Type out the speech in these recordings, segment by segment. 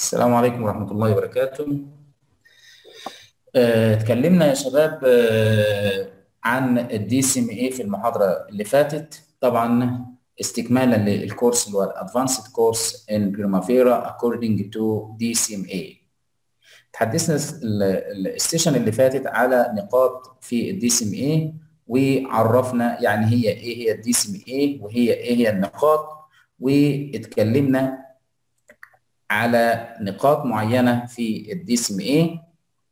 السلام عليكم ورحمة الله وبركاته آه، اتكلمنا يا شباب آه، عن الدي سي ام اي في المحاضرة اللي فاتت طبعا استكمالا للكورس اللي هو الادفانسد كورس ان بريمافيرا according to DCMA تحدثنا السيشن اللي فاتت على نقاط في الدي سي ام اي وعرفنا يعني هي ايه هي الدي سي ام اي وهي ايه هي النقاط واتكلمنا على نقاط معينة في الدي سي ام اي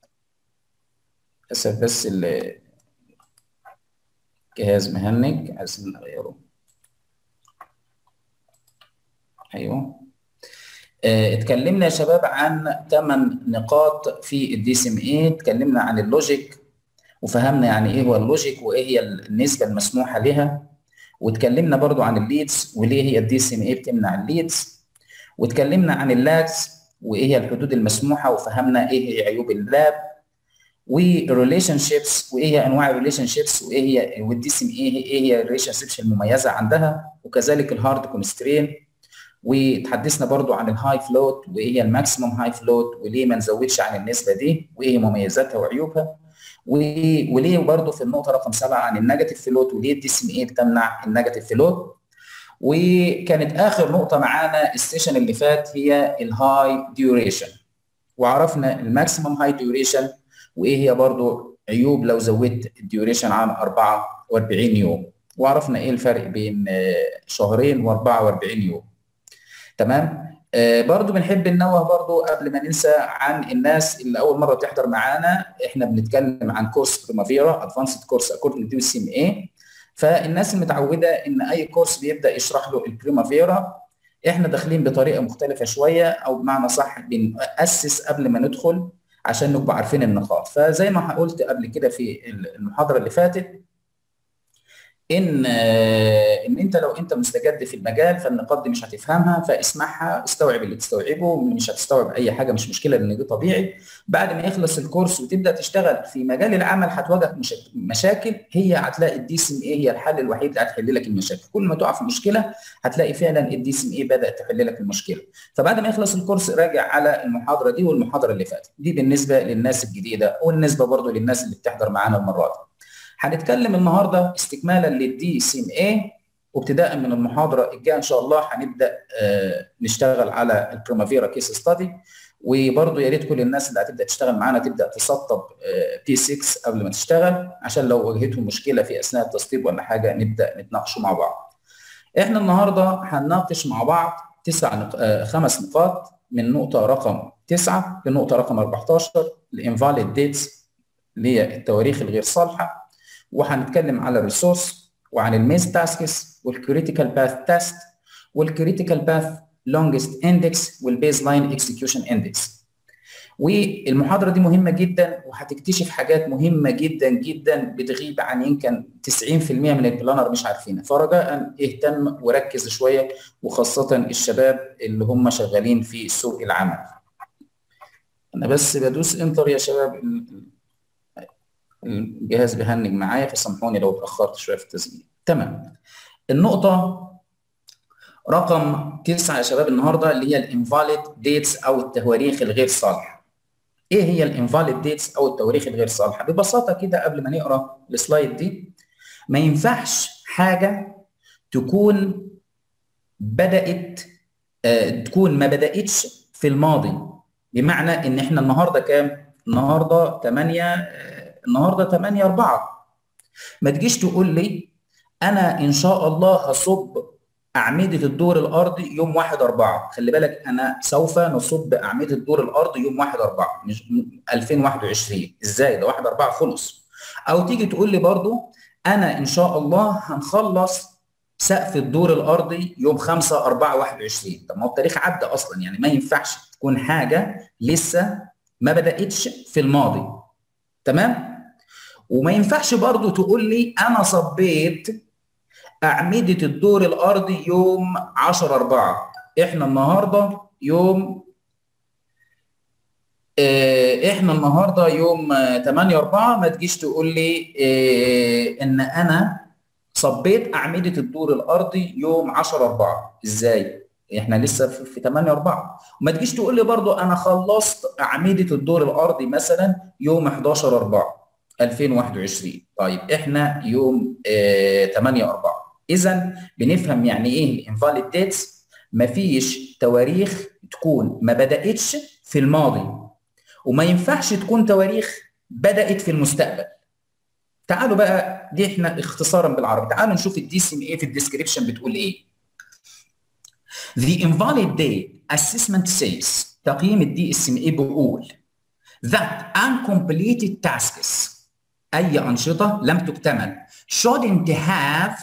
للأسف بس الجهاز مهنج عايزين نغيره ايوه اه اتكلمنا يا شباب عن ثمان نقاط في الدي سي ام اي اتكلمنا عن اللوجيك وفهمنا يعني ايه هو اللوجيك وايه هي النسبه المسموحه لها واتكلمنا برضو عن الليدز وليه هي الدي سي ام اي بتمنع الليدز واتكلمنا عن اللاجز وايه هي الحدود المسموحه وفهمنا ايه هي عيوب اللاب والريليشن شيبس وايه هي انواع الريليشن شيبس وايه هي والدي سي ام اي ايه هي الريليشن شيبس المميزه عندها وكذلك الهارد كونسترين وتحدثنا برضو عن الهاي فلوت وايه هي الماكسيموم هاي فلوت وليه ما نزودش عن النسبه دي وايه مميزاتها وعيوبها وليه برضو في النقطه رقم سبعه عن النيجاتيف فلوت وليه الدي سي ام اي بتمنع النيجاتيف فلوت وكانت اخر نقطه معانا السيشن اللي فات هي الهاي ديوريشن وعرفنا الماكسيمم هاي ديوريشن وايه هي برضو عيوب لو زودت الديوريشن عن 44 يوم وعرفنا ايه الفرق بين شهرين و44 يوم تمام آه برضو بنحب ننوه برضو قبل ما ننسى عن الناس اللي اول مره بتحضر معانا احنا بنتكلم عن كورس بريمافيرا ادفانسد كورس اكوردنج تو سي ام اي فالناس المتعوده ان اي كورس بيبدا يشرح له البريمافيرا احنا داخلين بطريقه مختلفه شويه او بمعنى صح بنأسس قبل ما ندخل عشان نبقى عارفين النقاط فزي ما قلت قبل كده في المحاضره اللي فاتت ان ان انت لو انت مستجد في المجال فالنقاط دي مش هتفهمها فاسمعها استوعب اللي تستوعبه مش هتستوعب اي حاجه مش مشكله لان دي طبيعي بعد ما يخلص الكورس وتبدا تشتغل في مجال العمل هتواجهك مشاكل هي هتلاقي الدي سي ام اي هي الحل الوحيد اللي هتحل لك المشاكل كل ما تقع في مشكله هتلاقي فعلا الدي سي ام اي بدات تحل لك المشكله فبعد ما يخلص الكورس راجع على المحاضره دي والمحاضره اللي فاتت دي بالنسبه للناس الجديده والنسبه برضو للناس اللي بتحضر معانا المره دي هنتكلم النهارده استكمالا للدي سي ام اي وابتداء من المحاضره الجايه ان شاء الله هنبدا آه نشتغل على البريمافيرا كيس ستادي وبرضه يا ريت كل الناس اللي هتبدا تشتغل معانا تبدا تسطب آه بي 6 قبل ما تشتغل عشان لو واجهتهم مشكله في اثناء التسطيب ولا حاجه نبدا نتناقشوا مع بعض. احنا النهارده هنناقش مع بعض تسع نق... آه خمس نقاط من نقطه رقم 9 لنقطه رقم 14 الانفاليد ديتس اللي هي التواريخ الغير صالحه وهنتكلم على الريسورس وعن الميز تاسكس والكريتيكال باث تيست والكريتيكال باث لونجست اندكس والبيز لاين اكسكيوشن اندكس والمحاضره دي مهمه جدا وهتكتشف حاجات مهمه جدا جدا بتغيب عن يمكن 90% من البلانر مش عارفينها فرجاء اهتم وركز شويه وخاصه الشباب اللي هم شغالين في سوق العمل انا بس بدوس انتر يا شباب الجهاز بيهنج معايا فسامحوني لو اتاخرت شويه في التسجيل تمام النقطه رقم تسعة يا شباب النهارده اللي هي الانفاليد ديتس او التواريخ الغير صالحه ايه هي الانفاليد ديتس او التواريخ الغير صالحه ببساطه كده قبل ما نقرا السلايد دي ما ينفعش حاجه تكون بدات آه تكون ما بداتش في الماضي بمعنى ان احنا النهارده كام النهارده 8 آه النهارده 8 4 ما تجيش تقول لي انا ان شاء الله هصب اعمده الدور الارضي يوم 1 4 خلي بالك انا سوف نصب اعمده الدور الارضي يوم 1 4 مش 2021 ازاي ده 1 4 خلص او تيجي تقول لي برضو انا ان شاء الله هنخلص سقف الدور الارضي يوم 5 4 21 طب ما هو التاريخ عدى اصلا يعني ما ينفعش تكون حاجه لسه ما بداتش في الماضي تمام وما ينفعش برضو تقول لي انا صبيت اعمده الدور الارضي يوم 10 4 احنا النهارده يوم اه احنا النهارده يوم 8 4 ما تجيش تقول لي اه ان انا صبيت اعمده الدور الارضي يوم 10 4 ازاي احنا لسه في 8 4 وما تجيش تقول لي برضو انا خلصت اعمده الدور الارضي مثلا يوم 11 4 2021 طيب احنا يوم اه 8 4 اذا بنفهم يعني ايه الانفاليد ديتس مفيش تواريخ تكون ما بداتش في الماضي وما ينفعش تكون تواريخ بدات في المستقبل تعالوا بقى دي احنا اختصارا بالعربي تعالوا نشوف الدي سي ام اي في الديسكريبشن بتقول ايه The invalid date assessment says تقييم الدي اس ام اي بيقول that uncompleted tasks اي انشطه لم تكتمل shouldn't have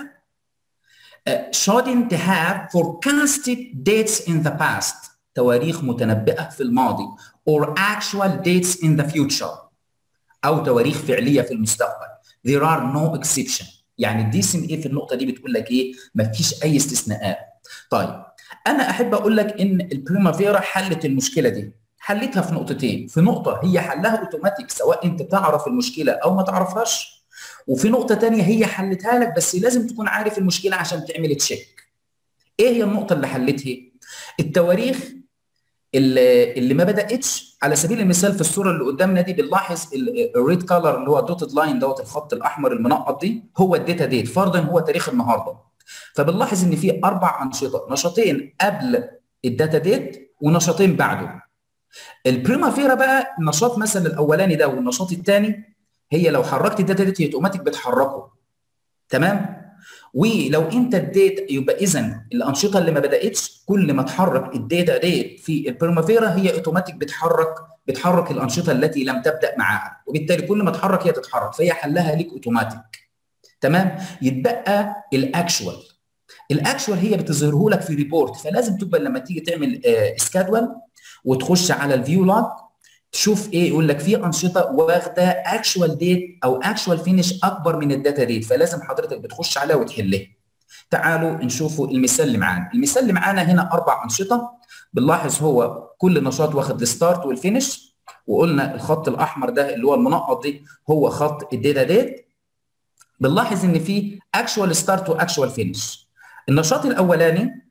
uh, shouldn't have forecasted dates in the past تواريخ متنبئه في الماضي or actual dates in the future او تواريخ فعليه في المستقبل there are no exception يعني الدي سي ام اي في النقطه دي بتقول لك ايه مفيش اي استثناءات طيب انا احب اقول لك ان البريمافيرا حلت المشكله دي حلتها في نقطتين في نقطه هي حلها اوتوماتيك سواء انت تعرف المشكله او ما تعرفهاش وفي نقطه تانية هي حلتها لك بس لازم تكون عارف المشكله عشان تعمل تشيك ايه هي النقطه اللي حلتها التواريخ اللي, اللي ما بداتش على سبيل المثال في الصوره اللي قدامنا دي بنلاحظ الريد كالر اللي هو الدوتد لاين دوت الخط الاحمر المنقط دي هو الداتا ديت فرضا هو تاريخ النهارده فبنلاحظ ان في اربع انشطه نشاطين قبل الداتا ديت ونشاطين بعده البريما فيرا بقى النشاط مثلا الاولاني ده والنشاط الثاني هي لو حركت الداتا ديت هي اوتوماتيك بتحركه تمام ولو انت اديت يبقى اذا الانشطه اللي ما بداتش كل ما تحرك الداتا ديت في البريمافيرا هي اوتوماتيك بتحرك بتحرك الانشطه التي لم تبدا معاها وبالتالي كل ما تحرك هي تتحرك فهي حلها ليك اوتوماتيك تمام يتبقى الاكشوال الاكشوال هي بتظهره لك في ريبورت فلازم تبقى لما تيجي تعمل سكادول وتخش على الفيو لوج تشوف ايه يقول لك في انشطه واخده اكشوال ديت او اكشوال فينش اكبر من الداتا ديت فلازم حضرتك بتخش عليها وتحلها تعالوا نشوفوا المثال اللي معانا المثال اللي معانا هنا اربع انشطه بنلاحظ هو كل نشاط واخد الستارت والفينش وقلنا الخط الاحمر ده اللي هو المنقط دي هو خط الداتا ديت بنلاحظ ان في اكشوال ستارت واكشوال فينش النشاط الاولاني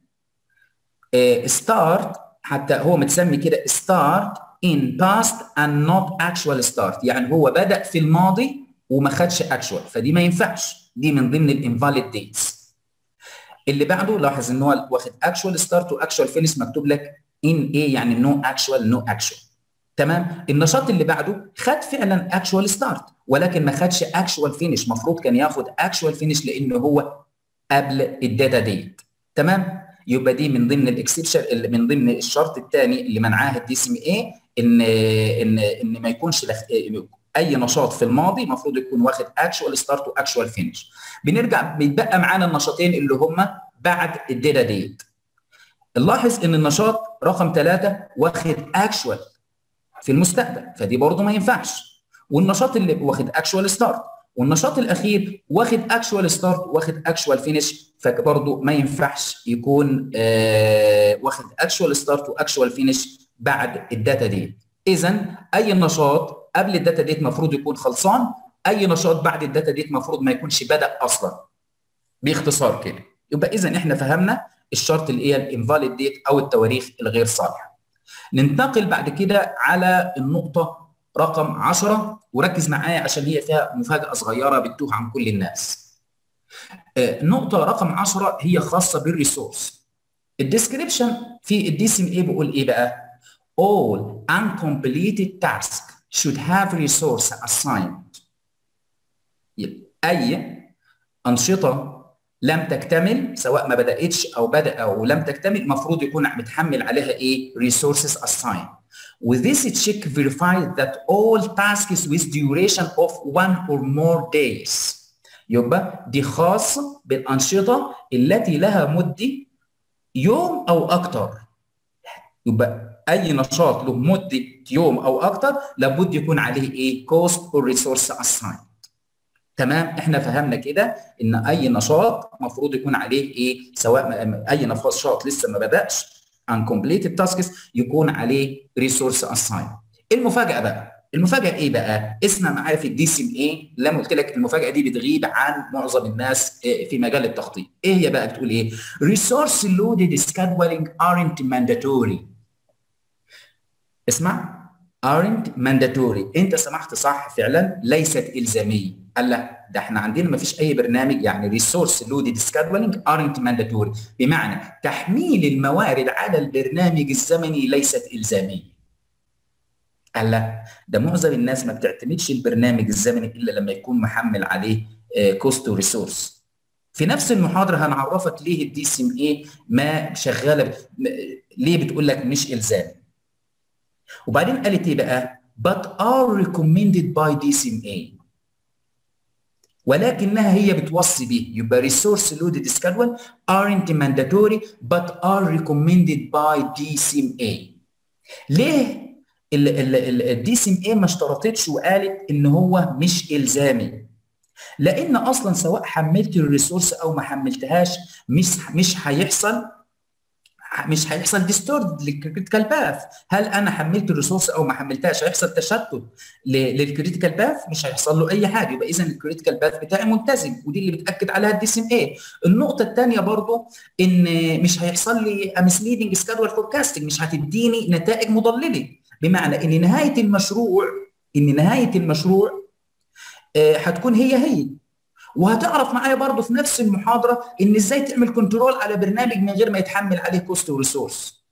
ستارت حتى هو متسمي كده ستارت in past and not actual start يعني هو بدا في الماضي وما خدش اكشوال فدي ما ينفعش دي من ضمن الانفاليد ديتس اللي بعده لاحظ ان هو واخد اكشوال ستارت واكشوال فينش مكتوب لك ان ايه يعني نو اكشوال نو اكشوال تمام النشاط اللي بعده خد فعلا اكشوال ستارت ولكن ما خدش اكشوال فينش المفروض كان ياخد اكشوال فينش لان هو قبل الداتا ديت تمام يبقى دي من ضمن الاكسبشن من ضمن الشرط الثاني اللي منعاه الدي سي ام اي ان ان ان ما يكونش لخ... اي نشاط في الماضي المفروض يكون واخد اكشوال ستارت واكشوال فينش بنرجع بيتبقى معانا النشاطين اللي هم بعد الداتا ديت نلاحظ ان النشاط رقم ثلاثة واخد اكشوال في المستقبل فدي برضه ما ينفعش والنشاط اللي واخد اكشوال ستارت والنشاط الاخير واخد اكشوال ستارت واخد اكشوال فينش فبرضه ما ينفعش يكون آه واخد اكشوال ستارت واكشوال فينش بعد الداتا ديت اذا اي نشاط قبل الداتا ديت المفروض يكون خلصان اي نشاط بعد الداتا ديت المفروض ما يكونش بدا اصلا باختصار كده يبقى اذا احنا فهمنا الشرط اللي هي الانفاليد ديت او التواريخ الغير صالحه ننتقل بعد كده على النقطه رقم 10 وركز معايا عشان هي فيها مفاجاه صغيره بتتوه عن كل الناس النقطه رقم 10 هي خاصه بالريسورس الديسكريبشن في الدي سي ام اي بيقول ايه بقى all uncompleted tasks should have resource assigned اي انشطه لم تكتمل سواء ما بداتش او بدا او لم تكتمل المفروض يكون متحمل عليها ايه resources assigned with this check verifies that all tasks with duration of one or more days يبقى دي خاصه بالانشطه التي لها مده يوم او اكثر يبقى اي نشاط له مده يوم او اكثر لابد يكون عليه ايه كوست اور ريسورس اساين تمام احنا فهمنا كده ان اي نشاط المفروض يكون عليه ايه سواء اي نشاط لسه ما بداش uncompleted tasks يكون عليه ريسورس اساين المفاجاه بقى المفاجاه ايه بقى اسمع معايا في الدي سي ام اي لما قلت لك المفاجاه دي بتغيب عن معظم الناس في مجال التخطيط ايه هي بقى بتقول ايه resource loaded scheduling aren't mandatory اسمع aren't mandatory انت سمحت صح فعلا ليست الزاميه قال لا ده احنا عندنا ما فيش اي برنامج يعني resource loaded scheduling aren't mandatory بمعنى تحميل الموارد على البرنامج الزمني ليست الزاميه قال لا ده معظم الناس ما بتعتمدش البرنامج الزمني الا لما يكون محمل عليه كوست وريسورس في نفس المحاضره هنعرفك ليه الدي سي ام اي ما شغاله ليه بتقول لك مش الزامي وبعدين قالت ايه بقى but are recommended by DCMA ولكنها هي بتوصي به يبقى resource loaded schedule aren't mandatory but are recommended by DCMA ليه الدي سي ام اي ما اشترطتش وقالت ان هو مش الزامي لان اصلا سواء حملت الريسورس او ما حملتهاش مش مش هيحصل مش هيحصل ديستورد للكريتيكال باث هل انا حملت الريسورس او ما حملتهاش هيحصل تشتت للكريتيكال باث مش هيحصل له اي حاجه يبقى اذا الكريتيكال باث بتاعي ملتزم ودي اللي بتاكد عليها الدي سي ام اي النقطه الثانيه برضو ان مش هيحصل لي مسليدنج سكادول فوركاستنج مش هتديني نتائج مضلله بمعنى ان نهايه المشروع ان نهايه المشروع آه هتكون هي هي وهتعرف معايا برضه في نفس المحاضره ان ازاي تعمل كنترول على برنامج من غير ما يتحمل عليه كوست وريسورس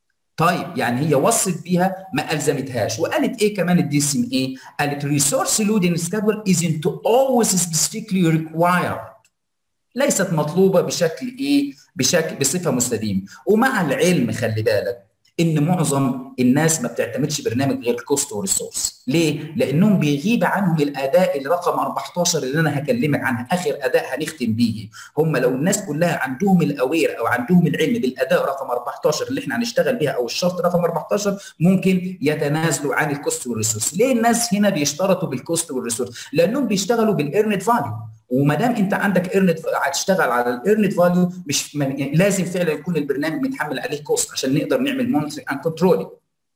طيب يعني هي وصت بيها ما الزمتهاش وقالت ايه كمان الدي سي ام اي قالت ريسورس لودنج سكادول isn't always specifically required ليست مطلوبه بشكل ايه بشكل بصفه مستديمه ومع العلم خلي بالك ان معظم الناس ما بتعتمدش برنامج غير كوست وريسورس ليه لانهم بيغيب عنهم الاداء الرقم 14 اللي انا هكلمك عنها اخر اداء هنختم بيه هم لو الناس كلها عندهم الاوير او عندهم العلم بالاداء رقم 14 اللي احنا هنشتغل بيها او الشرط رقم 14 ممكن يتنازلوا عن الكوست والريسورس ليه الناس هنا بيشترطوا بالكوست والريسورس لانهم بيشتغلوا بالارنت فاليو وما دام انت عندك ايرنت هتشتغل على الايرنت فاليو مش يعني لازم فعلا يكون البرنامج متحمل عليه كوست عشان نقدر نعمل مونيتورنج اند كنترولينج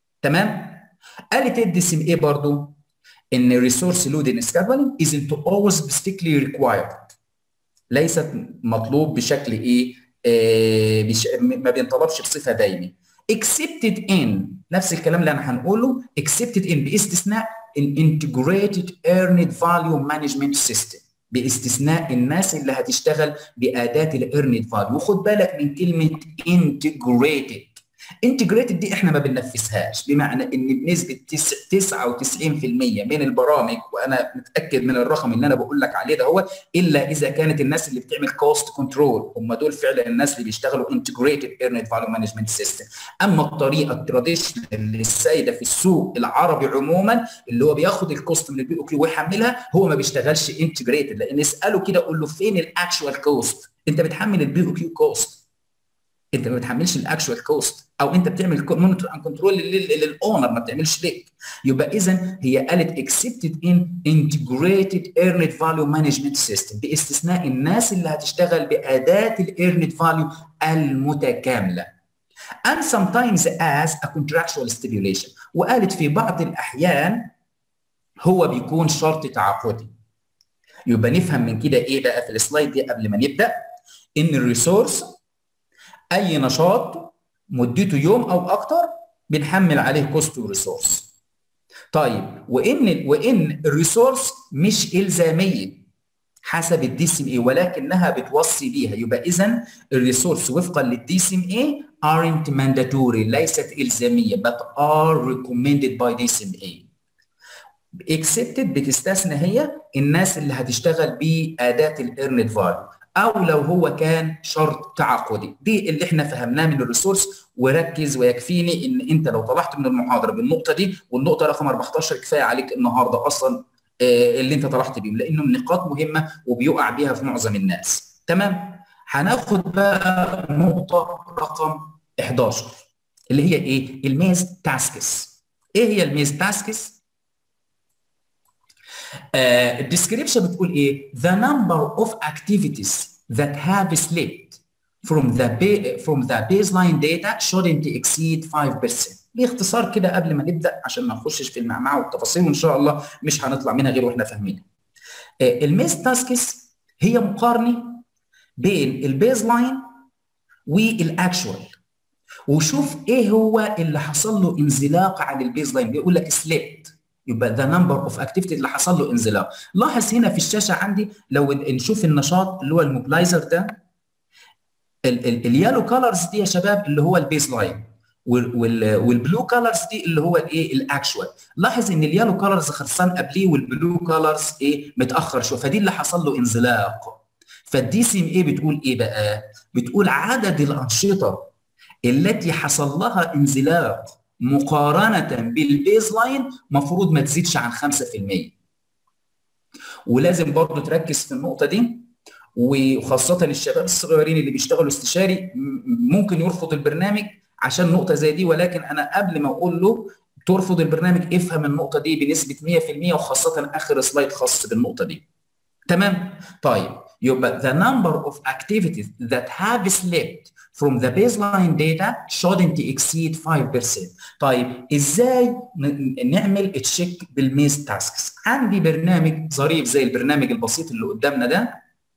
تمام قالت الدي سي ام اي برضه ان الريسورس لودنج سكادولينج isn't always strictly required ليست مطلوب بشكل ايه آه بش... ما بينطلبش بصفه دايمه accepted in نفس الكلام اللي انا هنقوله accepted in باستثناء integrated earned value management system باستثناء الناس اللي هتشتغل باداه الايرنت فاليو وخد بالك من كلمه انتجريتد انتجريتد دي احنا ما بننفذهاش بمعنى ان بنسبه 99% من البرامج وانا متاكد من الرقم اللي انا بقول لك عليه ده هو الا اذا كانت الناس اللي بتعمل كوست كنترول هم دول فعلا الناس اللي بيشتغلوا انتجريتد ايرنت فاليو مانجمنت سيستم اما الطريقه التراديشنال اللي السائده في السوق العربي عموما اللي هو بياخد الكوست من البي او كيو ويحملها هو ما بيشتغلش انتجريتد لان اساله كده قول له فين الاكشوال كوست انت بتحمل البي او كيو كوست انت ما بتحملش الاكشوال كوست او انت بتعمل مونيتور اند كنترول للاونر ما بتعملش ليك يبقى اذا هي قالت اكسبتد ان انتجريتد ايرنت فاليو مانجمنت سيستم باستثناء الناس اللي هتشتغل باداه الايرنت فاليو المتكامله and sometimes as a contractual stipulation وقالت في بعض الاحيان هو بيكون شرط تعاقدي يبقى نفهم من كده ايه بقى في السلايد دي قبل ما نبدا ان الريسورس اي نشاط مدته يوم او اكتر بنحمل عليه كوست وريسورس طيب وان وان الريسورس مش الزاميه حسب الدي سي ام اي ولكنها بتوصي بيها يبقى اذا الريسورس وفقا للدي سي ام اي aren't mandatory ليست الزاميه but are recommended by DCMA accepted بتستثنى هي الناس اللي هتشتغل باداه الايرنت فاليو او لو هو كان شرط تعاقدي دي اللي احنا فهمناه من الريسورس وركز ويكفيني ان انت لو طلعت من المحاضره بالنقطه دي والنقطه رقم 14 كفايه عليك النهارده اصلا اللي انت طلعت بيهم لانهم نقاط مهمه وبيقع بيها في معظم الناس تمام هناخد بقى نقطه رقم 11 اللي هي ايه الميز تاسكس ايه هي الميز تاسكس الديسكريبشن بتقول ايه the number of activities that have slipped from the from the baseline data shouldn't exceed 5% باختصار كده قبل ما نبدا عشان ما نخشش في المعمعه والتفاصيل وان شاء الله مش هنطلع منها غير واحنا فاهمينها الميز تاسكس هي مقارنه بين البيز لاين والاكشوال وشوف ايه هو اللي حصل له انزلاق عن البيز لاين بيقول لك سليبت يبقى ذا نمبر اوف اكتيفيتي اللي حصل له انزلاق لاحظ هنا في الشاشه عندي لو نشوف النشاط اللي هو الموبلايزر ده اليالو كولرز دي يا شباب اللي هو البيز لاين والبلو كولرز دي اللي هو الايه الاكشوال لاحظ ان اليالو كولرز خلصان قبليه والبلو كولرز ايه متاخر شويه فدي اللي حصل له انزلاق فالدي سي ام ايه بتقول ايه بقى بتقول عدد الانشطه التي حصل لها انزلاق مقارنه بالبيز لاين مفروض ما تزيدش عن 5% ولازم برضه تركز في النقطه دي وخاصه الشباب الصغيرين اللي بيشتغلوا استشاري ممكن يرفض البرنامج عشان نقطه زي دي ولكن انا قبل ما اقول له ترفض البرنامج افهم النقطه دي بنسبه 100% وخاصه اخر سلايد خاص بالنقطه دي تمام طيب يبقى the number of activities that have slipped from the baseline data shouldn't exceed 5%. طيب ازاي نعمل تشيك بالميز تاسكس؟ عندي برنامج ظريف زي البرنامج البسيط اللي قدامنا ده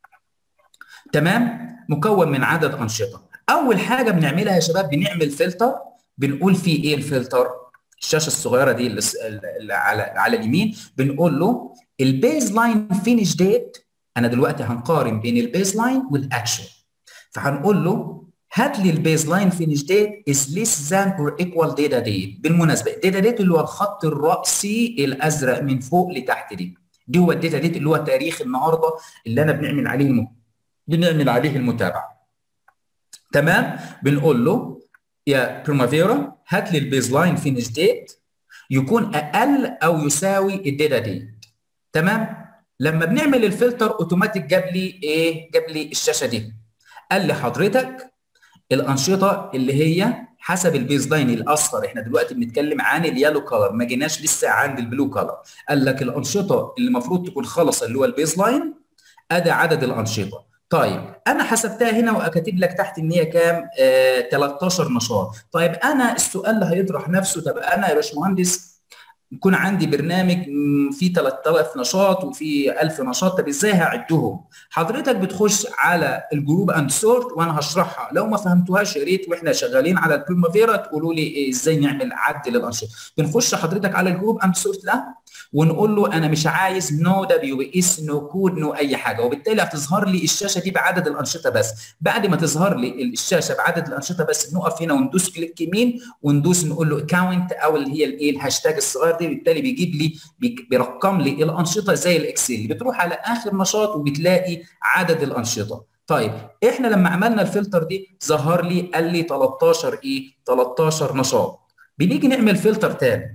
تمام؟ مكون من عدد انشطه. اول حاجه بنعملها يا شباب بنعمل فلتر بنقول فيه ايه الفلتر؟ الشاشه الصغيره دي اللي على على اليمين بنقول له البيز لاين فينيش ديت انا دلوقتي هنقارن بين البيز لاين والاكشن فهنقول له هات لي البيز لاين فينيش ديت از ليس ذان اور ايكوال داتا ديت بالمناسبه الداتا ديت اللي هو الخط الراسي الازرق من فوق لتحت دي دي هو الداتا ديت اللي هو تاريخ النهارده اللي انا بنعمل عليه الم... بنعمل عليه المتابعه تمام بنقول له يا بريمافيرا هات لي البيز لاين فينيش ديت يكون اقل او يساوي الداتا ديت تمام لما بنعمل الفلتر اوتوماتيك جاب لي ايه جاب لي الشاشه دي قال لي حضرتك الانشطه اللي هي حسب البيز لاين الاصفر احنا دلوقتي بنتكلم عن اليالو كولر ما جيناش لسه عند البلو كولر قال لك الانشطه اللي المفروض تكون خلص اللي هو البيز لاين ادي عدد الانشطه طيب انا حسبتها هنا وكاتب لك تحت ان هي كام آه 13 نشاط طيب انا السؤال اللي هيطرح نفسه طب انا يا باشمهندس يكون عندي برنامج فيه 3000 نشاط وفيه 1000 نشاط طب ازاي هعدهم؟ حضرتك بتخش على الجروب اند سورت وانا هشرحها لو ما فهمتوهاش يا ريت واحنا شغالين على البريمافيرا تقولوا لي ازاي نعمل عد للانشطه. بنخش حضرتك على الجروب اند سورت ده ونقول له انا مش عايز نو دبليو اس نو كود نو اي حاجه وبالتالي هتظهر لي الشاشه دي بعدد الانشطه بس بعد ما تظهر لي الشاشه بعدد الانشطه بس نقف هنا وندوس كليك يمين وندوس نقول له اكونت او اللي هي الايه الهاشتاج الصغير دي بالتالي بيجيب لي بيرقم لي الانشطه زي الاكسل بتروح على اخر نشاط وبتلاقي عدد الانشطه طيب احنا لما عملنا الفلتر دي ظهر لي قال لي 13 ايه 13 نشاط بنيجي نعمل فلتر تاني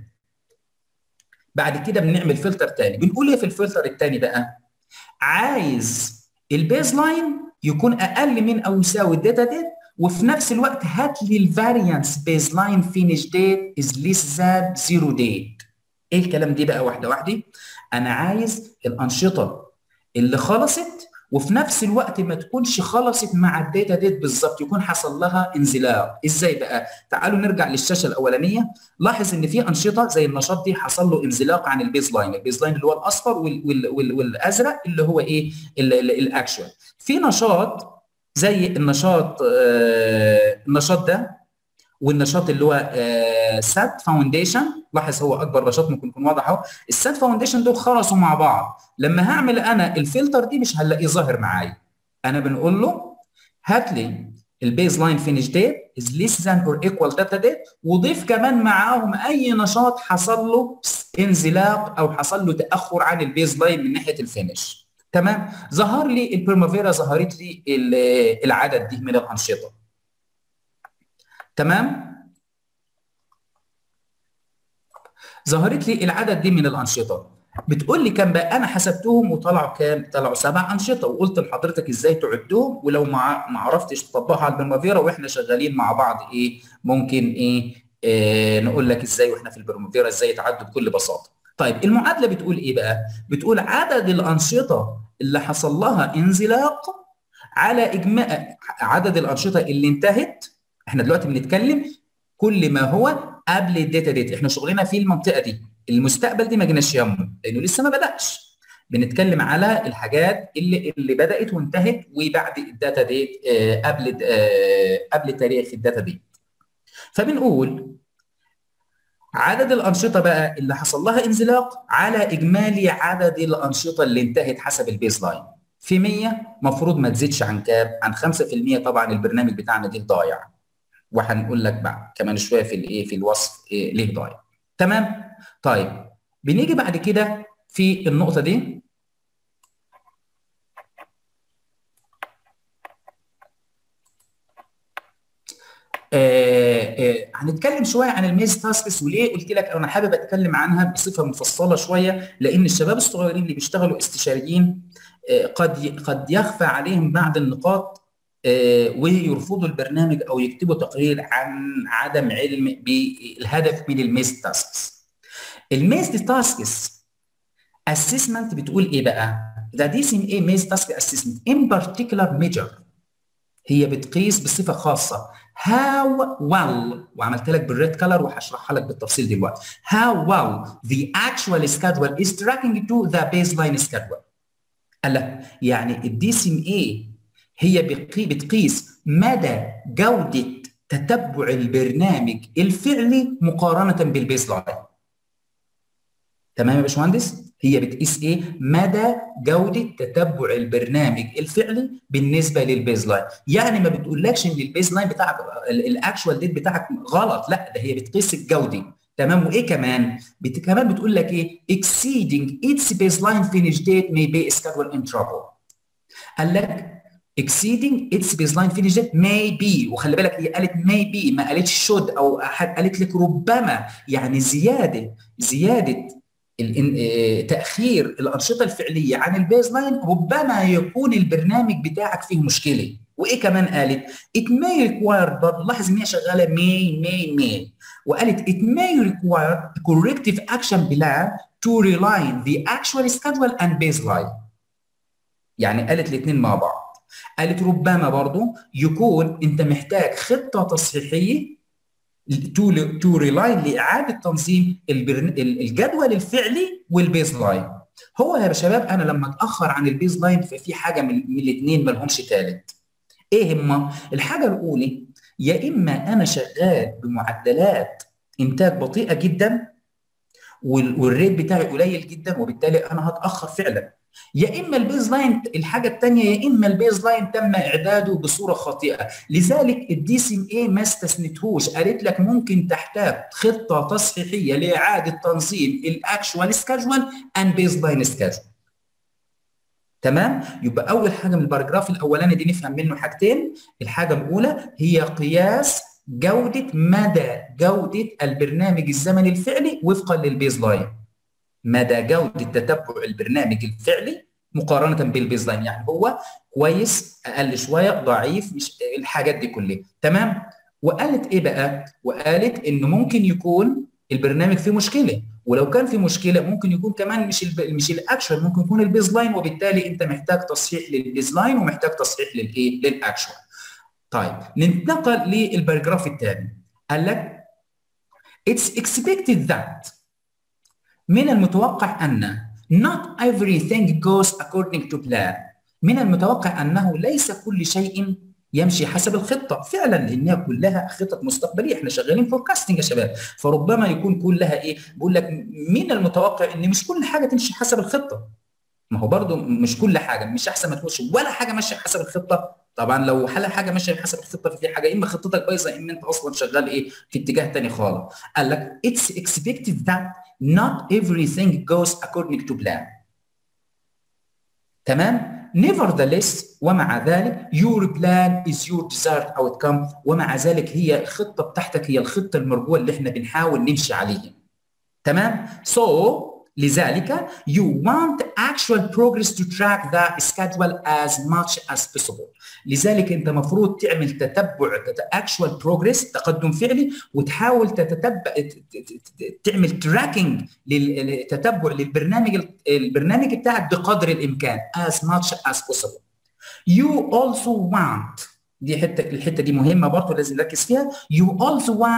بعد كده بنعمل فلتر تاني بنقول ايه في الفلتر التاني بقى عايز البيز لاين يكون اقل من او يساوي الداتا ديت وفي نفس الوقت هات لي الفاريانس بيز لاين فينيش ديت از ليس ذان زيرو ديت ايه الكلام دي بقى واحده واحده انا عايز الانشطه اللي خلصت وفي نفس الوقت ما تكونش خلصت مع الداتا ديت بالظبط يكون حصل لها انزلاق ازاي بقى تعالوا نرجع للشاشه الاولانيه لاحظ ان في انشطه زي النشاط دي حصل له انزلاق عن البيز لاين البيز لاين اللي هو الاصفر وال وال وال والازرق اللي هو ايه الاكشوال في نشاط زي النشاط آه النشاط ده والنشاط اللي هو آه سات فاونديشن لاحظ هو اكبر نشاط ممكن يكون واضح اهو السات فاونديشن دول خلصوا مع بعض لما هعمل انا الفلتر دي مش هنلاقيه ظاهر معايا انا بنقول له هات لي البيز لاين فينيش ديت از ليس ذان اور ايكوال داتا ديت وضيف كمان معاهم اي نشاط حصل له انزلاق او حصل له تاخر عن البيز لاين من ناحيه الفينش تمام ظهر لي البريمافيرا ظهرت لي العدد دي من الانشطه تمام ظهرت لي العدد دي من الانشطه بتقول لي كام بقى انا حسبتهم وطلعوا كام طلعوا سبع انشطه وقلت لحضرتك ازاي تعدهم ولو ما ما عرفتش تطبقها على البرمافيرا واحنا شغالين مع بعض ايه ممكن ايه, إيه نقول لك ازاي واحنا في البرمافيرا ازاي يتعدوا بكل بساطه طيب المعادله بتقول ايه بقى بتقول عدد الانشطه اللي حصل لها انزلاق على اجماع عدد الانشطه اللي انتهت احنا دلوقتي بنتكلم كل ما هو قبل الداتا ديت احنا شغلنا في المنطقه دي المستقبل دي ما جيناش يمه لانه لسه ما بداش بنتكلم على الحاجات اللي اللي بدات وانتهت وبعد الداتا ديت آه قبل آه قبل تاريخ الداتا ديت فبنقول عدد الانشطه بقى اللي حصل لها انزلاق على اجمالي عدد الانشطه اللي انتهت حسب البيز لاين في 100 مفروض ما تزيدش عن كام عن 5% طبعا البرنامج بتاعنا ده ضايع وهنقول لك بقى كمان شويه في الايه في الوصف إيه ليه ضايع تمام طيب بنيجي بعد كده في النقطه دي آه آه هنتكلم شويه عن الميز تاسكس وليه قلت لك انا حابب اتكلم عنها بصفه مفصله شويه لان الشباب الصغيرين اللي بيشتغلوا استشاريين آه قد قد يخفى عليهم بعض النقاط ويرفضوا البرنامج او يكتبوا تقرير عن عدم علم بالهدف من الميز تاسكس. الميز تاسكس اسسمنت بتقول ايه بقى؟ The DCMA Maze Task Assessment in particular measure هي بتقيس بصفه خاصه how well وعملت لك بالريد كلر وهشرحها لك بالتفصيل دلوقتي how well the actual schedule is tracking to the baseline schedule قال لك يعني الدي سي ام اي هي بتقيس مدى جوده تتبع البرنامج الفعلي مقارنه بالبيز لاين تمام يا باشمهندس هي بتقيس ايه مدى جوده تتبع البرنامج الفعلي بالنسبه للبيز لاين يعني ما بتقولكش ان البيز لاين بتاعك الاكشوال ديت بتاعك غلط لا ده هي بتقيس الجوده تمام وايه كمان بت... كمان بتقول لك ايه exceeding its baseline finish date may be schedule in trouble قال لك exceeding its baseline finish date may be وخلي بالك هي قالت may be ما قالتش should او قالت لك ربما يعني زياده زياده تاخير الانشطه الفعليه عن البيز لاين ربما يكون البرنامج بتاعك فيه مشكله وايه كمان قالت it may require برضه لاحظ ان هي شغاله may may may وقالت it may require corrective action plan to realign the actual schedule and baseline يعني قالت الاثنين مع بعض قالت ربما برضه يكون انت محتاج خطه تصحيحيه تو تو ريلاين لاعاده تنظيم الجدول الفعلي والبيز لاين هو يا شباب انا لما اتاخر عن البيز لاين ففي حاجه من, من الاثنين ما لهمش ثالث ايه هما الحاجه الاولى يا اما انا شغال بمعدلات انتاج بطيئه جدا والريت بتاعي قليل جدا وبالتالي انا هتاخر فعلا يا اما البيز لاين الحاجه الثانيه يا اما البيز لاين تم اعداده بصوره خاطئه لذلك الدي سي ام اي ما استثنتهوش قالت لك ممكن تحتاج خطه تصحيحيه لاعاده تنظيم الاكشوال سكادجوال اند بيز لاين سكادجوال تمام يبقى اول حاجه من الباراجراف الاولاني دي نفهم منه حاجتين الحاجه الاولى هي قياس جوده مدى جوده البرنامج الزمني الفعلي وفقا للبيز لاين مدى جوده تتبع البرنامج الفعلي مقارنه بالبيز لاين يعني هو كويس اقل شويه ضعيف مش الحاجات دي كلها تمام وقالت ايه بقى وقالت انه ممكن يكون البرنامج فيه مشكله ولو كان في مشكله ممكن يكون كمان مش ال مش الاكشن ممكن يكون البيز لاين وبالتالي انت محتاج تصحيح للبيز لاين ومحتاج تصحيح للايه للاكشن طيب ننتقل للباراجراف الثاني قال لك it's expected that من المتوقع ان not everything goes according to plan من المتوقع انه ليس كل شيء يمشي حسب الخطه فعلا لانها كلها خطط مستقبليه احنا شغالين فوركاستنج يا شباب فربما يكون كلها ايه بقول لك من المتوقع ان مش كل حاجه تمشي حسب الخطه ما هو برضه مش كل حاجه مش احسن ما تقولش ولا حاجه ماشيه حسب الخطه طبعا لو حل حاجه ماشيه حسب الخطه ففي حاجه اما خطتك بايظه اما انت اصلا شغال ايه في اتجاه ثاني خالص قال لك it's expected that not everything goes according to plan تمام nevertheless ومع ذلك your plan is your desired outcome ومع ذلك هي الخطه بتاعتك هي الخطه المرجوه اللي احنا بنحاول نمشي عليها تمام so لذلك you want actual progress to track the schedule as much as possible لذلك انت المفروض تعمل تتبع actual progress تقدم فعلي وتحاول تتتبع تعمل تراكنج للتتبع للبرنامج البرنامج بتاعك بقدر الامكان as much as possible you also want دي حته الحته دي مهمه برضه لازم نركز فيها you also want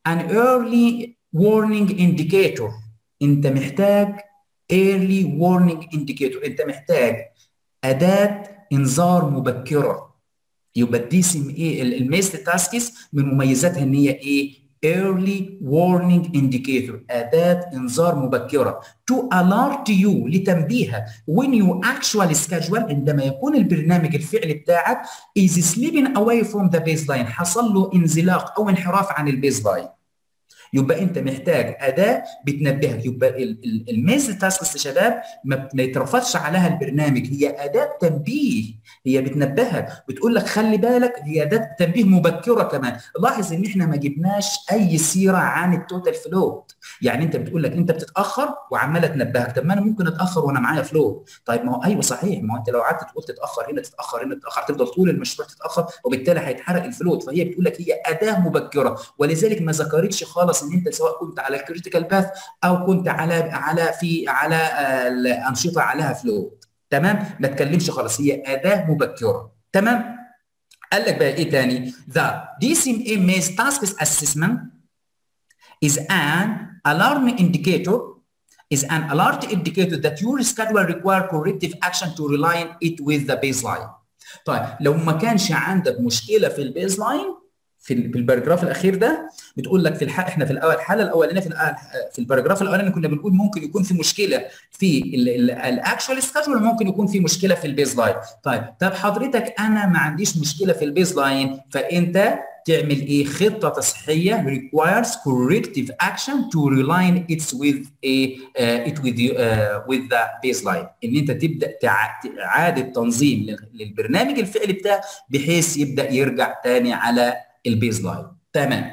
an early warning indicator انت محتاج early warning indicator انت محتاج اداه انذار مبكره يبقى الدي سي ام اي الميست تاسكس من مميزاتها ان هي ايه early warning indicator أداة إنذار مبكرة to alert you لتنبيهك when you actually schedule عندما يكون البرنامج الفعلي بتاعك is slipping away from the baseline حصل له انزلاق أو انحراف عن البيز لاين يبقى انت محتاج اداه بتنبهك يبقى الميز تاسكس يا شباب ما يترفضش عليها البرنامج هي اداه تنبيه هي بتنبهك بتقول لك خلي بالك هي اداه تنبيه مبكره كمان لاحظ ان احنا ما جبناش اي سيره عن التوتال فلوت يعني انت بتقول لك انت بتتاخر وعماله تنبهك طب ما انا ممكن اتاخر وانا معايا فلوت طيب ما هو ايوه صحيح ما هو انت لو قعدت تقول تتاخر هنا تتاخر هنا تتاخر تفضل طول المشروع تتاخر وبالتالي هيتحرق الفلوت فهي بتقول لك هي اداه مبكره ولذلك ما ذكرتش خالص ان انت سواء كنت على الكريتيكال باث او كنت على على في على الانشطه عليها فلوت تمام ما تكلمش خالص هي اداه مبكره تمام قال لك بقى ايه تاني the DCMA maze tasks assessment is an alarm indicator is an alert indicator that your schedule require corrective action to realign it with the baseline طيب لو ما كانش عندك مشكله في البيز لاين في الباراجراف الاخير ده بتقول لك في الح... احنا في الاول الحاله الاولانيه في في الباراجراف الاولاني كنا بنقول ممكن يكون في مشكله في الاكشوال سكادجول ممكن يكون في مشكله في البيز لاين طيب طب حضرتك انا ما عنديش مشكله في البيز لاين فانت تعمل ايه خطه تصحيحيه requires corrective action to realign it with a uh, it with you, uh, with the baseline ان انت تبدا اعاده تنظيم للبرنامج الفعلي بتاعك بحيث يبدا يرجع تاني على البيز لاين تمام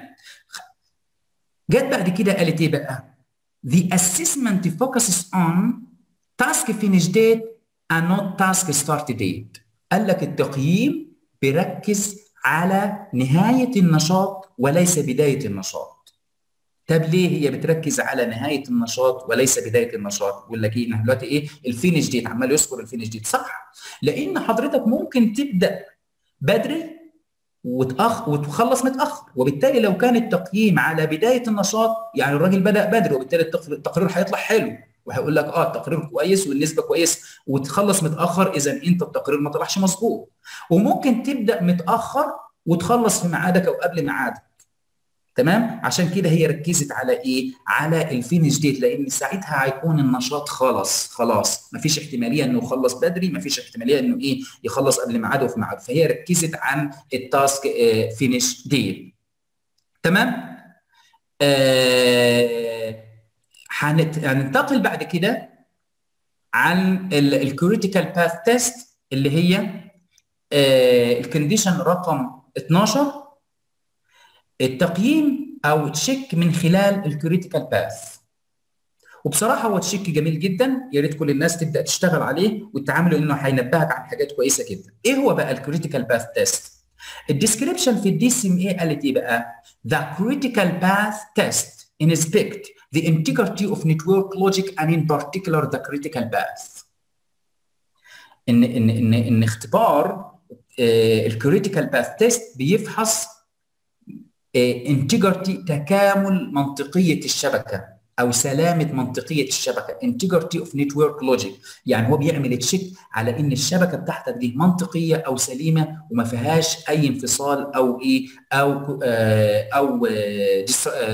جت بعد كده قالت ايه بقى the assessment focuses on task finish date and not task start date قال لك التقييم بيركز على نهاية النشاط وليس بداية النشاط طب ليه هي بتركز على نهاية النشاط وليس بداية النشاط يقول لك ايه دلوقتي ايه الفينش ديت عمال يذكر الفينش ديت صح لان حضرتك ممكن تبدا بدري وتأخ وتخلص متاخر وبالتالي لو كان التقييم على بدايه النشاط يعني الراجل بدا بدري وبالتالي التقرير هيطلع حلو وهيقول لك اه التقرير كويس والنسبه كويسه وتخلص متاخر اذا انت التقرير ما طلعش مظبوط وممكن تبدا متاخر وتخلص في ميعادك او قبل ميعادك تمام عشان كده هي ركزت على ايه على الفينش ديت لان ساعتها هيكون النشاط خلص خلاص مفيش احتماليه انه يخلص بدري مفيش احتماليه انه ايه يخلص قبل ميعاده وفي ميعاده فهي ركزت عن التاسك اه فينش ديت تمام آه هننتقل بعد كده عن الكريتيكال باث تيست اللي هي آه الكونديشن رقم 12 التقييم او تشيك من خلال الكريتيكال باث وبصراحه هو تشيك جميل جدا يا ريت كل الناس تبدا تشتغل عليه والتعامل انه هينبهك عن حاجات كويسه جدا ايه هو بقى الكريتيكال باث تيست الديسكريبشن في الدي سي ام اي قالت ايه بقى the critical path test inspect the integrity of network logic and in particular the critical path ان ان ان ان اختبار الكريتيكال باث تيست بيفحص انتجرتي تكامل منطقيه الشبكه او سلامه منطقيه الشبكه انتجرتي اوف نتورك لوجيك يعني هو بيعمل تشيك على ان الشبكه بتاعتك دي منطقيه او سليمه وما فيهاش اي انفصال او ايه او آه او آه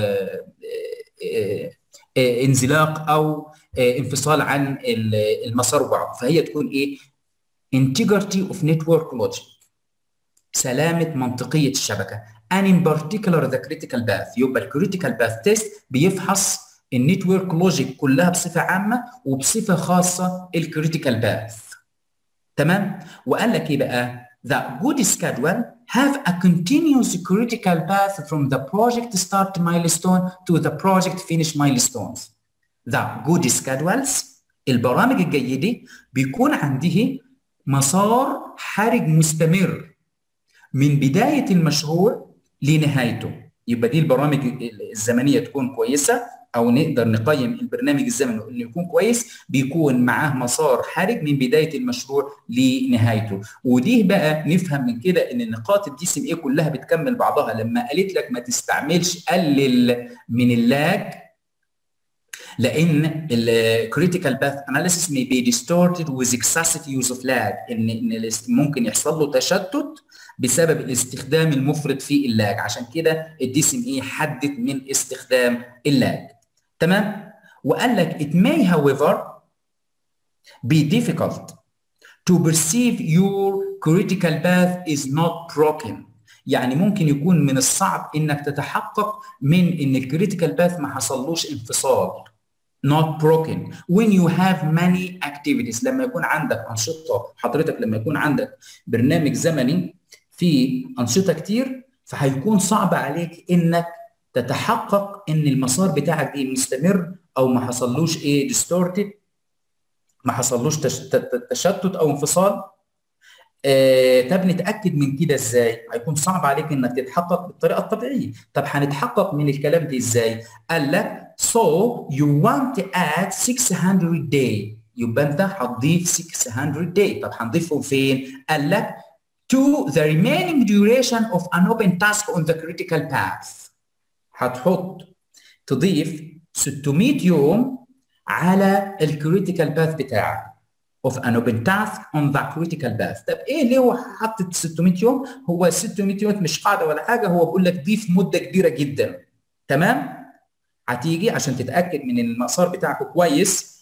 آه انزلاق او انفصال عن المسار بعض فهي تكون ايه integrity of network logic سلامة منطقية الشبكة and in particular the critical path يبقى الكريتيكال باث تيست بيفحص النتورك لوجيك كلها بصفة عامة وبصفة خاصة الكريتيكال باث تمام وقال لك ايه بقى the good schedule have a continuous critical path from the project start milestone to the project finish milestones the good schedules البرامج الجيدة بيكون عنده مسار حرج مستمر من بداية المشروع لنهايته يبقى دي البرامج الزمنية تكون كويسة او نقدر نقيم البرنامج الزمني انه يكون كويس بيكون معاه مسار حرج من بدايه المشروع لنهايته ودي بقى نفهم من كده ان نقاط الدي سي ام اي كلها بتكمل بعضها لما قالت لك ما تستعملش قلل من اللاج لان الكريتيكال باث اناليسيس may be distorted with excessive use of lag ان ان ممكن يحصل له تشتت بسبب الاستخدام المفرط في اللاج عشان كده الدي سي ام اي حدد من استخدام اللاج تمام وقال لك it may however be difficult to perceive your critical path is not broken يعني ممكن يكون من الصعب انك تتحقق من ان الكريتيكال باث ما حصلوش انفصال not broken when you have many activities لما يكون عندك انشطه حضرتك لما يكون عندك برنامج زمني في انشطه كتير فهيكون صعب عليك انك تتحقق ان المسار بتاعك ايه مستمر او ما حصلوش ايه ديستورتد ما حصلوش تشتت او انفصال آه، طب نتاكد من كده ازاي؟ هيكون صعب عليك انك تتحقق بالطريقه الطبيعيه، طب هنتحقق من الكلام ده ازاي؟ قال لك so you want to add 600 day يبقى انت هتضيف 600 day، طب هنضيفهم فين؟ قال لك to the remaining duration of an open task on the critical path. هتحط تضيف 600 يوم على الكريتيكال باث بتاعك. of an open task on the critical path طب ايه ليه هو حاطط 600 يوم هو 600 يوم مش قاعده ولا حاجه هو بيقول لك ضيف مده كبيره جدا تمام هتيجي عشان تتاكد من المسار بتاعك كويس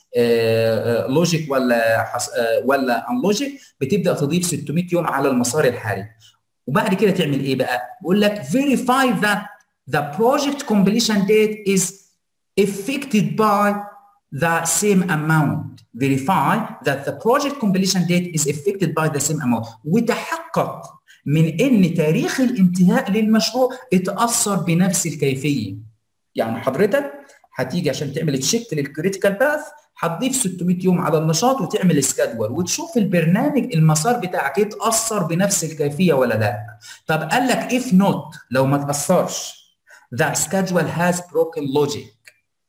لوجيك ولا حس... آه ولا ان لوجيك بتبدا تضيف 600 يوم على المسار الحالي وبعد كده تعمل ايه بقى بيقول لك verify that the project completion date is affected by the same amount verify that the project completion date is affected by the same amount وتحقق من ان تاريخ الانتهاء للمشروع اتاثر بنفس الكيفيه يعني حضرتك هتيجي عشان تعمل تشيك للكريتيكال باث هتضيف 600 يوم على النشاط وتعمل سكادول وتشوف البرنامج المسار بتاعك يتاثر بنفس الكيفيه ولا لا طب قال لك if not لو ما تاثرش the schedule has broken logic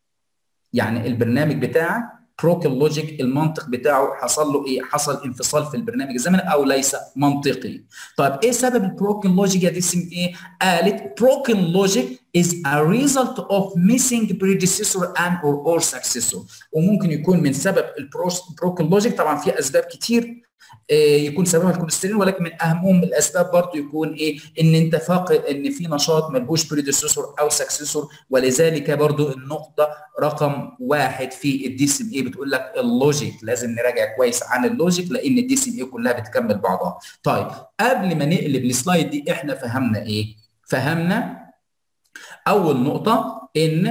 يعني البرنامج بتاعك بروكن لوجيك المنطق بتاعه حصل له ايه؟ حصل انفصال في البرنامج الزمني او ليس منطقي. طيب ايه سبب البروكن لوجيك يا دي اسم ايه؟ قالت بروكن لوجيك is a result of missing predecessor and or or successor وممكن يكون من سبب البروكن لوجيك طبعا في اسباب كتير يكون سببها الكوليسترول ولكن من اهمهم الاسباب برضه يكون ايه ان انت فاقد ان في نشاط ملهوش بريديسيسور او سكسيسور ولذلك برضه النقطه رقم واحد في الدي سي ام اي بتقول لك اللوجيك لازم نراجع كويس عن اللوجيك لان الدي سي ام اي كلها بتكمل بعضها طيب قبل ما نقلب السلايد دي احنا فهمنا ايه فهمنا اول نقطه ان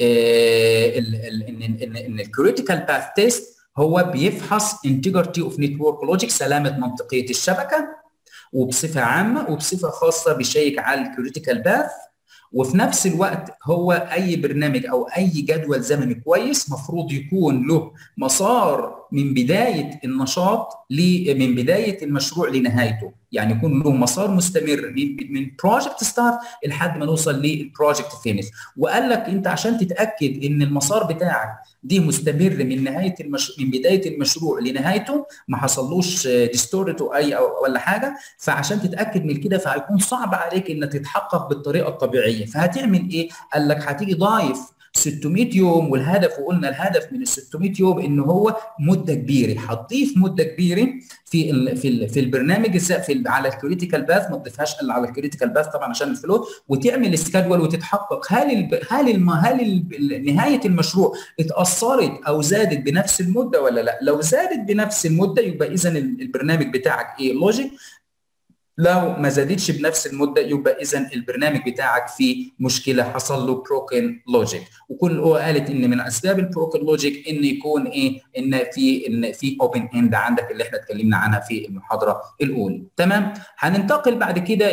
آه ان ان ان الكريتيكال باث تيست هو بيفحص انتجرتي اوف نتورك لوجيك سلامه منطقيه الشبكه وبصفه عامه وبصفه خاصه بيشيك على الكريتيكال باث وفي نفس الوقت هو اي برنامج او اي جدول زمني كويس مفروض يكون له مسار من بدايه النشاط من بدايه المشروع لنهايته يعني يكون له مسار مستمر من من بروجكت ستارت لحد ما نوصل للبروجكت فينيش وقال لك انت عشان تتاكد ان المسار بتاعك دي مستمر من نهايه المش... من بدايه المشروع لنهايته ما حصلوش ديستورت اي أو ولا حاجه فعشان تتاكد من كده فهيكون صعب عليك انك تتحقق بالطريقه الطبيعيه فهتعمل ايه؟ قال لك هتيجي ضايف 600 يوم والهدف وقلنا الهدف من ال 600 يوم ان هو مده كبيره هتضيف مده كبيره في ال في ال في البرنامج في على الكريتيكال باث ما تضيفهاش الا على الكريتيكال باث طبعا عشان الفلوت وتعمل سكادول وتتحقق هل ال هل ال هل ال نهايه المشروع اتاثرت او زادت بنفس المده ولا لا؟ لو زادت بنفس المده يبقى اذا البرنامج بتاعك ايه لوجيك لو ما زادتش بنفس المده يبقى اذا البرنامج بتاعك فيه مشكله حصل له بروكن لوجيك وكل قالت ان من اسباب البروكن لوجيك ان يكون ايه ان في ان في اوبن اند عندك اللي احنا اتكلمنا عنها في المحاضره الاولى تمام هننتقل بعد كده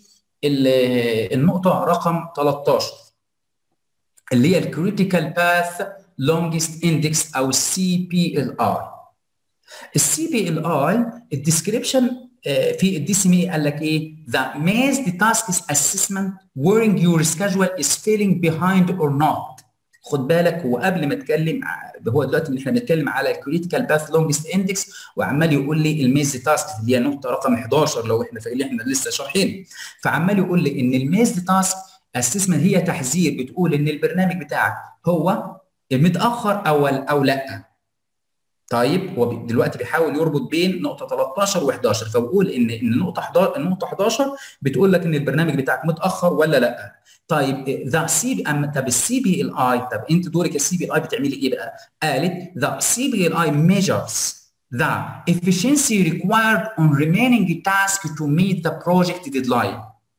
للنقطه رقم 13 اللي هي الكريتيكال باث لونجست اندكس او السي بي ال اي السي بي ال اي الديسكريبشن في الدي سي ام قال لك ايه the missed tasks assessment wherein your schedule is falling behind or not خد بالك هو قبل ما اتكلم هو دلوقتي احنا بنتكلم على الكريتيكال باث لونجست اندكس وعمال يقول لي الميز تاسك اللي هي نقطه رقم 11 لو احنا اللي احنا لسه شارحين فعمال يقول لي ان الميز تاسك اسسمنت هي تحذير بتقول ان البرنامج بتاعك هو متاخر او او لا طيب هو دلوقتي بيحاول يربط بين نقطه 13 و11 فبقول ان ان النقطه 11 النقطه 11 بتقول لك ان البرنامج بتاعك متاخر ولا لا طيب ذا سي بي ام طب السي بي ال اي طب انت دورك السي بي ال اي بتعملي ايه بقى؟ قالت ذا سي بي ال اي measures the efficiency required on remaining task to meet the project deadline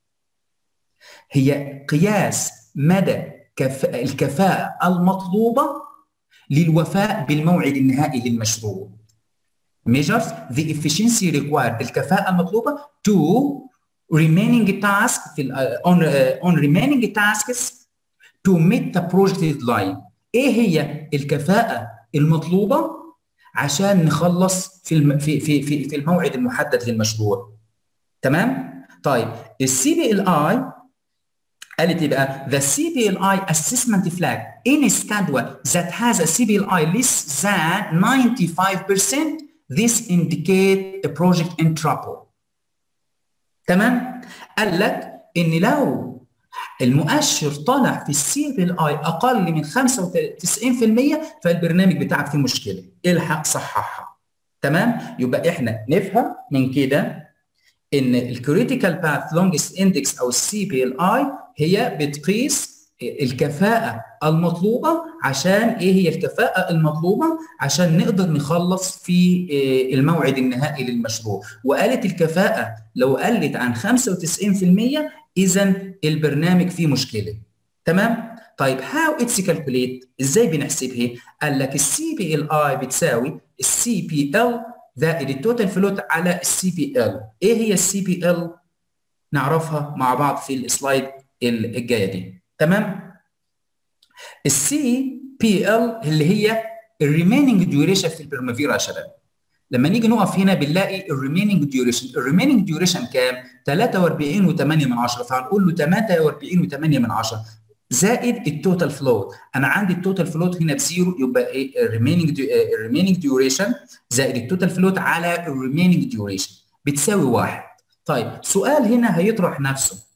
هي قياس مدى كف... الكفاءة المطلوبة للوفاء بالموعد النهائي للمشروع measures the efficiency required الكفاءة المطلوبة to remaining tasks في on, uh, on remaining tasks to meet the project deadline ايه هي الكفاءة المطلوبة عشان نخلص في الم... في في في في الموعد المحدد للمشروع تمام طيب السي بي ال اي قالت ايه بقى the CPLI assessment flag in a schedule that has a CPLI less than 95% this indicate a project in trouble تمام قال لك ان لو المؤشر طلع في السي بي اي اقل من 95% فالبرنامج بتاعك فيه مشكله الحق صححها تمام يبقى احنا نفهم من كده ان الكريتيكال باث لونجست اندكس او السي بي ال اي هي بتقيس الكفاءة المطلوبة عشان ايه هي الكفاءة المطلوبة عشان نقدر نخلص في الموعد النهائي للمشروع وقالت الكفاءة لو قلت عن 95% اذا البرنامج فيه مشكلة تمام طيب هاو اتس كالكوليت ازاي بنحسبها قال لك السي بي ال اي بتساوي السي بي ال زائد التوتال فلوت على السي بي ال ايه هي السي بي ال نعرفها مع بعض في السلايد الجايه دي تمام السي بي ال اللي هي الريميننج ديوريشن في البرمافيرا يا شباب لما نيجي نقف هنا بنلاقي الريميننج ديوريشن الريميننج ديوريشن كام 43 و8 من 10 فهنقول له 48 و8 من 10 زائد التوتال فلوت انا عندي التوتال فلوت هنا بزيرو يبقى ايه الريميننج الريميننج ديوريشن زائد التوتال فلوت على الريميننج ديوريشن بتساوي واحد طيب سؤال هنا هيطرح نفسه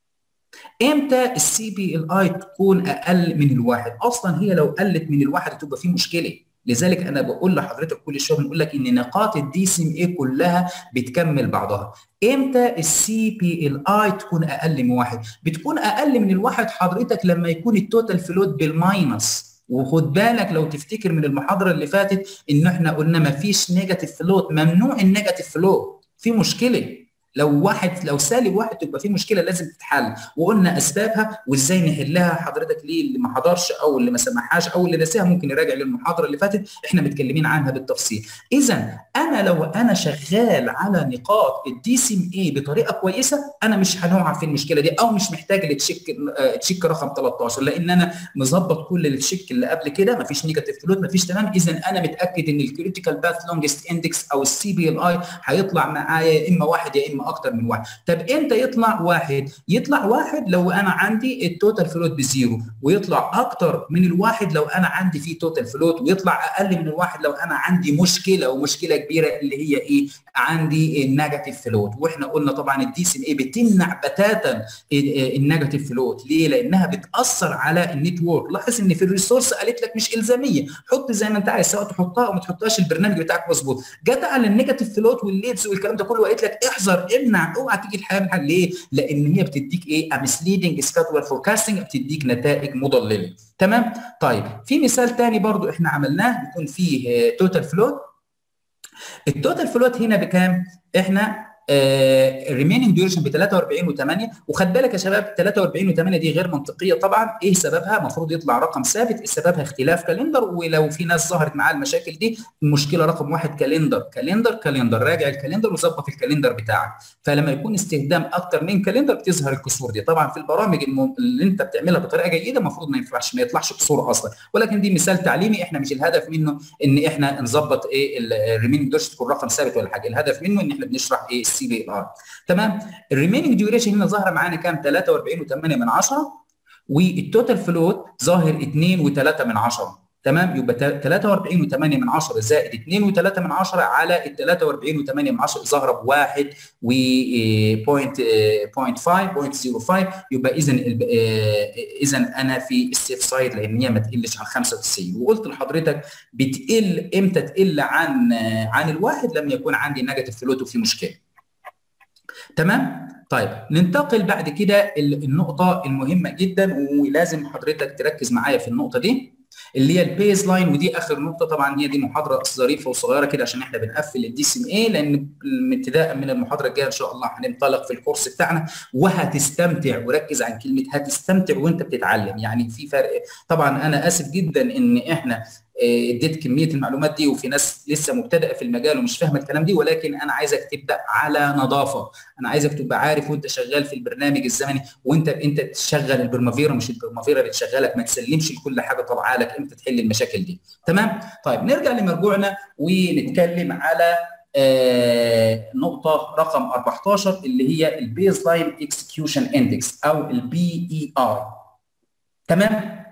امتى السي بي ال اي تكون اقل من الواحد اصلا هي لو قلت من الواحد تبقى في مشكله لذلك انا بقول لحضرتك كل شويه بنقول لك ان نقاط الدي سي ام اي كلها بتكمل بعضها امتى السي بي ال اي تكون اقل من واحد بتكون اقل من الواحد حضرتك لما يكون التوتال فلوت بالماينس وخد بالك لو تفتكر من المحاضره اللي فاتت ان احنا قلنا ما فيش نيجاتيف فلوت ممنوع النيجاتيف فلوت في مشكله لو واحد لو سالب واحد تبقى في مشكله لازم تتحل وقلنا اسبابها وازاي نحلها حضرتك ليه اللي ما حضرش او اللي ما سمعهاش او اللي نساها ممكن يراجع للمحاضره اللي فاتت احنا متكلمين عنها بالتفصيل اذا انا لو انا شغال على نقاط الدي سي ام اي بطريقه كويسه انا مش هنقع في المشكله دي او مش محتاج للتشيك تشيك رقم 13 لان انا مظبط كل التشيك اللي قبل كده ما فيش نيجاتيف فلوت ما فيش تمام اذا انا متاكد ان الكريتيكال باث لونجست اندكس او السي بي ال اي هيطلع معايا يا اما واحد يا اما اكتر من واحد طب امتى يطلع واحد يطلع واحد لو انا عندي التوتال فلوت بزيرو ويطلع اكتر من الواحد لو انا عندي فيه توتال فلوت ويطلع اقل من الواحد لو انا عندي مشكله ومشكله كبيره اللي هي ايه عندي النيجاتيف فلوت واحنا قلنا طبعا الدي سي اي بتمنع بتاتا النيجاتيف فلوت ليه لانها بتاثر على النتورك لاحظ ان في الريسورس قالت لك مش الزاميه حط زي ما انت عايز سواء تحطها او ما تحطهاش البرنامج بتاعك مظبوط جت على النيجاتيف فلوت والليدز والكلام ده كله وقالت لك احذر امنع اوعى تيجي الحياه من حل ليه؟ لان هي بتديك ايه؟ مسليدنج سكادول فوركاستنج بتديك نتائج مضلله تمام؟ طيب في مثال ثاني برضو احنا عملناه بيكون فيه توتال فلوت التوتال فلوت هنا بكام؟ احنا الريميننج ديوريشن ب 43 و8 وخد بالك يا شباب 43 و8 دي غير منطقيه طبعا ايه سببها؟ المفروض يطلع رقم ثابت سببها اختلاف كالندر ولو في ناس ظهرت معاها المشاكل دي المشكله رقم واحد كالندر كالندر كالندر راجع الكالندر وظبط الكالندر بتاعك فلما يكون استخدام اكتر من كالندر بتظهر الكسور دي طبعا في البرامج اللي انت بتعملها بطريقه جيده المفروض ما ينفعش ما يطلعش كسور اصلا ولكن دي مثال تعليمي احنا مش الهدف منه ان احنا نظبط ايه الريميننج ديوريشن تكون رقم ثابت ولا حاجه الهدف منه ان احنا بنشرح ايه السي بي ار تمام الريميننج ديوريشن هنا ظاهره معانا كام 43 و8 من 10 والتوتال فلوت ظاهر 2 و3 من 10 تمام يبقى 43 و8 من 10 زائد 2 و3 من 10 على ال 43 و8 من 10 ظاهره بواحد و بوينت 0.5 يبقى اذا اذا انا في السيف سايد لان هي ما تقلش عن 95 وقلت لحضرتك بتقل امتى تقل عن عن الواحد لما يكون عندي نيجاتيف فلوت وفي مشكله تمام طيب ننتقل بعد كده النقطه المهمه جدا ولازم حضرتك تركز معايا في النقطه دي اللي هي البيز لاين ودي اخر نقطه طبعا هي دي محاضره ظريفه وصغيره كده عشان احنا بنقفل الدي سي ام اي لان ابتداء من المحاضره الجايه ان شاء الله هننطلق في الكورس بتاعنا وهتستمتع وركز عن كلمه هتستمتع وانت بتتعلم يعني في فرق طبعا انا اسف جدا ان احنا اديت كميه المعلومات دي وفي ناس لسه مبتدئه في المجال ومش فاهمه الكلام دي ولكن انا عايزك تبدا على نظافه انا عايزك تبقى عارف وانت شغال في البرنامج الزمني وانت انت تشغل البرمافيرا مش البرمافيرا اللي تشغلك ما تسلمش لكل حاجه طالعه لك انت تحل المشاكل دي تمام طيب نرجع لمرجوعنا ونتكلم على آه نقطة رقم 14 اللي هي البيز لاين اكسكيوشن اندكس او البي اي اي تمام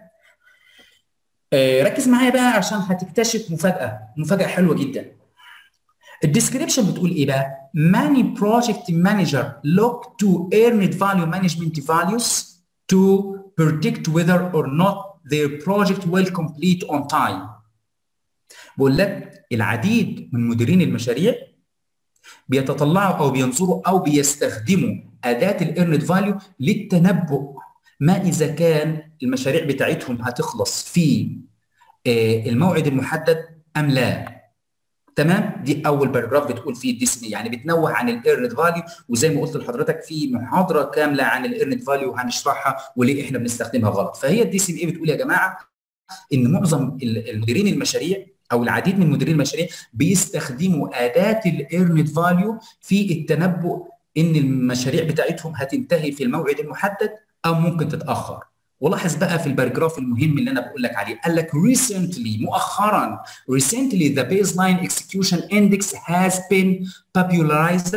آه ركز معايا بقى عشان هتكتشف مفاجأة مفاجأة حلوة جدا الديسكريبشن بتقول ايه بقى؟ Many project manager look to earned value management values to predict whether or not their project will complete on time. بقول لك العديد من مديرين المشاريع بيتطلعوا او بينظروا او بيستخدموا اداه الايرند فاليو للتنبؤ ما اذا كان المشاريع بتاعتهم هتخلص في الموعد المحدد ام لا تمام دي اول باراجراف بتقول فيه الديسني يعني بتنوه عن الايرند فاليو وزي ما قلت لحضرتك في محاضره كامله عن الايرند فاليو هنشرحها وليه احنا بنستخدمها غلط فهي الدي سي اي بتقول يا جماعه ان معظم المديرين المشاريع او العديد من مديرين المشاريع بيستخدموا اداه الايرند فاليو في التنبؤ ان المشاريع بتاعتهم هتنتهي في الموعد المحدد او ممكن تتاخر ولاحظ بقى في الباراجراف المهم اللي انا بقول لك عليه قال لك recently مؤخرا recently the baseline execution index has been popularized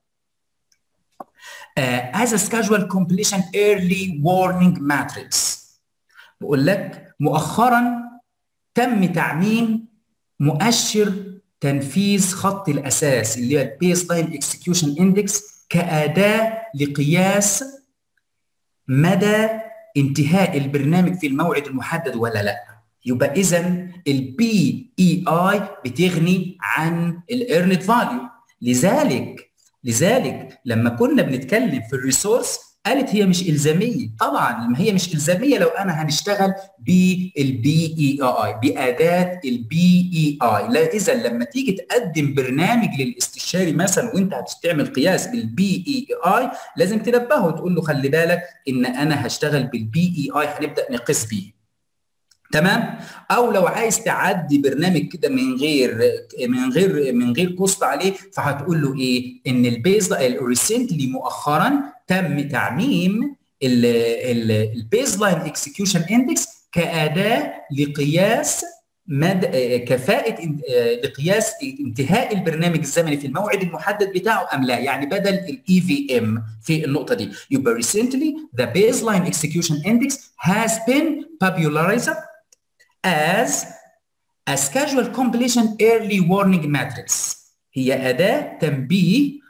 uh, as a schedule completion early warning matrix بقول لك مؤخرا تم تعميم مؤشر تنفيذ خط الاساس اللي هي البيس لاين اكسكيوشن اندكس كاداه لقياس مدى انتهاء البرنامج في الموعد المحدد ولا لا يبقى اذا البي اي اي بتغني عن الايرند فاليو لذلك لذلك لما كنا بنتكلم في الريسورس قالت هي مش الزاميه طبعا ما هي مش الزاميه لو انا هنشتغل بالبي اي اي باداه البي اي اي لا اذا لما تيجي تقدم برنامج للاستشاري مثلا وانت هتستعمل قياس بالبي اي اي لازم تنبهه وتقول له خلي بالك ان انا هشتغل بالبي اي اي هنبدا نقيس بيه تمام او لو عايز تعدي برنامج كده من غير من غير من غير كوست عليه فهتقول له ايه ان البيز ريسنتلي مؤخرا تم تعميم البيز لاين اكسكيوشن اندكس كاداه لقياس مدى كفاءة لقياس انتهاء البرنامج الزمني في الموعد المحدد بتاعه ام لا يعني بدل الاي في ام في النقطة دي يبقى recently the baseline execution index has been popularized as a schedule completion early warning matrix هي أداة تنبيه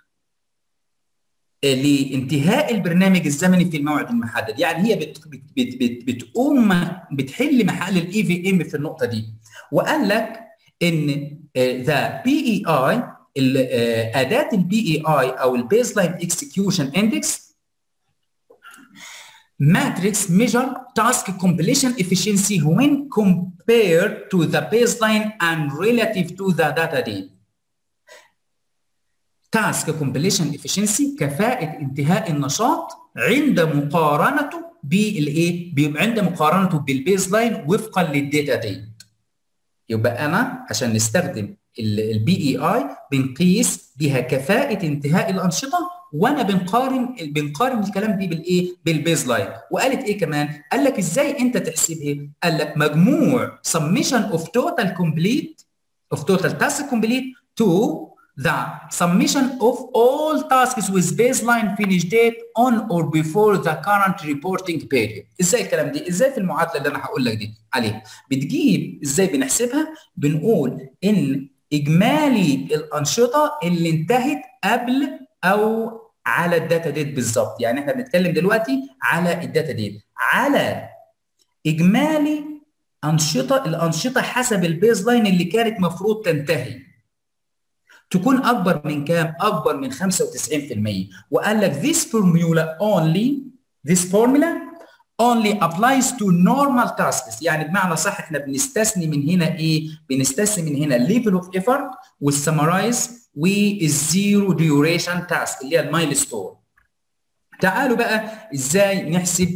لانتهاء البرنامج الزمني في الموعد المحدد يعني هي بت بت بت بت بتقوم بتحل محل الاي في ام في النقطه دي وقال لك ان ذا بي اي اي اداه البي اي اي او البيز لاين اكسكيوشن اندكس matrix measure task completion efficiency when compared to the baseline and relative to the data date. task completion efficiency كفاءة انتهاء النشاط عند مقارنته بالايه؟ عند مقارنته بالبيز لاين وفقا للداتا ديت. يبقى انا عشان نستخدم البي اي اي بنقيس بها كفاءة انتهاء الأنشطة وانا بنقارن بنقارن الكلام دي بالايه بالبيز لاين وقالت ايه كمان قال لك ازاي انت تحسبها قال لك مجموع summation of total complete of total task complete to the summation of all tasks with baseline finish date on or before the current reporting period ازاي الكلام دي ازاي في المعادله اللي انا هقول لك دي عليها بتجيب ازاي بنحسبها بنقول ان اجمالي الانشطه اللي انتهت قبل او على الداتا ديت بالظبط يعني احنا بنتكلم دلوقتي على الداتا ديت على اجمالي انشطه الانشطه حسب البيز لاين اللي كانت مفروض تنتهي تكون اكبر من كام اكبر من 95% وقال لك this formula only this formula only applies to normal tasks يعني بمعنى صح احنا بنستثني من هنا ايه بنستثني من هنا level of effort والسمرايز والزيرو ديوريشن تاسك اللي هي المايلستون تعالوا بقى ازاي نحسب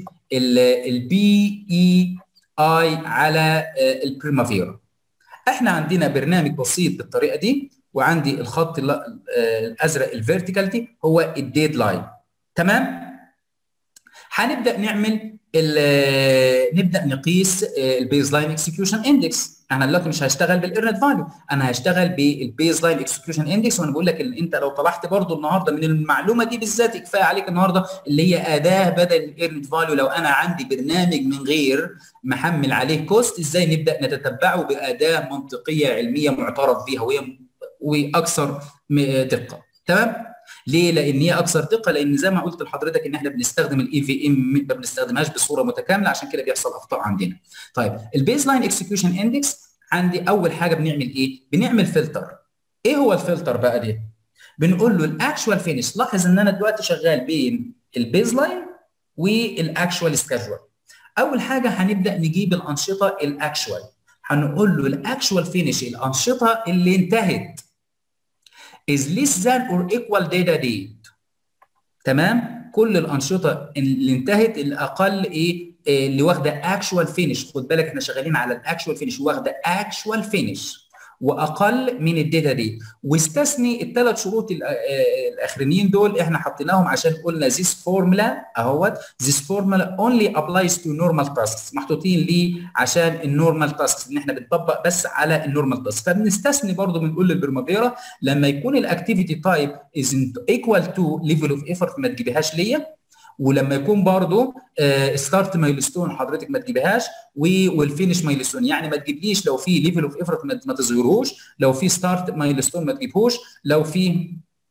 البي اي اي على البريمافيرا احنا عندنا برنامج بسيط بالطريقه دي وعندي الخط الازرق الفيرتيكال دي هو الديدلاين تمام هنبدا نعمل نبدا نقيس البيز لاين اكسكيوشن اندكس انا دلوقتي مش هشتغل بالارنت فاليو انا هشتغل بالبيز لاين اكسكيوشن اندكس وانا بقول لك ان انت لو طلعت برضو النهارده من المعلومه دي بالذات كفايه عليك النهارده اللي هي اداه بدل الارنت فاليو لو انا عندي برنامج من غير محمل عليه كوست ازاي نبدا نتتبعه باداه منطقيه علميه معترف بيها وهي واكثر دقه تمام ليه؟ لان هي اكثر دقه لان زي ما قلت لحضرتك ان احنا بنستخدم الاي في ام ما بنستخدمهاش بصوره متكامله عشان كده بيحصل اخطاء عندنا. طيب البيز لاين اكسكيوشن اندكس عندي اول حاجه بنعمل ايه؟ بنعمل فلتر. ايه هو الفلتر بقى ده؟ بنقول له الاكشوال فينش لاحظ ان انا دلوقتي شغال بين البيز لاين والاكشوال سكادجول. اول حاجه هنبدا نجيب الانشطه الاكشوال. هنقول له الاكشوال فينش الانشطه اللي انتهت is less than or equal data date تمام كل الانشطه اللي انتهت الاقل ايه, إيه اللي واخده اكشوال فينش خد بالك احنا شغالين على الاكشوال فينش واخده اكشوال فينش واقل من الداتا دي واستثني الثلاث شروط الاخرانيين دول احنا حطيناهم عشان قلنا this formula اهوت this formula only applies to normal tasks محطوطين ليه عشان النورمال تاسكس ان احنا بنطبق بس على النورمال تاسك فبنستثني برضه بنقول للبرمافيرا لما يكون الاكتيفيتي تايب is equal to level of effort ما تجيبهاش ليا ولما يكون برضه ستارت مايلستون حضرتك ما تجيبهاش والفينش مايلستون يعني ما تجيبليش لو في ليفل اوف ايفورت ما تظهرهوش لو في ستارت مايلستون ما تجيبهوش لو في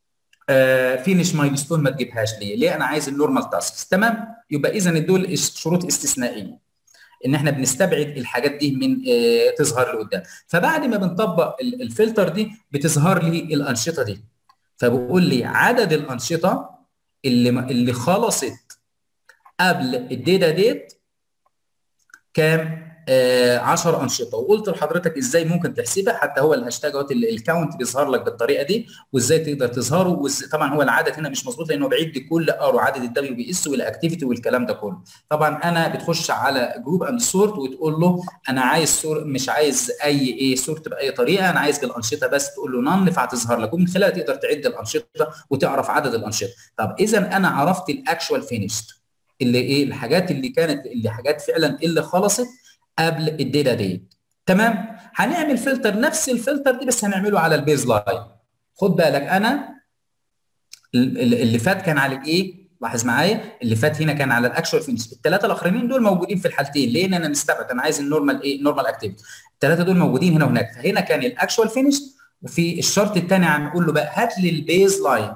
فينش مايلستون ما تجيبهاش ليه؟ ليه انا عايز النورمال تاسكس تمام؟ يبقى اذا دول شروط استثنائيه ان احنا بنستبعد الحاجات دي من آه تظهر لقدام فبعد ما بنطبق الفلتر دي بتظهر لي الانشطه دي فبقول لي عدد الانشطه اللي اللي خلصت قبل الداتا ديت كام؟ آه 10 انشطه وقلت لحضرتك ازاي ممكن تحسبها حتى هو الهاشتاج اهوت الكاونت بيظهر لك بالطريقه دي وازاي تقدر تظهره طبعا هو العدد هنا مش مظبوط لانه بعيد كل ار عدد الدبليو بي اس والاكتيفيتي والكلام ده كله طبعا انا بتخش على جروب اند سورت وتقول له انا عايز سور مش عايز اي ايه سورت باي طريقه انا عايز بالانشطه بس تقول له نان فهتظهر لك ومن خلالها تقدر تعد الانشطه وتعرف عدد الانشطه طب اذا انا عرفت الاكشوال فينيشد اللي ايه الحاجات اللي كانت اللي حاجات فعلا اللي خلصت قبل الداتا دي تمام هنعمل فلتر نفس الفلتر دي بس هنعمله على البيز لاين خد بالك انا اللي فات كان على الايه لاحظ معايا اللي فات هنا كان على الاكشوال فينش الثلاثه الاخرين دول موجودين في الحالتين ليه انا مستبعد انا عايز النورمال ايه نورمال اكتيفيتي الثلاثه دول موجودين هنا وهناك فهنا كان الاكشوال فينش وفي الشرط الثاني هنقول له بقى هات لي البيز لاين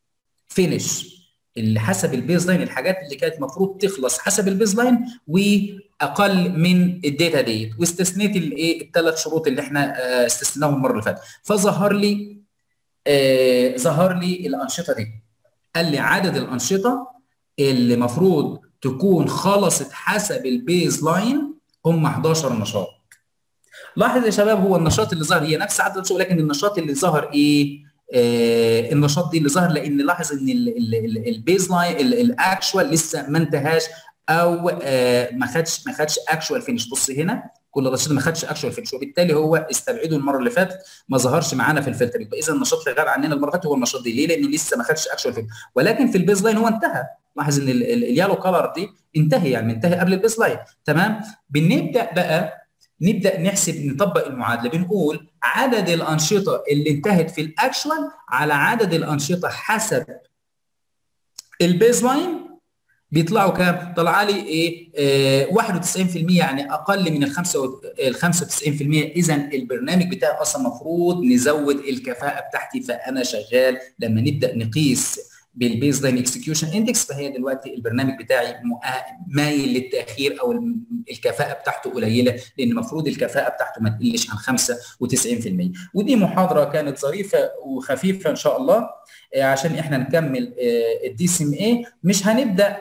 فينش اللي حسب البيز لاين الحاجات اللي كانت المفروض تخلص حسب البيز لاين واقل من الداتا ديت واستثنيت الايه الثلاث شروط اللي احنا استثناهم المره اللي فاتت فظهر لي آه ظهر لي الانشطه دي قال لي عدد الانشطه اللي المفروض تكون خلصت حسب البيز لاين هم 11 نشاط لاحظ يا شباب هو النشاط اللي ظهر هي نفس عدد الانشطه ولكن النشاط اللي ظهر ايه آه النشاط دي اللي ظهر لان لاحظ ان البيز لاين الاكشوال لسه ما انتهاش او آه ما خدش ما خدش اكشوال فينش بص هنا كل رصيد ما خدش اكشوال فينش وبالتالي هو استبعده المره اللي فاتت ما ظهرش معانا في الفلتر يبقى اذا النشاط اللي غاب عننا المره اللي فاتت هو النشاط دي ليه؟ لانه لسه ما خدش اكشوال فينش ولكن في البيز لاين هو انتهى لاحظ ان اليالو كلر دي انتهى يعني انتهى قبل البيز لاين تمام بنبدا بقى نبدا نحسب نطبق المعادله بنقول عدد الانشطه اللي انتهت في الاكشوال على عدد الانشطه حسب البيز لاين بيطلعوا كام؟ طلع لي ايه؟ آه 91% يعني اقل من ال 95% اذا البرنامج بتاعي اصلا المفروض نزود الكفاءه بتاعتي فانا شغال لما نبدا نقيس بالبيز لاين اكسكيوشن اندكس فهي دلوقتي البرنامج بتاعي مايل للتاخير او الكفاءه بتاعته قليله لان المفروض الكفاءه بتاعته ما تقلش عن 95% ودي محاضره كانت ظريفه وخفيفه ان شاء الله عشان احنا نكمل الدي سي ام اي مش هنبدا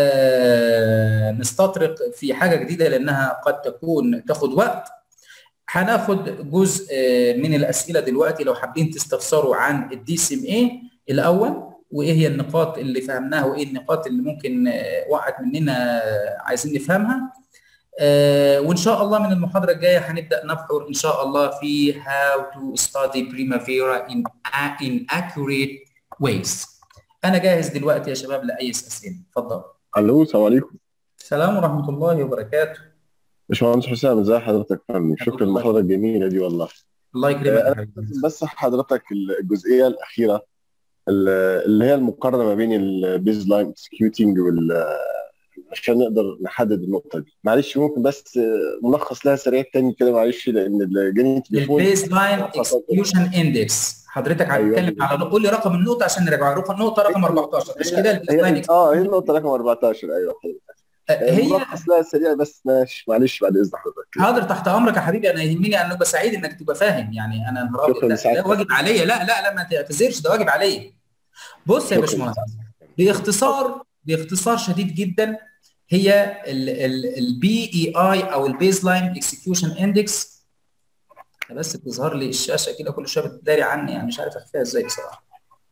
نستطرق في حاجه جديده لانها قد تكون تاخد وقت هناخد جزء من الاسئله دلوقتي لو حابين تستفسروا عن الدي سي ام اي الاول وايه هي النقاط اللي فهمناها وايه النقاط اللي ممكن وقعت مننا عايزين نفهمها وان شاء الله من المحاضره الجايه هنبدا نبحر ان شاء الله في how to study primavera in in accurate ways انا جاهز دلوقتي يا شباب لاي اسئله اتفضل الو السلام عليكم السلام ورحمه الله وبركاته باشمهندس حسام ازي حضرتك فندم شكرا للمحاضره الجميله دي والله الله يكرمك بس حضرتك الجزئيه الاخيره اللي هي المقارنه ما بين البيز لاين اكسكيوتنج وال عشان نقدر نحدد النقطه دي معلش ممكن بس ملخص لها سريع تاني كده معلش لان جاني تليفون البيز لاين اكسكيوشن اندكس حضرتك هتتكلم أيوة. على قول لي رقم النقطه عشان نراجع النقطه رقم 14 مش كده البيز لاين اه هي النقطه رقم 14 ايوه هي ملخص لها سريع بس ماشي معلش بعد اذن حضرتك حاضر تحت امرك يا حبيبي انا يهمني ان ابقى سعيد انك تبقى فاهم يعني انا ده واجب عليا لا لا لا ما تعتذرش ده واجب عليا بص يا باشمهندس باختصار باختصار شديد جدا هي البي اي اي او البيز لاين اكسكيوشن اندكس بس بتظهر لي الشاشه كده كل شويه بتداري عني يعني مش عارف اخفيها ازاي بصراحه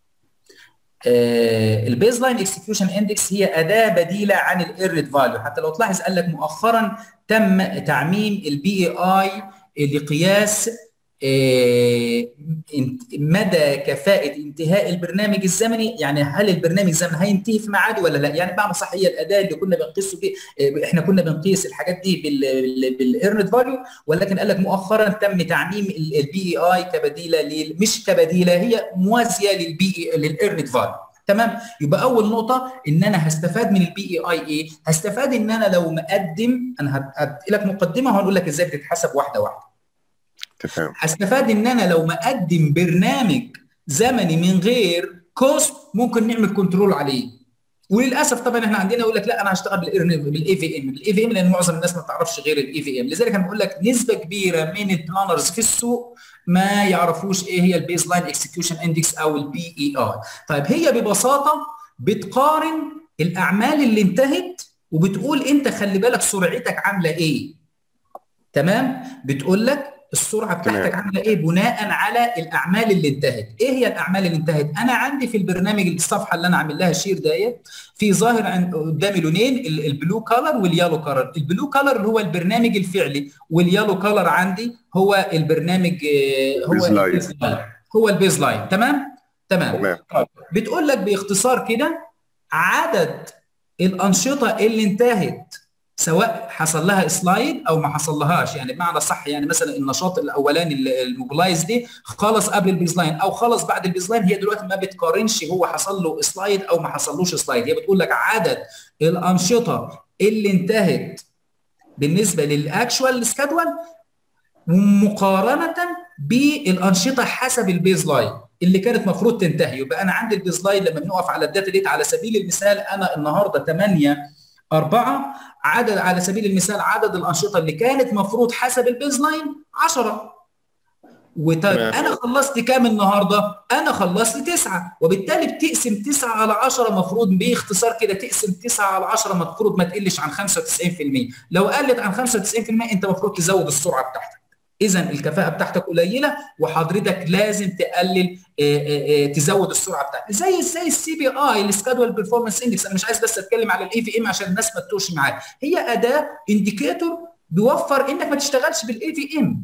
البيز لاين اكسكيوشن اندكس هي اداه بديله عن الايرد فاليو حتى لو تلاحظ قال لك مؤخرا تم تعميم البي اي اي لقياس مدى كفاءة انتهاء البرنامج الزمني يعني هل البرنامج الزمني هينتهي في ميعاده ولا لا يعني بمعنى صح هي الأداة اللي كنا بنقيسه بيه احنا كنا بنقيس الحاجات دي بالإيرنت فاليو ولكن قال لك مؤخرا تم تعميم البي اي اي كبديلة مش كبديلة هي موازية للبي للإيرنت فاليو تمام يبقى اول نقطه ان انا هستفاد من البي اي اي ايه هستفاد ان انا لو مقدم انا هدي لك مقدمه وهنقول لك ازاي بتتحسب واحده واحده تفهم هستفاد ان انا لو مقدم برنامج زمني من غير كوست ممكن نعمل كنترول عليه وللاسف طبعا احنا عندنا يقول لك لا انا هشتغل بالاي في ام بالاي في ام لان معظم الناس ما تعرفش غير الاي في ام لذلك انا بقول لك نسبه كبيره من البلانرز في السوق ما يعرفوش ايه هي البيز لاين اكسكيوشن اندكس او البي اي اي طيب هي ببساطه بتقارن الاعمال اللي انتهت وبتقول انت خلي بالك سرعتك عامله ايه تمام بتقول لك السرعه بتاعتك عامله ايه بناء على الاعمال اللي انتهت ايه هي الاعمال اللي انتهت انا عندي في البرنامج الصفحه اللي انا عامل لها شير ديت في ظاهر قدامي لونين البلو كلر واليالو كلر البلو كلر اللي هو البرنامج الفعلي واليالو كلر عندي هو البرنامج هو البيز لاين هو البيز لاين تمام تمام بتقول لك باختصار كده عدد الانشطه اللي انتهت سواء حصل لها سلايد او ما حصل لهاش يعني بمعنى صح يعني مثلا النشاط الاولاني الموبلايز دي خلص قبل البيز لاين او خلص بعد البيز لاين هي دلوقتي ما بتقارنش هو حصل له سلايد او ما حصلوش سلايد هي بتقول لك عدد الانشطه اللي انتهت بالنسبه للاكشوال سكادول مقارنه بالانشطه حسب البيز لاين اللي كانت مفروض تنتهي يبقى انا عندي البيز لاين لما بنقف على الداتا ديت على سبيل المثال انا النهارده 8 أربعة عدد على سبيل المثال عدد الأنشطة اللي كانت مفروض حسب البيز لاين 10 وطيب أنا خلصت كام النهاردة؟ أنا خلصت تسعة وبالتالي بتقسم تسعة على 10 مفروض باختصار كده تقسم تسعة على 10 مفروض ما تقلش عن 95% لو قلت عن 95% أنت مفروض تزود السرعة بتاعتك اذا الكفاءه بتاعتك قليله وحضرتك لازم تقلل آآ آآ تزود السرعه بتاعتك زي زي السي بي اي السكادول بيرفورمانس اندكس انا مش عايز بس اتكلم على الاي في ام عشان الناس ما تتوهش معايا هي اداه انديكيتور بيوفر انك ما تشتغلش بالاي في ام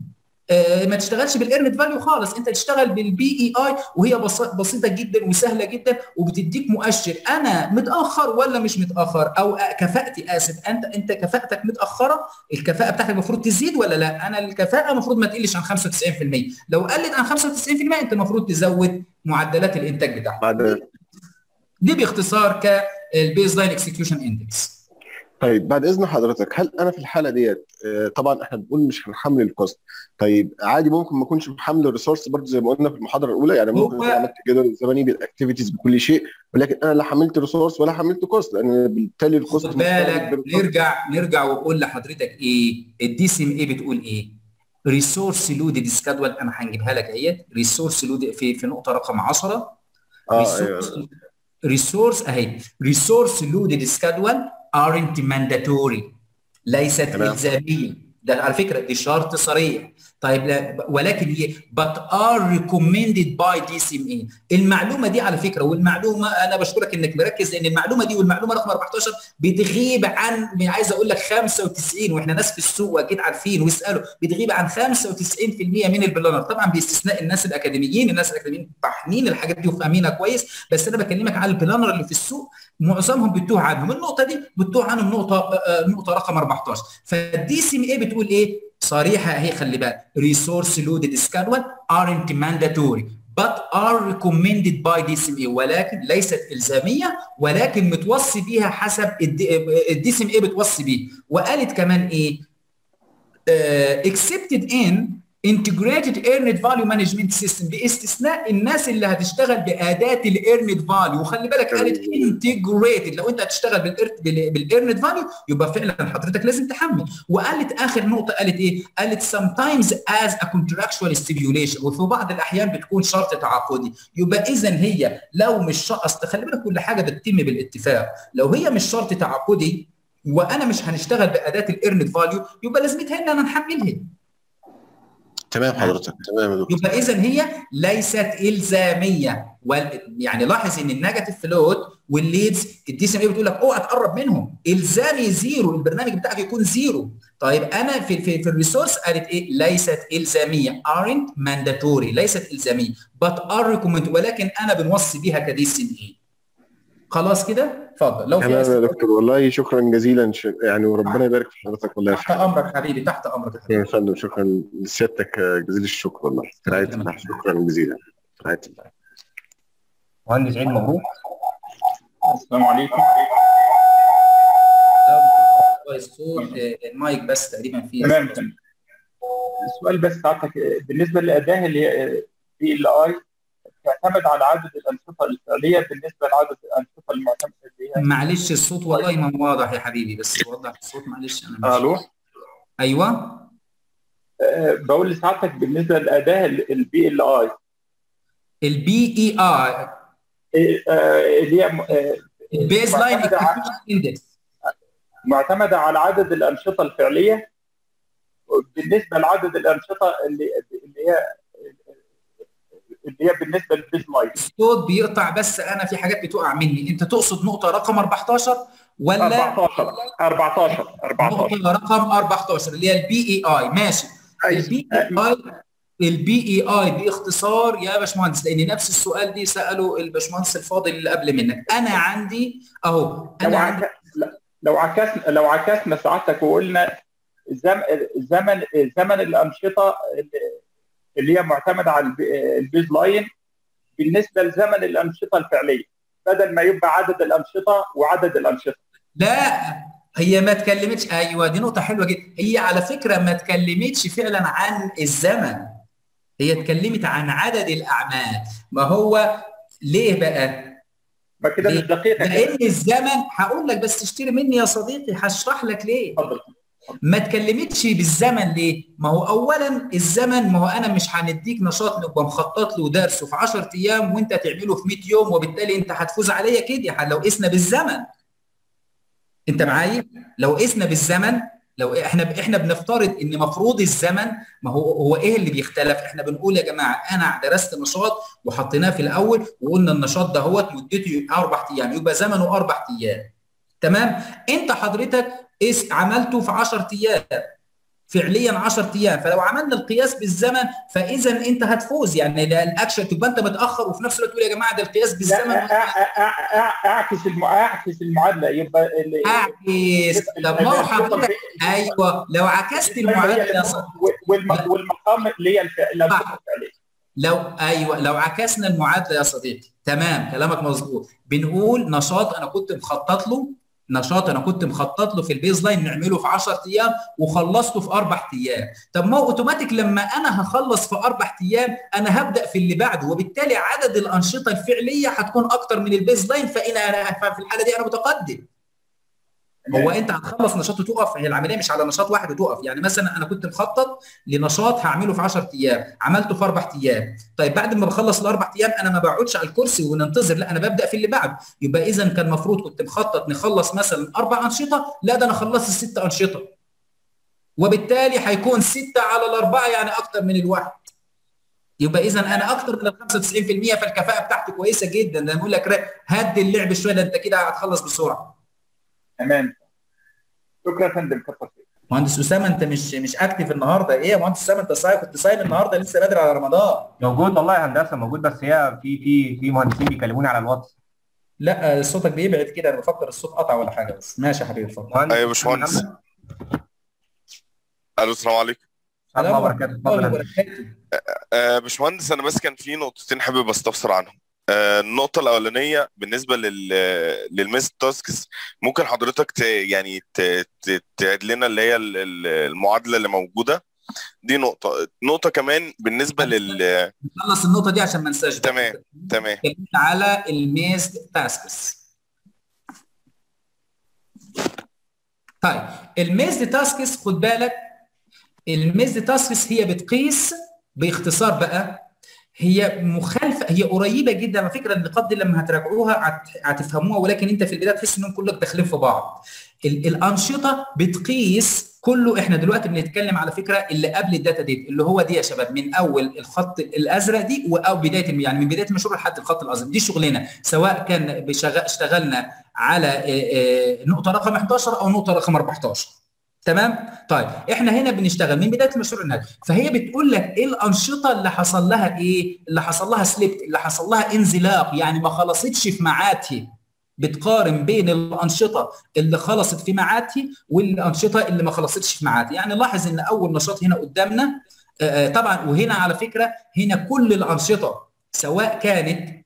آه ما تشتغلش بالايرنت فاليو خالص انت تشتغل بالبي اي اي وهي بسيطه جدا وسهله جدا وبتديك مؤشر انا متاخر ولا مش متاخر او كفاءتي اسف انت انت كفاءتك متاخره الكفاءه بتاعتك المفروض تزيد ولا لا انا الكفاءه المفروض ما تقلش عن 95% لو قلت عن 95% انت المفروض تزود معدلات الانتاج بتاعتك دي باختصار كالبيز لاين اكسكيوشن اندكس طيب بعد اذن حضرتك هل انا في الحاله ديت طبعا احنا بنقول مش هنحمل الكوست طيب عادي ممكن ما اكونش محمل الريسورس برضه زي ما قلنا في المحاضره الاولى يعني ممكن هو- اكون عملت جدول زمني بالاكتيفيتيز بكل شيء ولكن انا لا حملت ريسورس ولا حملت كوست لان بالتالي الكوست خد مرتبط بالك بالريسورس. نرجع نرجع واقول لحضرتك ايه الدي سي ام ايه بتقول ايه ريسورس لودد سكادول انا هنجيبها لك اهيت ريسورس لود في في نقطه رقم 10 اه ايوه ريسورس اهي ريسورس لودد سكادول ارنت مانداتوري ليست تمام. الزاميه ده على فكره دي شرط صريح طيب لا ولكن هي but are recommended by DCMA المعلومه دي على فكره والمعلومه انا بشكرك انك مركز لان المعلومه دي والمعلومه رقم 14 بتغيب عن من عايز اقول لك 95 واحنا ناس في السوق واكيد عارفين واسالوا بتغيب عن 95% من البلانر طبعا باستثناء الناس الاكاديميين الناس الاكاديميين فاهمين الحاجات دي وفاهمينها كويس بس انا بكلمك على البلانر اللي في السوق معظمهم بتوه عنهم النقطه دي بتوه عنهم نقطه آه، نقطه رقم 14 فالدي سي ام اي بتقول ايه صريحه اهي خلي بالك ريسورس لودد سكادول aren't mandatory but are recommended by DCMA ولكن ليست الزاميه ولكن متوصي بيها حسب الدي سي ام اي بتوصي بيه وقالت كمان ايه آه، accepted in integrated earned value management system باستثناء الناس اللي هتشتغل باداه الايرنت فاليو وخلي بالك قالت integrated لو انت هتشتغل بالايرنت فاليو يبقى فعلا حضرتك لازم تحمل وقالت اخر نقطه قالت ايه؟ قالت sometimes as a contractual stipulation وفي بعض الاحيان بتكون شرط تعاقدي يبقى اذا هي لو مش شرط اصل خلي بالك كل حاجه بتتم بالاتفاق لو هي مش شرط تعاقدي وانا مش هنشتغل باداه الايرنت فاليو يبقى لازمتها ان انا نحملها تمام حضرتك تمام يا دكتور يبقى اذا هي ليست الزاميه وال... يعني لاحظ ان النيجاتيف فلوت والليدز الدي سي ام اي بتقول لك اوعى تقرب منهم الزامي زيرو البرنامج بتاعك يكون زيرو طيب انا في في, في الريسورس قالت ايه ليست الزاميه aren't mandatory ليست الزاميه but are recommended ولكن انا بنوصي بيها كدي سي ام اي خلاص كده اتفضل لو في تمام يا أسئلة، دكتور والله شكرا جزيلا ش- يعني وربنا يبارك في حضرتك والله يا تحت امرك حبيبي تحت امرك يا حبيبي يا فندم شكرا لسيادتك جزيل الشكر والله رعاية الله شكرا جزيلا رعاية الله مهندس عيد مبروك السلام عليكم كويس صوت آه، المايك بس تقريبا فيه تمام تمام السؤال بس ساعتك بالنسبه للاداه اللي هي بي ال اي تعتمد على عدد الانشطه الفعليه بالنسبه لعدد الانشطه المعتمده فيها معلش الصوت والله ما واضح يا حبيبي بس وضح الصوت معلش انا مش الو ايوه أه بقول لسعادتك بالنسبه للاداه البي ال اي البي اي اي اللي هي م- آه، البيز لاين معتمدة على- اندكس معتمده على عدد الانشطه الفعليه بالنسبه لعدد الانشطه اللي اللي هي اللي هي بالنسبه للبيز لاين الصوت بيقطع بس انا في حاجات بتقع مني انت تقصد نقطه رقم 14 ولا 14 14 14 نقطه رقم 14 اللي هي البي اي اي ماشي البي اي اي البي اي اي باختصار يا باشمهندس لان نفس السؤال دي ساله الباشمهندس الفاضل اللي قبل منك انا عندي اهو لو انا عندي عك... لو عكسنا لو عكسنا سعادتك وقلنا زم... زمن زمن الانشطه اللي هي معتمده على الب- البيز لاين بالنسبه لزمن الانشطه الفعليه بدل ما يبقى عدد الانشطه وعدد الانشطه لا هي ما اتكلمتش ايوه دي نقطه حلوه جدا هي على فكره ما اتكلمتش فعلا عن الزمن هي اتكلمت عن عدد الاعمال ما هو ليه بقى ما كده ليه؟ مش دقيقه كده. لان الزمن هقول لك بس تشتري مني يا صديقي هشرح لك ليه اتفضل ما اتكلمتش بالزمن ليه؟ ما هو اولا الزمن ما هو انا مش هنديك نشاط نبقى مخطط له درس في 10 ايام وانت تعمله في 100 يوم وبالتالي انت هتفوز عليا كده لو قسنا بالزمن انت معايا؟ لو قسنا بالزمن لو احنا احنا بنفترض ان مفروض الزمن ما هو هو ايه اللي بيختلف؟ احنا بنقول يا جماعه انا درست نشاط وحطيناه في الاول وقلنا النشاط دهوت مدته اربع ايام يبقى زمنه اربع ايام تمام؟ انت حضرتك اس عملته في 10 ايام فعليا 10 ايام فلو عملنا القياس بالزمن فاذا انت هتفوز يعني الاكشن تبقى انت متاخر وفي نفس الوقت تقول يا جماعه ده القياس لا بالزمن أ- أ- أ- أ- اعكس الم- اعكس المعادله يبقى ال- اعكس طب ما هو حضرتك ايوه لو عكست المعادله يا صاحبي والم- والمقام اللي هي الف- الانشطه صح. الفعليه لو ايوه لو عكسنا المعادله يا صديقي تمام كلامك مظبوط بنقول نشاط انا كنت مخطط له نشاط انا كنت مخطط له في البيز لاين نعمله في 10 ايام وخلصته في اربع ايام طب ما هو اوتوماتيك لما انا هخلص في اربع ايام انا هبدا في اللي بعده وبالتالي عدد الانشطه الفعليه هتكون اكتر من البيز لاين فانا أنا- ففي الحاله دي انا متقدم هو انت هتخلص نشاط وتقف هي العمليه مش على نشاط واحد وتقف يعني مثلا انا كنت مخطط لنشاط هعمله في 10 ايام عملته في اربع ايام طيب بعد ما بخلص الاربع ايام انا ما بقعدش على الكرسي وننتظر لا انا ببدا في اللي بعده يبقى اذا كان المفروض كنت مخطط نخلص مثلا اربع انشطه لا ده انا خلصت ست انشطه وبالتالي هيكون سته على الاربعه يعني اكتر من الواحد يبقى اذا انا اكتر من ال 95% فالكفاءه بتاعتي كويسه جدا ده بقول لك ر- هدي اللعب شويه ده انت كده هتخلص بسرعه تمام شكرا يا فندم كتر خيرك مهندس اسامه انت مش مش اكتف النهارده ايه يا مهندس اسامه انت صايم كنت صايم النهارده لسه بدري على رمضان موجود والله يا هندسه موجود بس هي في في في مهندسين بيكلموني على الواتس لا صوتك بيبعد كده انا بفكر الصوت قطع ولا حاجه بس ماشي يا حبيبي اتفضل مهندس ايوه يا باشمهندس محمد. الو السلام عليكم السلام عليكم وبركاته اتفضل يا هندسة. وبركاته آه باشمهندس انا بس كان في نقطتين حابب استفسر عنهم آه النقطة الأولانية بالنسبة لل للميس تاسكس ممكن حضرتك ت... يعني ت... ت... تعيد لنا اللي هي ال- ال- المعادلة اللي موجودة دي نقطة نقطة كمان بالنسبة لل نخلص النقطه دي عشان ما انساش تمام تمام اتكلمت على الميزد تاسكس طيب الميزد تاسكس خد بالك الميزد تاسكس هي بتقيس باختصار بقى هي مخالفه هي قريبه جدا على فكره النقاط دي لما هتراجعوها هت- هتفهموها ولكن انت في البدايه تحس انهم كلك داخلين في بعض ال- الانشطه بتقيس كله احنا دلوقتي بنتكلم على فكره اللي قبل الداتا ديت اللي هو دي يا شباب من اول الخط الازرق دي او بدايه الم- يعني من بدايه المشروع لحد الخط الازرق دي شغلنا سواء كان بشغ- اشتغلنا على آه، آه، نقطه رقم 11 او نقطه رقم 14 تمام طيب احنا هنا بنشتغل من بدايه المشروع للنهايه فهي بتقول لك ايه الانشطه اللي حصل لها ايه اللي حصل لها سليبت اللي حصل لها انزلاق يعني ما خلصتش في ميعادها بتقارن بين الانشطه اللي خلصت في ميعادها والانشطه اللي ما خلصتش في ميعادها يعني لاحظ ان اول نشاط هنا قدامنا آه، آه، طبعا وهنا على فكره هنا كل الانشطه سواء كانت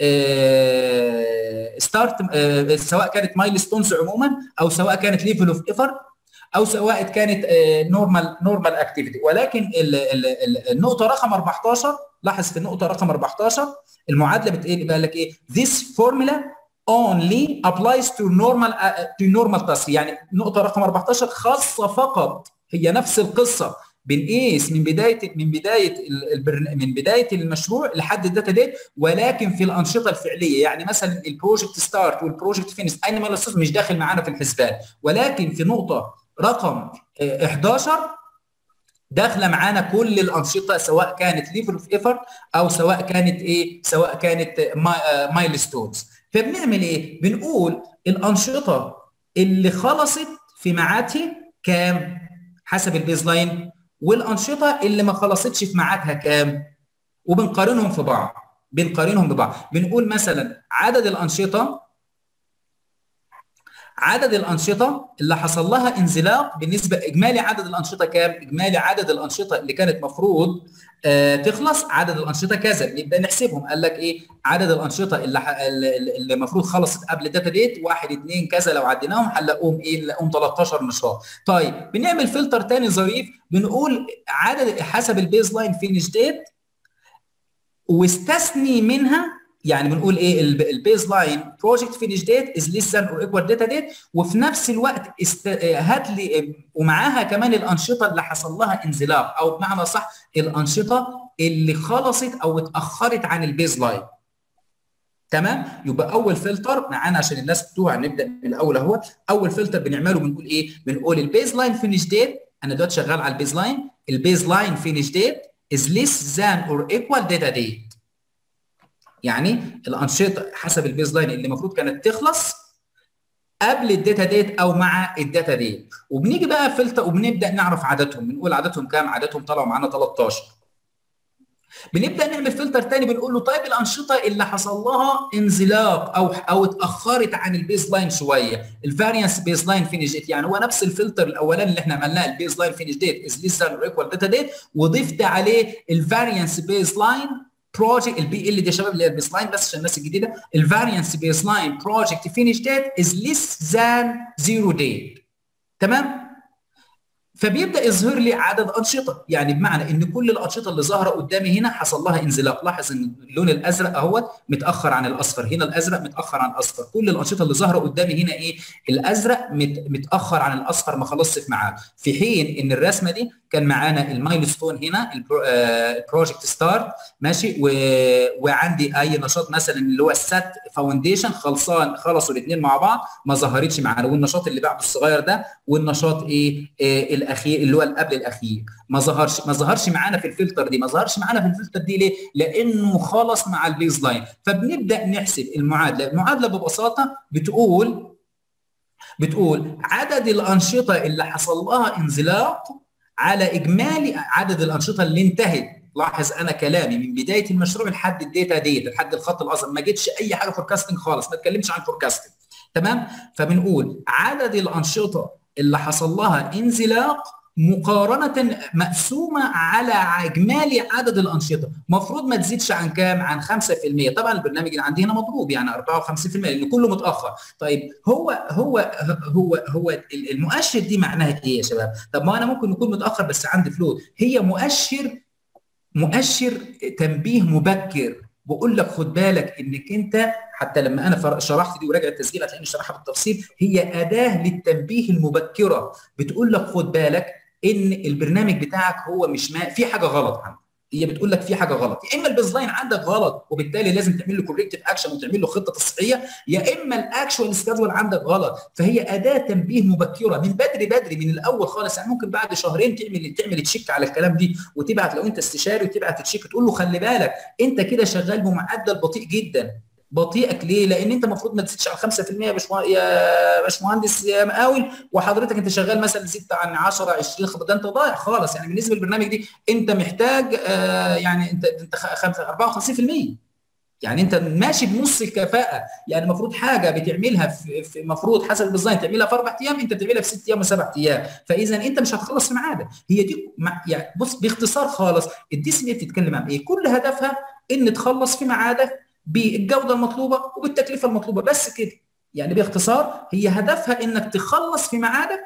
ستارت سواء كانت مايلستونز عموما او سواء كانت ليفل اوف ايفورت او سواء كانت نورمال نورمال اكتيفيتي ولكن ال ال ال النقطه رقم 14 لاحظ في النقطه رقم 14 المعادله بتقول بقى لك ايه this formula only applies to normal uh, to normal task يعني نقطه رقم 14 خاصه فقط هي نفس القصه بنقيس من بدايه من بدايه البرن... من بدايه المشروع لحد الداتا ديت ولكن في الانشطه الفعليه يعني مثلا البروجكت ستارت والبروجكت فينش اينما الاستاذ مش داخل معانا في الحسبان ولكن في نقطه رقم 11 داخله معانا كل الانشطه سواء كانت ليفل اوف ايفورت او سواء كانت ايه سواء كانت مايلستونز فبنعمل ايه بنقول الانشطه اللي خلصت في ميعادها كام حسب البيز لاين والانشطه اللي ما خلصتش في ميعادها كام وبنقارنهم في بعض بنقارنهم ببعض بنقول مثلا عدد الانشطه عدد الانشطه اللي حصل لها انزلاق بالنسبه اجمالي عدد الانشطه كام اجمالي عدد الانشطه اللي كانت مفروض آه تخلص عدد الانشطه كذا نبدا نحسبهم قال لك ايه عدد الانشطه اللي اللي المفروض خلصت قبل الداتا ديت 1 2 كذا لو عديناهم هنلاقوهم ايه نلاقوهم 13 نشاط طيب بنعمل فلتر تاني ظريف بنقول عدد حسب البيز لاين فينش ديت واستثني منها يعني بنقول ايه البيز لاين بروجكت فينيش ديت از ليس ذان اور ايكوال داتا ديت وفي نفس الوقت است... هات لي ومعاها كمان الانشطه اللي حصل لها انزلاق او بمعنى صح الانشطه اللي خلصت او اتاخرت عن البيز لاين تمام يبقى اول فلتر معانا عشان الناس بتوع نبدا من الاول اهو اول فلتر بنعمله بنقول ايه بنقول البيز لاين فينيش ديت انا دلوقتي شغال على البيز لاين البيز لاين فينيش ديت از less than or equal data date يعني الانشطه حسب البيز لاين اللي المفروض كانت تخلص قبل الداتا ديت او مع الداتا ديت وبنيجي بقى فلتر وبنبدا نعرف عددهم بنقول عددهم كام عددهم طلعوا معانا 13 بنبدا نعمل فلتر تاني بنقول له طيب الانشطه اللي حصل لها انزلاق او او اتاخرت عن البيز لاين شويه الفاريانس بيز لاين فينيش ديت يعني هو نفس الفلتر الاولاني اللي احنا عملناه البيز لاين فينيش ديت از ليس ذان ايكوال داتا ديت وضفت عليه الفاريانس بيز لاين بروجكت البي ال دي يا شباب اللي هي البيز لاين بس عشان الناس الجديده الفاريانس بيز لاين بروجكت فينيش ديت از ليس ذان زيرو ديت تمام فبيبدا يظهر لي عدد انشطه يعني بمعنى ان كل الانشطه اللي ظاهره قدامي هنا حصل لها انزلاق لاحظ ان اللون الازرق اهوت متاخر عن الاصفر هنا الازرق متاخر عن الاصفر كل الانشطه اللي ظاهره قدامي هنا ايه الازرق مت متاخر عن الاصفر ما خلصش في ميعاد في حين ان الرسمه دي كان معانا المايلستون هنا البروجكت ستارت ماشي و... وعندي اي نشاط مثلا اللي هو السات فاونديشن خلصان خلصوا الاثنين مع بعض ما ظهرتش معانا والنشاط اللي بعده الصغير ده والنشاط ايه, إيه الاخير اللي هو اللي قبل الاخير ما ظهرش ما ظهرش معانا في الفلتر دي ما ظهرش معانا في الفلتر دي ليه لانه خلص مع البيز لاين فبنبدا نحسب المعادله المعادله ببساطه بتقول بتقول عدد الانشطه اللي حصل لها انزلاق على اجمالي عدد الانشطه اللي انتهت لاحظ انا كلامي من بدايه المشروع لحد الداتا ديت لحد الخط الازرق ما جتش اي حاجه فوركاستنج خالص ما اتكلمش عن فوركاستنج تمام فبنقول عدد الانشطه اللي حصل لها انزلاق مقارنة مقسومة على إجمالي عدد الأنشطة مفروض ما تزيدش عن كام عن 5% طبعا البرنامج اللي عندي هنا مضروب يعني 54% لأن كله متأخر طيب هو هو هو هو المؤشر دي معناها إيه يا شباب طب ما أنا ممكن يكون متأخر بس عندي فلوت هي مؤشر مؤشر تنبيه مبكر بقول لك خد بالك انك انت حتى لما انا شرحت دي وراجع التسجيل هتلاقيني شرحها بالتفصيل هي اداه للتنبيه المبكره بتقول لك خد بالك ان البرنامج بتاعك هو مش ما في حاجه غلط عندك هي بتقول لك في حاجه غلط يا اما البيز لاين عندك غلط وبالتالي لازم تعمل له كوريكتيف اكشن وتعمل له خطه تصحيحيه يا اما الاكشوال سكادول عندك غلط فهي اداه تنبيه مبكره من بدري بدري من الاول خالص يعني ممكن بعد شهرين تعمل تعمل تشيك على الكلام دي وتبعت لو انت استشاري وتبعت تشيك تقول له خلي بالك انت كده شغال بمعدل بطيء جدا بطيئك ليه؟ لان انت المفروض ما تزيدش عن 5% يا باشمهندس يا باشمهندس يا مقاول وحضرتك انت شغال مثلا زدت عن 10 20 ده انت ضايع خالص يعني بالنسبه للبرنامج دي انت محتاج آه يعني انت انت 54% يعني انت ماشي بنص الكفاءه يعني المفروض حاجه بتعملها في المفروض حسب الديزاين تعملها في اربع ايام انت بتعملها في ست ايام وسبع ايام فاذا انت مش هتخلص في ميعادك هي دي يعني بص باختصار خالص الدي سي بتتكلم عن ايه؟ كل هدفها ان تخلص في ميعادك بالجوده المطلوبه وبالتكلفه المطلوبه بس كده يعني باختصار هي هدفها انك تخلص في ميعادك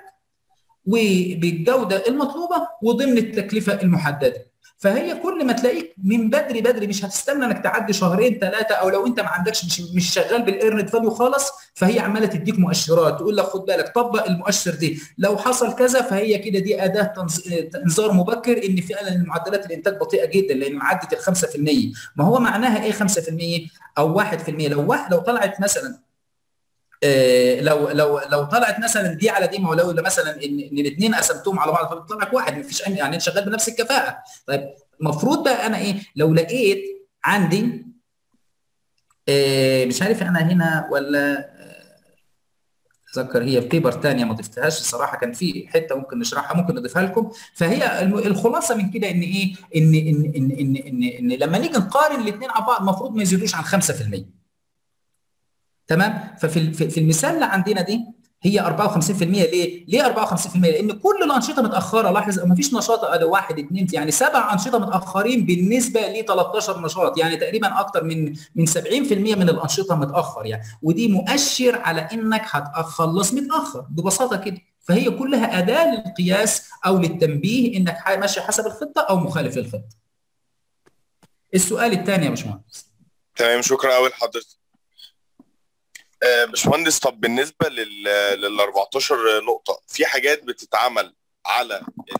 وبالجوده المطلوبه وضمن التكلفه المحدده فهي كل ما تلاقيك من بدري بدري مش هتستنى انك تعدي شهرين ثلاثه او لو انت ما عندكش مش, مش شغال بالايرنت فاليو خالص فهي عماله تديك مؤشرات تقول لك خد بالك طبق المؤشر دي لو حصل كذا فهي كده دي اداه انذار مبكر ان فعلا معدلات الانتاج بطيئه جدا لان عدت ال 5% ما هو معناها ايه 5% او 1% لو واحد لو طلعت مثلا إيه لو لو لو طلعت مثلا دي على دي ما هو لو مثلا ان, إن الاثنين قسمتهم على بعض فبيطلع لك واحد مفيش يعني انت شغال بنفس الكفاءه طيب المفروض بقى انا ايه لو لقيت عندي إيه مش عارف انا هنا ولا اتذكر هي في بيبر ثانيه ما ضفتهاش الصراحه كان في حته ممكن نشرحها ممكن نضيفها لكم فهي الخلاصه من كده ان ايه ان ان ان ان, إن, إن لما نيجي نقارن الاثنين على بعض المفروض ما يزيدوش عن 5% تمام ففي في المثال اللي عندنا دي هي 54% ليه؟ ليه 54%؟ لان كل الانشطه متاخره لاحظ ما فيش نشاط ادي واحد اثنين يعني سبع انشطه متاخرين بالنسبه ل 13 نشاط يعني تقريبا اكثر من من 70% من الانشطه متاخر يعني ودي مؤشر على انك هتخلص متاخر ببساطه كده فهي كلها اداه للقياس او للتنبيه انك ماشي حسب الخطه او مخالف للخطه. السؤال الثاني يا باشمهندس. تمام شكرا قوي لحضرتك. باشمهندس طب بالنسبه لل لل 14 نقطه في حاجات بتتعمل على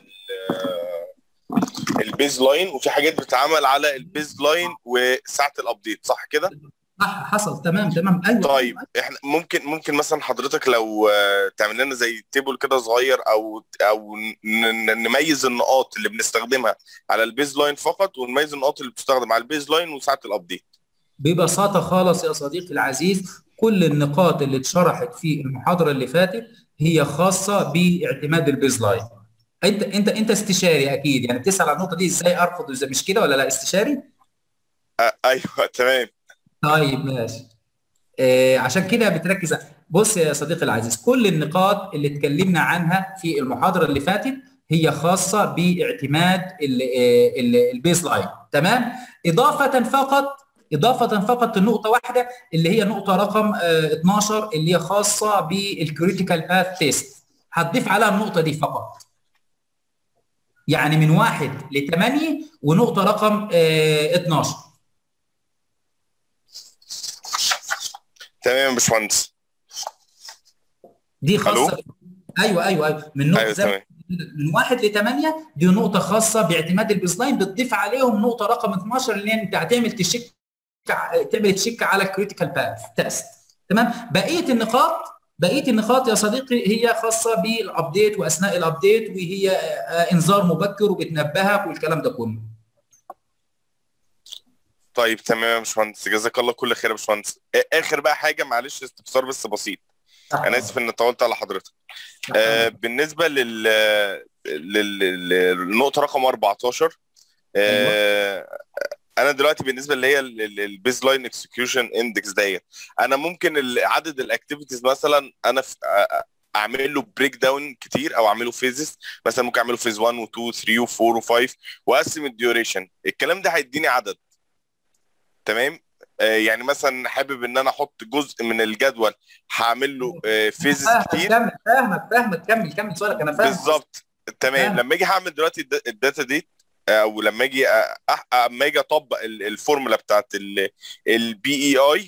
البيز لاين وفي حاجات بتتعمل على البيز لاين وساعه الابديت صح كده؟ صح حصل تمام تمام ايوه طيب احنا ممكن ممكن مثلا حضرتك لو تعمل لنا زي تيبل كده صغير او او نميز النقاط اللي بنستخدمها على البيز لاين فقط ونميز النقاط اللي بتستخدم على البيز لاين وساعه الابديت ببساطه خالص يا صديقي العزيز كل النقاط اللي اتشرحت في المحاضره اللي فاتت هي خاصه باعتماد البيز لاين انت انت انت استشاري اكيد يعني بتسال على النقطه دي ازاي ارفض اذا مش كده ولا لا استشاري آه، ايوه تمام طيب ماشي آه عشان كده بتركز بص يا صديقي العزيز كل النقاط اللي اتكلمنا عنها في المحاضره اللي فاتت هي خاصه باعتماد ال- آه، ال- البيز لاين تمام اضافه فقط اضافه فقط لنقطه واحده اللي هي نقطه رقم آه 12 اللي هي خاصه بالكريتيكال باث تيست هتضيف عليها النقطه دي فقط يعني من واحد لثمانية ونقطه رقم آه 12 تمام يا باشمهندس دي خاصه ايوه ايوه ايوه من نقطه ايوه زي ما تمام من واحد لثمانية دي نقطة خاصة باعتماد البيز لاين بتضيف عليهم نقطة رقم 12 اللي انت هتعمل تشيك تعمل تشيك على الكريتيكال باث تيست تمام بقية النقاط بقية النقاط يا صديقي هي خاصة بالابديت واثناء الابديت وهي آه، انذار مبكر وبتنبهك والكلام ده كله طيب تمام يا باشمهندس جزاك الله كل خير يا باشمهندس آه، اخر بقى حاجه معلش استفسار بس بسيط انا اسف ان طولت على حضرتك آه، بالنسبه لل لل- لل- للنقطه رقم 14 آه، انا دلوقتي بالنسبه اللي هي البيز لاين اكسكيوشن اندكس ديت انا ممكن ال- عدد الاكتيفيتيز مثلا انا في آه، اعمل له بريك داون كتير او اعمله فيزز مثلا ممكن اعمله فيز 1 و2 و3 و4 و5 واقسم الديوريشن الكلام ده هيديني عدد تمام آه، يعني مثلا حابب ان انا احط جزء من الجدول هعمل له فيزز فاهمك كتير كمل فاهمك فاهمك كمل كمل سؤالك انا فاهم بالظبط تمام فاهم. لما اجي هعمل دلوقتي الد- الداتا دي او لما اجي أ- أح- اما اجي اطبق ال- الفورمولا بتاعت البي اي اي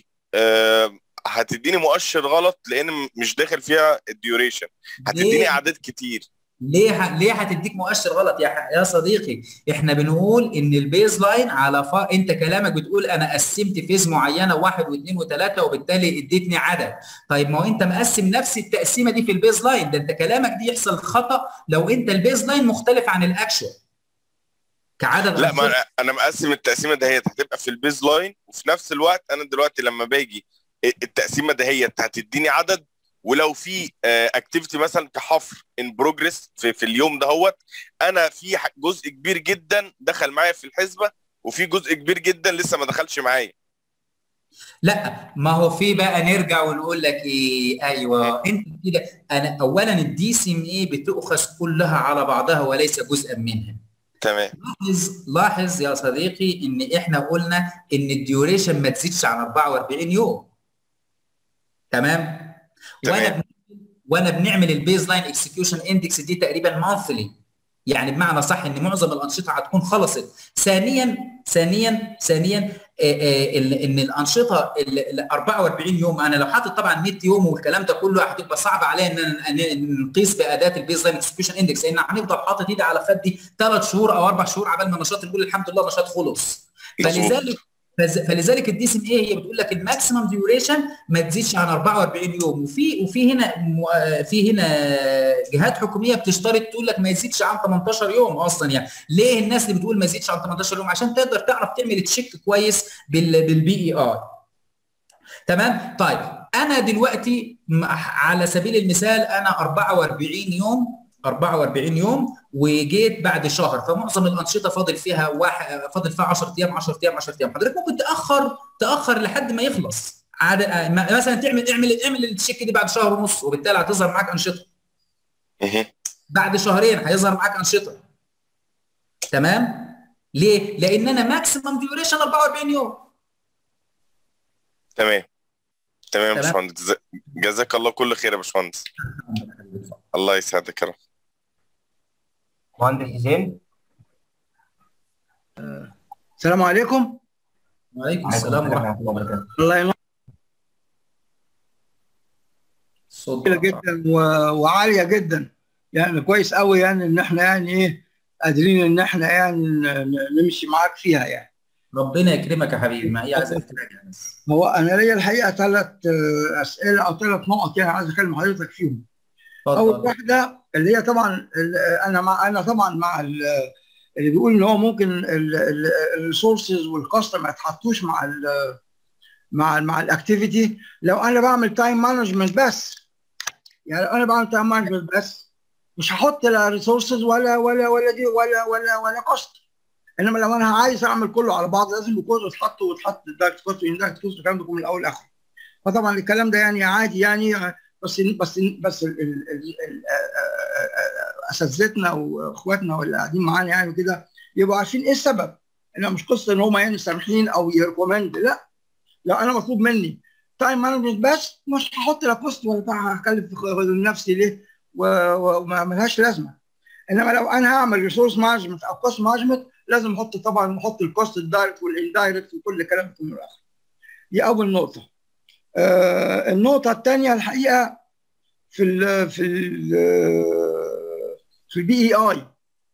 هتديني مؤشر غلط لان م- مش داخل فيها الديوريشن هتديني ليه؟ اعداد كتير ليه ه... ليه هتديك مؤشر غلط يا ح... يا صديقي احنا بنقول ان البيز لاين على ف... انت كلامك بتقول انا قسمت فيز معينه واحد واثنين وثلاثه وبالتالي اديتني عدد طيب ما هو انت مقسم نفس التقسيمه دي في البيز لاين ده انت كلامك دي يحصل خطا لو انت البيز لاين مختلف عن الاكشوال كعدد لا ما أنشطة. انا انا مقسم التقسيمه دهيت هتبقى في البيز لاين وفي نفس الوقت انا دلوقتي لما باجي التقسيمه دهيت هتديني عدد ولو في اكتيفيتي مثلا كحفر ان بروجريس في, في اليوم دهوت انا في ح- جزء كبير جدا دخل معايا في الحسبه وفي جزء كبير جدا لسه ما دخلش معايا لا ما هو في بقى نرجع ونقول لك ايه ايوه انت كده انا اولا الدي سي ام اي بتؤخذ كلها على بعضها وليس جزءا منها تمام لاحظ لاحظ يا صديقي ان احنا قلنا ان الديوريشن ما تزيدش عن 44 يوم تمام وانا تمام. بن- وانا بنعمل البيز لاين اكسكيوشن اندكس دي تقريبا مانثلي يعني بمعنى صح ان معظم الانشطه هتكون خلصت ثانيا ثانيا ثانيا آه، آه، ال- ان الانشطه ال ال 44 يوم انا لو حاطط طبعا 100 يوم والكلام ده كله هتبقى صعب عليا ان أنا- ان نقيس باداه البيز لاين اكسكيوشن اندكس لان هنفضل حاطط ايدي على خدي ثلاث شهور او اربع شهور عبال ما النشاط نقول الحمد لله النشاط خلص مظبوط. فلذلك فز- فلذلك الدي سي ام اي هي بتقول لك الماكسيمم ديوريشن ما تزيدش عن 44 يوم وفي وفي هنا م- آه، في هنا جهات حكوميه بتشترط تقول لك ما يزيدش عن 18 يوم اصلا يعني ليه الناس اللي بتقول ما يزيدش عن 18 يوم عشان تقدر تعرف تعمل تشيك كويس بال بالبي اي اي تمام طيب انا دلوقتي م- على سبيل المثال انا 44 يوم 44 يوم وجيت بعد شهر فمعظم الانشطه فاضل فيها واحد فاضل فيها 10 ايام 10 ايام 10 ايام حضرتك ممكن تاخر تاخر لحد ما يخلص عاد آه، م- مثلا تعمل اعمل اعمل التشيك دي بعد شهر ونص وبالتالي هتظهر معاك انشطه مهم. بعد شهرين هيظهر معاك انشطه تمام ليه لان انا ماكسيمم ديوريشن 44 يوم تمام تمام يا تمام. باشمهندس جزا- جزاك الله كل خير يا باشمهندس الله يسعدك يا رب مهندس حسين السلام عليكم وعليكم السلام ورحمه الله وبركاته الله ينور الصوت جميلة جدا و... وعاليه جدا يعني كويس قوي يعني ان احنا يعني ايه قادرين ان احنا يعني ن- ن- نمشي معاك فيها يعني ربنا يكرمك يا حبيبي ما هي عايزه تراجع بس هو انا ليا الحقيقه ثلاث اسئله او ثلاث نقط يعني عايز اكلم حضرتك فيهم اول اتفضل واحده اللي هي طبعا ال- انا مع انا طبعا مع ال- اللي بيقول ان هو ممكن الريسورسز والكاستم ما يتحطوش مع ال مع مع الاكتيفيتي لو انا بعمل تايم مانجمنت بس يعني لو انا بعمل تايم مانجمنت بس مش هحط لا ريسورسز ولا ولا ولا دي ولا ولا ولا كوست انما لو انا عايز اعمل كله على بعض لازم يكون يتحط ويتحط دايركت كوست واندايركت كوست والكلام ده كله من الاول لاخره فطبعا الكلام ده يعني عادي يعني بس بس بس ال- ال- ال- ال- اساتذتنا واخواتنا واللي قاعدين معانا يعني كده يبقوا عارفين ايه السبب انها مش قصه ان هم يعني سامحين او يريكومند لا لو انا مطلوب مني تايم مانجمنت بس مش هحط لا كوست ولا بتاع هكلف نفسي ليه و- و- وما ملهاش لازمه انما لو انا هعمل ريسورس مانجمنت او كوست مانجمنت لازم احط طبعا احط الكوست الدايركت والاندايركت وكل الكلام ده من الاخر دي اول نقطه آه النقطه الثانيه الحقيقه في ال في ال في البي اي اي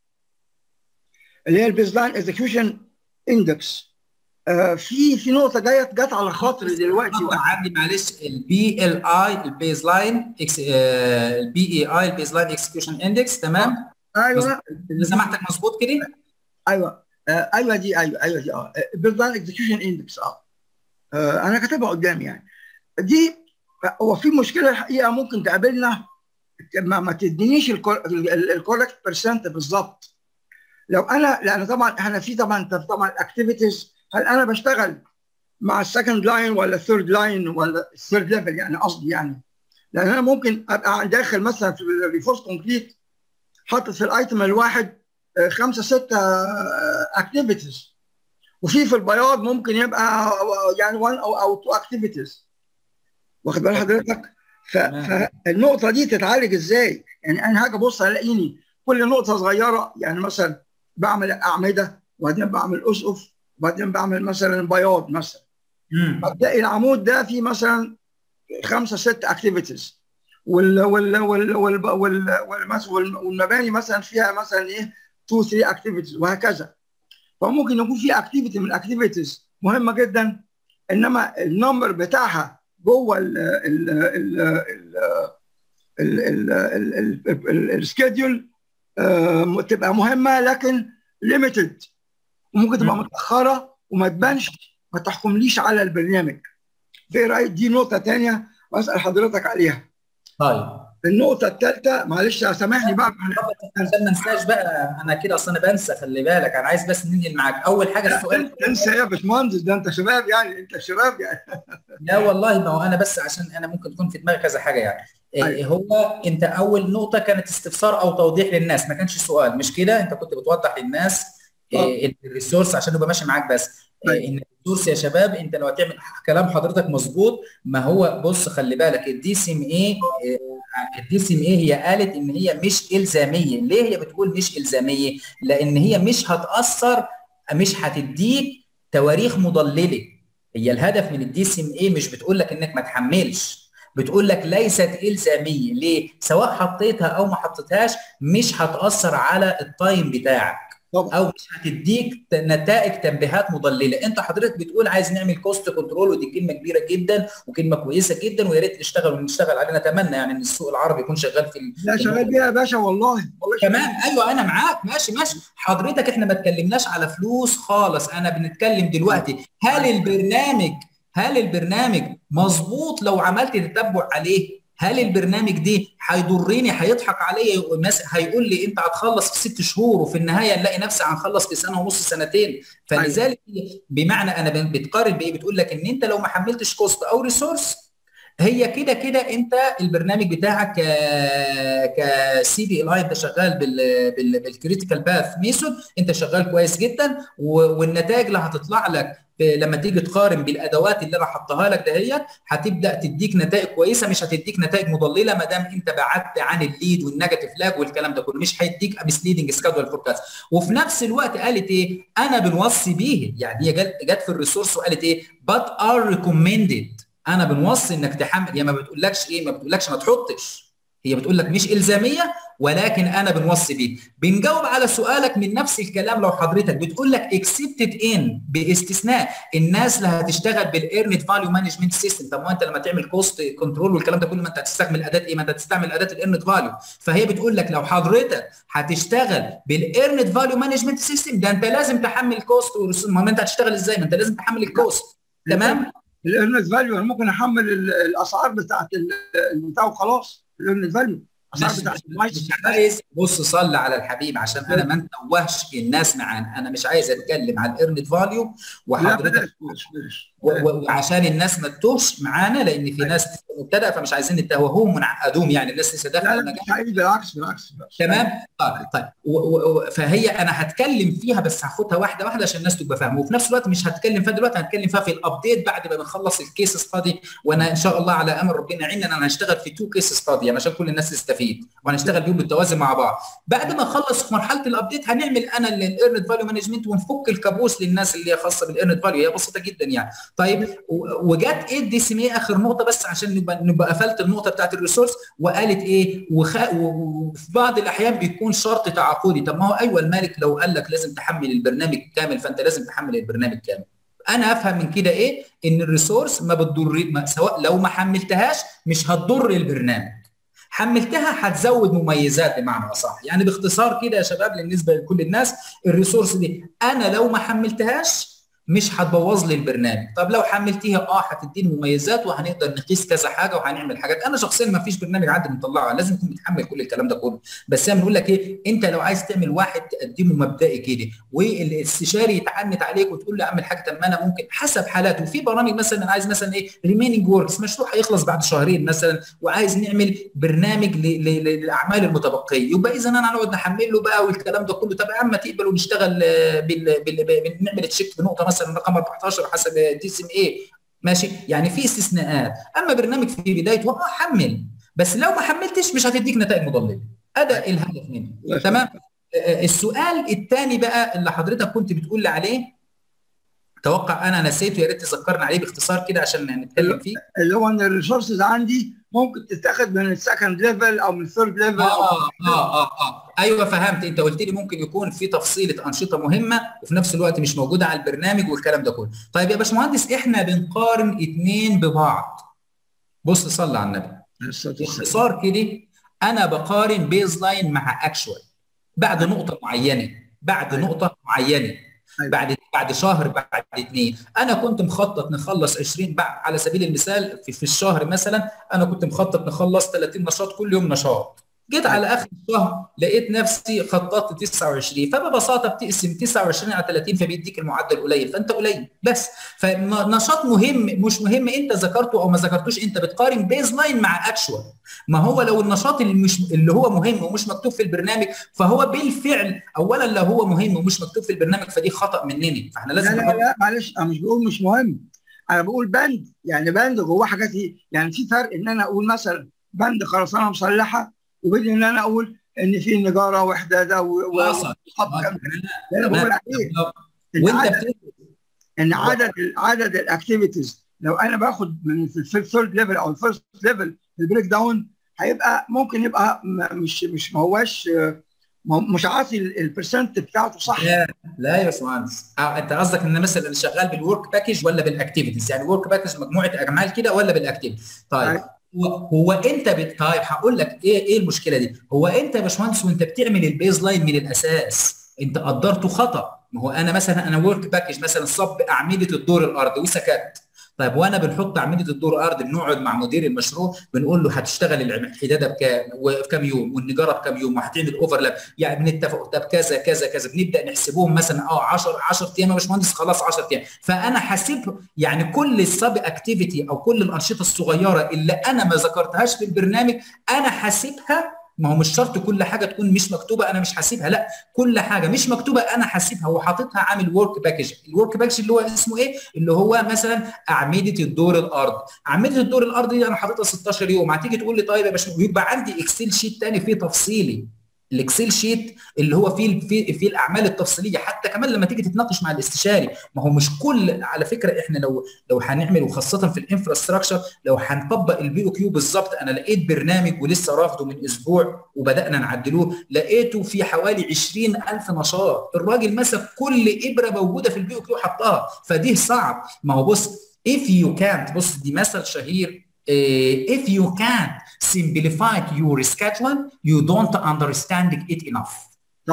اللي هي البيز لاين اكزكيوشن اندكس في في نقطه جايه جت على خاطري دلوقتي عندي معلش البي ال اي البيز لاين البي اي اي البيز لاين اكسكيوشن اندكس تمام ايوه اللي سمعتك مظبوط كده ايوه آه ايوه دي ايوه ايوه دي اه البيز لاين اكزكيوشن اندكس اه آه، انا كاتبها قدامي يعني دي هو في مشكله الحقيقه ممكن تقابلنا ما, ما تدينيش الكوركت بيرسنت بالظبط لو انا لان طبعا احنا في طبعا طبعا الاكتيفيتيز هل انا بشتغل مع السكند لاين ولا الثيرد لاين ولا الثيرد ليفل يعني قصدي يعني لان انا ممكن ابقى داخل مثلا في الريفورس كومبليت حاطط في الايتم الواحد آه، خمسه سته اكتيفيتيز وفي في البياض ممكن يبقى يعني 1 او او 2 اكتيفيتيز واخد بال حضرتك ف- تمام. فالنقطه دي تتعالج ازاي يعني انا هاجي ابص الاقيني كل نقطه صغيره يعني مثلا بعمل اعمده وبعدين بعمل اسقف وبعدين بعمل مثلا بياض مثلا مم. هتلاقي العمود ده فيه مثلا خمسه ست اكتيفيتيز وال وال وال وال وال والمس- وال- والمباني مثلا فيها مثلا ايه 2 3 اكتيفيتيز وهكذا فممكن يكون في اكتيفيتي من الاكتيفيتيز مهمه جدا انما النمبر بتاعها جوه ال ال ال ال ال ال السكيدول تبقى مهمه لكن ليميتد وممكن تبقى مم. متاخره وما تبانش ما تحكمليش على البرنامج في رايك دي نقطه ثانيه واسال حضرتك عليها طيب النقطه الثالثه معلش سامحني بقى عشان ما انساش بقى انا كده اصل انا بنسى خلي بالك انا عايز بس ننقل معاك اول حاجه السؤال انسى يا باشمهندس ده انت شباب يعني انت شباب يعني لا والله ما هو انا بس عشان انا ممكن تكون في دماغي كذا حاجه يعني إيه هو انت اول نقطه كانت استفسار او توضيح للناس ما كانش سؤال مش كده انت كنت بتوضح للناس إيه الريسورس عشان يبقى ماشي معاك بس إيه ان الريسورس يا شباب انت لو هتعمل كلام حضرتك مظبوط ما هو بص خلي بالك الدي سي ام اي الدي سي ام اي هي قالت ان هي مش الزاميه ليه هي بتقول مش الزاميه لان هي مش هتاثر مش هتديك تواريخ مضلله هي الهدف من الدي سي ام اي مش بتقول لك انك ما تحملش بتقول لك ليست الزاميه ليه سواء حطيتها او ما حطيتهاش مش هتاثر على التايم بتاعك طبعا. او مش هتديك نتائج تنبيهات مضلله انت حضرتك بتقول عايز نعمل كوست كنترول ودي كلمه كبيره جدا وكلمه كويسه جدا ويا ريت نشتغل ونشتغل عليها نتمنى يعني ان السوق العربي يكون شغال في ال- لا شغال بيها يا باشا والله والله شغال. تمام ايوه انا معاك ماشي ماشي حضرتك احنا ما اتكلمناش على فلوس خالص انا بنتكلم دلوقتي هل البرنامج هل البرنامج مظبوط لو عملت تتبع عليه هل البرنامج دي هيضرني هيضحك عليا مثلا هيقول لي انت هتخلص في ست شهور وفي النهايه نلاقي نفسي هنخلص في سنه ونص سنتين فلذلك بمعنى انا بتقارن بايه بتقول لك ان انت لو ما حملتش كوست او ريسورس هي كده كده انت البرنامج بتاعك كسي بي ال اي انت شغال بالكريتيكال باث ميثود انت شغال كويس جدا والنتائج اللي هتطلع لك لما تيجي تقارن بالادوات اللي انا حطها لك دهيت هتبدا تديك نتائج كويسه مش هتديك نتائج مضلله ما دام انت بعدت عن الليد والنيجاتيف لاج والكلام ده كله مش هيديك مسليدنج سكادول فوركاست وفي نفس الوقت قالت ايه انا بنوصي بيه يعني هي جت في الريسورس وقالت ايه but are recommended انا بنوصي انك تحمل هي ما بتقولكش ايه ما بتقولكش ما تحطش هي بتقول لك مش الزاميه ولكن انا بنوصي بيه بنجاوب على سؤالك من نفس الكلام لو حضرتك بتقول لك اكسبتد ان باستثناء الناس اللي هتشتغل بالايرنت فاليو مانجمنت سيستم طب ما انت لما تعمل كوست كنترول والكلام ده كله ما انت هتستعمل اداه ايه ما انت هتستعمل اداه الايرنت فاليو فهي بتقول لك لو حضرتك هتشتغل بالايرنت فاليو مانجمنت سيستم ده انت لازم تحمل كوست ما انت هتشتغل ازاي ما انت لازم تحمل الكوست تمام الايرنت فاليو انا ممكن احمل ال- الاسعار بتاعت ال- البتاع وخلاص الايرنت فاليو الاسعار مش بتاعت مش المايس عايز بص صلي على الحبيب عشان انا ما نتوهش الناس معانا انا مش عايز اتكلم عن الايرنت فاليو لا وحضرتك بلاش بلاش بلاش و- و- وعشان الناس ما تتوهش معانا لان في ناس مبتدأ فمش عايزين نتوههم ونعقدهم يعني الناس لسه لا داخله لا المجال مش حقيقي بالعكس بالعكس بالعكس. تمام طيب طيب و- و- و- فهي انا هتكلم فيها بس هاخدها واحده واحده عشان الناس تبقى فاهمه وفي نفس الوقت مش هتكلم فيها دلوقتي هتكلم فيها في الابديت بعد ما بنخلص الكيس ستادي وانا ان شاء الله على امر ربنا يعيننا انا هشتغل في تو كيس ستادي يعني عشان كل الناس تستفيد وهنشتغل بيهم بالتوازي مع بعض بعد ما اخلص في مرحله الابديت هنعمل انا الايرنت فاليو مانجمنت ونفك الكابوس للناس اللي هي خاصه بالايرنت فاليو هي بسيطه جدا يعني طيب و- وجت ايه الدي سي ام اي اخر نقطه بس عشان نبقى نبقى قفلت النقطه بتاعت الريسورس وقالت ايه وخ... و- وفي بعض الاحيان بيكون شرط تعاقدي طب ما هو ايوه المالك لو قال لك لازم تحمل البرنامج كامل فانت لازم تحمل البرنامج كامل انا افهم من كده ايه ان الريسورس ما بتضر ما سواء لو ما حملتهاش مش هتضر البرنامج حملتها هتزود مميزات بمعنى اصح يعني باختصار كده يا شباب بالنسبه لكل الناس الريسورس دي انا لو ما حملتهاش مش هتبوظ لي البرنامج طب لو حملتيها اه هتديني مميزات وهنقدر نقيس كذا حاجه وهنعمل حاجات انا شخصيا ما فيش برنامج عندي مطلعه لازم يكون متحمل كل الكلام ده كله بس انا بنقول لك ايه انت لو عايز تعمل واحد تقدمه مبدئي كده والاستشاري يتعنت عليك وتقول له اعمل حاجه طب ما انا ممكن حسب حالاته في برامج مثلا انا عايز مثلا ايه ريميننج وركس مشروع هيخلص بعد شهرين مثلا وعايز نعمل برنامج ل- ل- للاعمال المتبقيه يبقى اذا انا هنقعد نحمل له بقى والكلام ده كله طب يا عم تقبل ونشتغل آه، بال... بال... بال... نعمل تشيك بنقطه مثلا رقم 14 حسب دي سي ام اي ماشي يعني في استثناءات اما برنامج في بدايته اه حمل بس لو ما حملتش مش هتديك نتائج مضلله هذا الهدف منه تمام آه، السؤال الثاني بقى اللي حضرتك كنت بتقول لي عليه توقع انا نسيته يا ريت تذكرنا عليه باختصار كده عشان نتكلم فيه اللي هو ان الريسورسز عندي ممكن تتاخد من السكند ليفل او من الثيرد ليفل اه اه اه اه ايوه فهمت انت قلت لي ممكن يكون في تفصيله انشطه مهمه وفي نفس الوقت مش موجوده على البرنامج والكلام ده كله طيب يا باشمهندس احنا بنقارن اتنين ببعض بص صلي على النبي باختصار كده انا بقارن بيز لاين مع اكشوال بعد نقطه معينه بعد نقطه معينه أيوة. بعد بعد شهر بعد اثنين انا كنت مخطط نخلص 20 بعد على سبيل المثال في, في الشهر مثلا انا كنت مخطط نخلص 30 نشاط كل يوم نشاط جيت على اخر الشهر لقيت نفسي خططت 29 فببساطه بتقسم 29 على 30 فبيديك المعدل قليل فانت قليل بس فنشاط مهم مش مهم انت ذكرته او ما ذكرتوش انت بتقارن بيز لاين مع اكشوال ما هو لو النشاط اللي مش اللي هو مهم ومش مكتوب في البرنامج فهو بالفعل اولا لو هو مهم ومش مكتوب في البرنامج فدي خطا مننا فاحنا لا لازم لا نحط لا معلش انا مش بقول مش مهم انا بقول بند يعني بند جواه حاجات ايه يعني في فرق ان انا اقول مثلا بند خرسانه مسلحه وبين ان انا اقول ان في نجاره وحداده و- و- وصل. وخط آه، كامل. ده انا بقول عليه إن وانت عدد بتدرس ان عدد عدد الاكتيفيتيز لو انا باخد من في الثيرد ليفل او الفيرست ليفل البريك داون هيبقى ممكن يبقى م- مش مش ما هواش آه، ما- مش عاطي البرسنت بتاعته صح لا لا يا باشمهندس آه، انت قصدك ان مثلا أنا شغال بالورك باكج ولا بالاكتيفيتيز يعني ورك باكج مجموعه اعمال كده ولا بالاكتيفيتيز طيب أيوة. هو هو انت بت... طيب هقول لك ايه ايه المشكله دي هو انت يا باشمهندس وانت بتعمل البيز لاين من الاساس انت قدرته خطا ما هو انا مثلا انا ورك باكج مثلا صب اعمده الدور الارضي وسكت طيب وانا بنحط اعمده الدور الارضي بنقعد مع مدير المشروع بنقول له هتشتغل الحداده بكام وفي كام يوم والنجاره بكام يوم وهتعمل اوفرلاب يعني بنتفق طب كذا كذا كذا بنبدا نحسبهم مثلا اه 10 10 ايام يا باشمهندس خلاص 10 ايام فانا حاسب يعني كل السب اكتيفيتي او كل الانشطه الصغيره اللي انا ما ذكرتهاش في البرنامج انا حاسبها ما هو مش شرط كل حاجه تكون مش مكتوبه انا مش حاسبها لا كل حاجه مش مكتوبه انا حاسبها وحاططها عامل ورك باكج الورك باكج اللي هو اسمه ايه اللي هو مثلا اعمده الدور الارض اعمده الدور الارضي دي انا حاططها 16 يوم هتيجي تقول لي طيب يا باشا يبقى عندي اكسل شيت تاني فيه تفصيلي الاكسل شيت اللي هو فيه فيه فيه الاعمال التفصيليه حتى كمان لما تيجي تتناقش مع الاستشاري ما هو مش كل على فكره احنا لو لو هنعمل وخاصه في الانفراستراكشر لو هنطبق البي او كيو بالظبط انا لقيت برنامج ولسه رافضه من اسبوع وبدانا نعدلوه لقيته في حوالي 20000 نشاط الراجل مسك كل ابره موجوده في البي او كيو حطها فدي صعب ما هو بص if you can't بص دي مثل شهير uh, if you can't simplify your schedule you don't understand it enough طبعا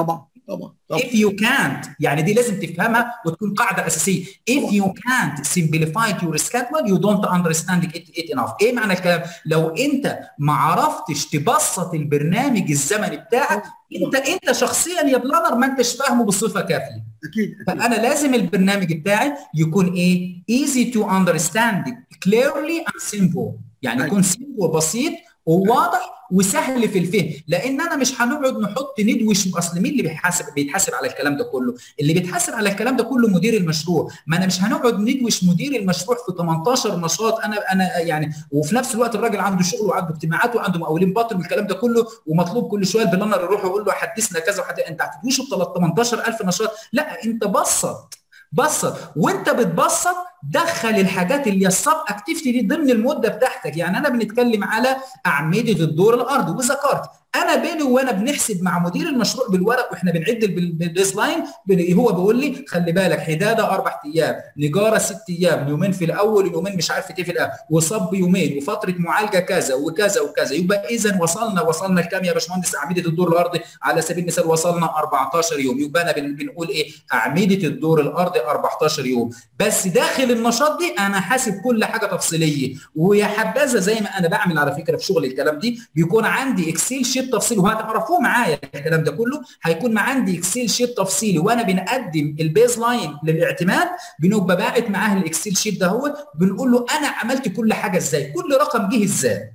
طبعا طبعا if you can't يعني دي لازم تفهمها وتكون قاعده اساسيه if you can't simplify your schedule you don't understand it, it enough ايه معنى الكلام لو انت ما عرفتش تبسط البرنامج الزمني بتاعك انت انت شخصيا يا بلانر ما انتش فاهمه بصفه كافيه اكيد فانا لازم البرنامج بتاعي يكون ايه easy to understand clearly and simple يعني يكون simple بسيط وواضح وسهل في الفهم لان انا مش هنقعد نحط ندوش اصل مين اللي بيحاسب بيتحاسب على الكلام ده كله اللي بيتحاسب على الكلام ده كله مدير المشروع ما انا مش هنقعد ندوش مدير المشروع في 18 نشاط انا انا يعني وفي نفس الوقت الراجل عنده شغل وعنده اجتماعات وعنده مقاولين باطن والكلام ده كله ومطلوب كل شويه البلانر يروح يقول له حدثنا كذا وحد انت هتدوشه ب 18000 نشاط لا انت بسط بسط وانت بتبسط دخل الحاجات اللي هي السب اكتيفيتي دي ضمن المده بتاعتك يعني انا بنتكلم على اعمده الدور الارضي وذكرت انا بيني وانا بنحسب مع مدير المشروع بالورق واحنا بنعد بالبيز لاين هو بيقول لي خلي بالك حداده اربع ايام نجاره ست ايام يومين في الاول ويومين مش عارف ايه في الاخر وصب يومين وفتره معالجه كذا وكذا وكذا يبقى اذا وصلنا وصلنا لكام يا باشمهندس اعمده الدور الارضي على سبيل المثال وصلنا 14 يوم يبقى انا بنقول ايه اعمده الدور الارضي 14 يوم بس داخل النشاط دي انا حاسب كل حاجه تفصيليه ويا حبذا زي ما انا بعمل على فكره في شغل الكلام دي بيكون عندي اكسل شيت تفصيلي وهتعرفوه معايا الكلام ده كله هيكون مع عندي اكسل شيت تفصيلي وانا بنقدم البيز لاين للاعتماد بنبقى باعت معاه الاكسل شيت ده هو بنقول له انا عملت كل حاجه ازاي كل رقم جه ازاي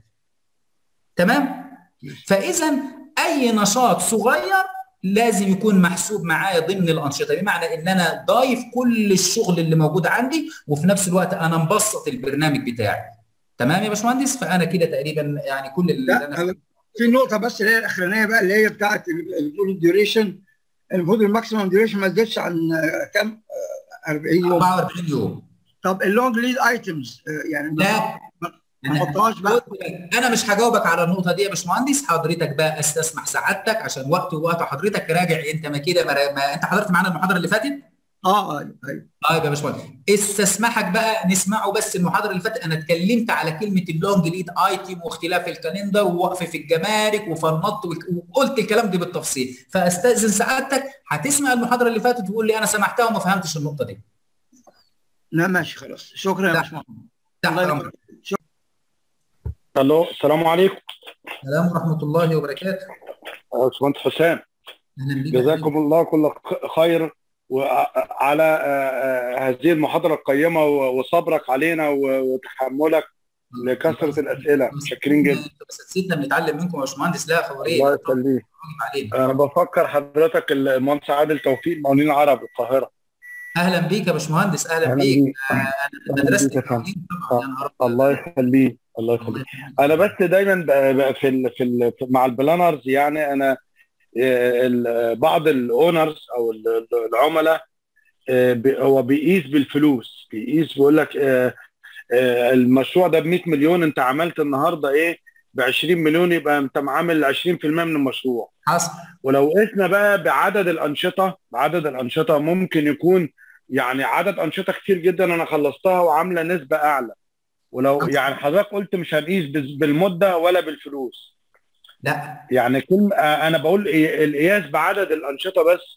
تمام فاذا اي نشاط صغير لازم يكون محسوب معايا ضمن الانشطه بمعنى ان انا ضايف كل الشغل اللي موجود عندي وفي نفس الوقت انا مبسط البرنامج بتاعي تمام يا باشمهندس فانا كده تقريبا يعني كل اللي لا انا أنا في نقطه بس اللي هي الاخرانيه بقى اللي هي بتاعت المفروض الديوريشن المفروض الماكسيمم ديوريشن ما تزيدش عن آه، كام آه، 40 يوم 44 يوم طب اللونج ليد ايتمز يعني لا ما نحطهاش بقى انا مش هجاوبك على النقطه دي يا باشمهندس حضرتك بقى استسمح سعادتك عشان وقت ووقت حضرتك راجع انت ما كده ما, ما انت حضرت معانا المحاضره اللي فاتت اه ايوه ايوه طيب يا باشمهندس استسمحك بقى نسمعه بس المحاضره اللي فاتت انا اتكلمت على كلمه اللونج ليد ايتم واختلاف الكالندر ووقف في الجمارك وفنط وقلت الكلام ده بالتفصيل فاستاذن سعادتك هتسمع المحاضره اللي فاتت وتقول لي انا سمعتها وما فهمتش النقطه دي لا ماشي خلاص شكرا يا لا. باشمهندس تحت الله امرك يبارك. الو السلام عليكم السلام ورحمه الله وبركاته باشمهندس حسام اهلا بيك يا جزاكم الله كل خ- خير وعلى آه، آه، هذه المحاضره القيمه و- وصبرك علينا و- وتحملك لكثره الاسئله متشكرين جدا بس سيدنا بنتعلم منكم يا باشمهندس لا خبريه الله يخليك علينا انا بفكر حضرتك المهندس عادل توفيق مقاولين العرب القاهره اهلا بيك يا باشمهندس اهلا, أهلاً بيك بيك. آه، انا أهلاً مدرسه بيك يا فندم. التعليم طبعا يا نهار أبيض. الله يخليك الله يخليك الله انا بس دايما ب- ب- في ال في ال مع البلانرز يعني انا آه، ال- بعض الاونرز او ال- ال- العملاء آه، بي- هو بيقيس بالفلوس بيقيس بيقول لك آه، آه، المشروع ده ب 100 مليون انت عملت النهارده ايه ب 20 مليون يبقى انت عامل 20% من المشروع حصل ولو قسنا بقى بعدد الانشطه بعدد الانشطه ممكن يكون يعني عدد انشطه كتير جدا انا خلصتها وعامله نسبه اعلى ولو يعني حضرتك قلت مش هنقيس بز- بالمده ولا بالفلوس لا يعني كلمه آه، انا بقول إيه- القياس بعدد الانشطه بس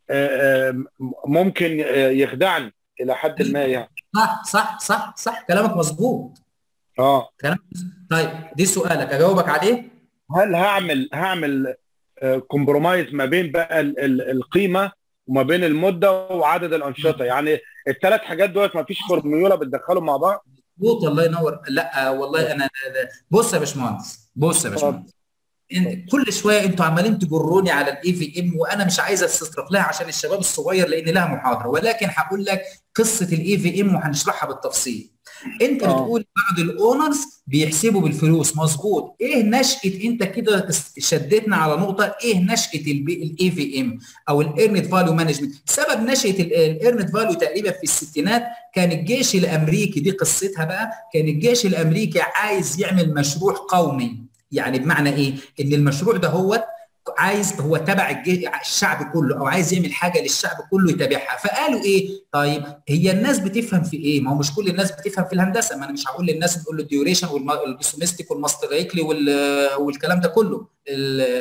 آه، آه، ممكن آه، يخدعني الى حد ما يعني صح صح صح صح كلامك مظبوط اه كلامك طيب دي سؤالك اجاوبك عليه هل هعمل هعمل كومبرومايز ما بين بقى ال- ال- القيمه وما بين المده وعدد الانشطه يعني الثلاث حاجات دولت ما فيش فورميولا بتدخلهم مع بعض مظبوط الله ينور لا والله انا بص يا باشمهندس بص يا باشمهندس إن- كل شويه انتوا عمالين تجروني على الاي في ام وانا مش عايز استطرق لها عشان الشباب الصغير لان لها محاضره ولكن هقول لك قصه الاي في ام وهنشرحها بالتفصيل انت آه. بتقول بعض الاونرز بيحسبوا بالفلوس مظبوط ايه نشاه انت كده شدتنا على نقطه ايه نشاه الاي في ام او الايرنت فاليو مانجمنت سبب نشاه الايرنت فاليو تقريبا في الستينات كان الجيش الامريكي دي قصتها بقى كان الجيش الامريكي عايز يعمل مشروع قومي يعني بمعنى ايه ان المشروع ده هو عايز هو تبع الجي- الشعب كله او عايز يعمل حاجه للشعب كله يتابعها فقالوا ايه طيب هي الناس بتفهم في ايه ما هو مش كل الناس بتفهم في الهندسه ما انا مش هقول للناس نقول له الديوريشن والبيسومستيك والماستريكلي والكلام ده كله ال-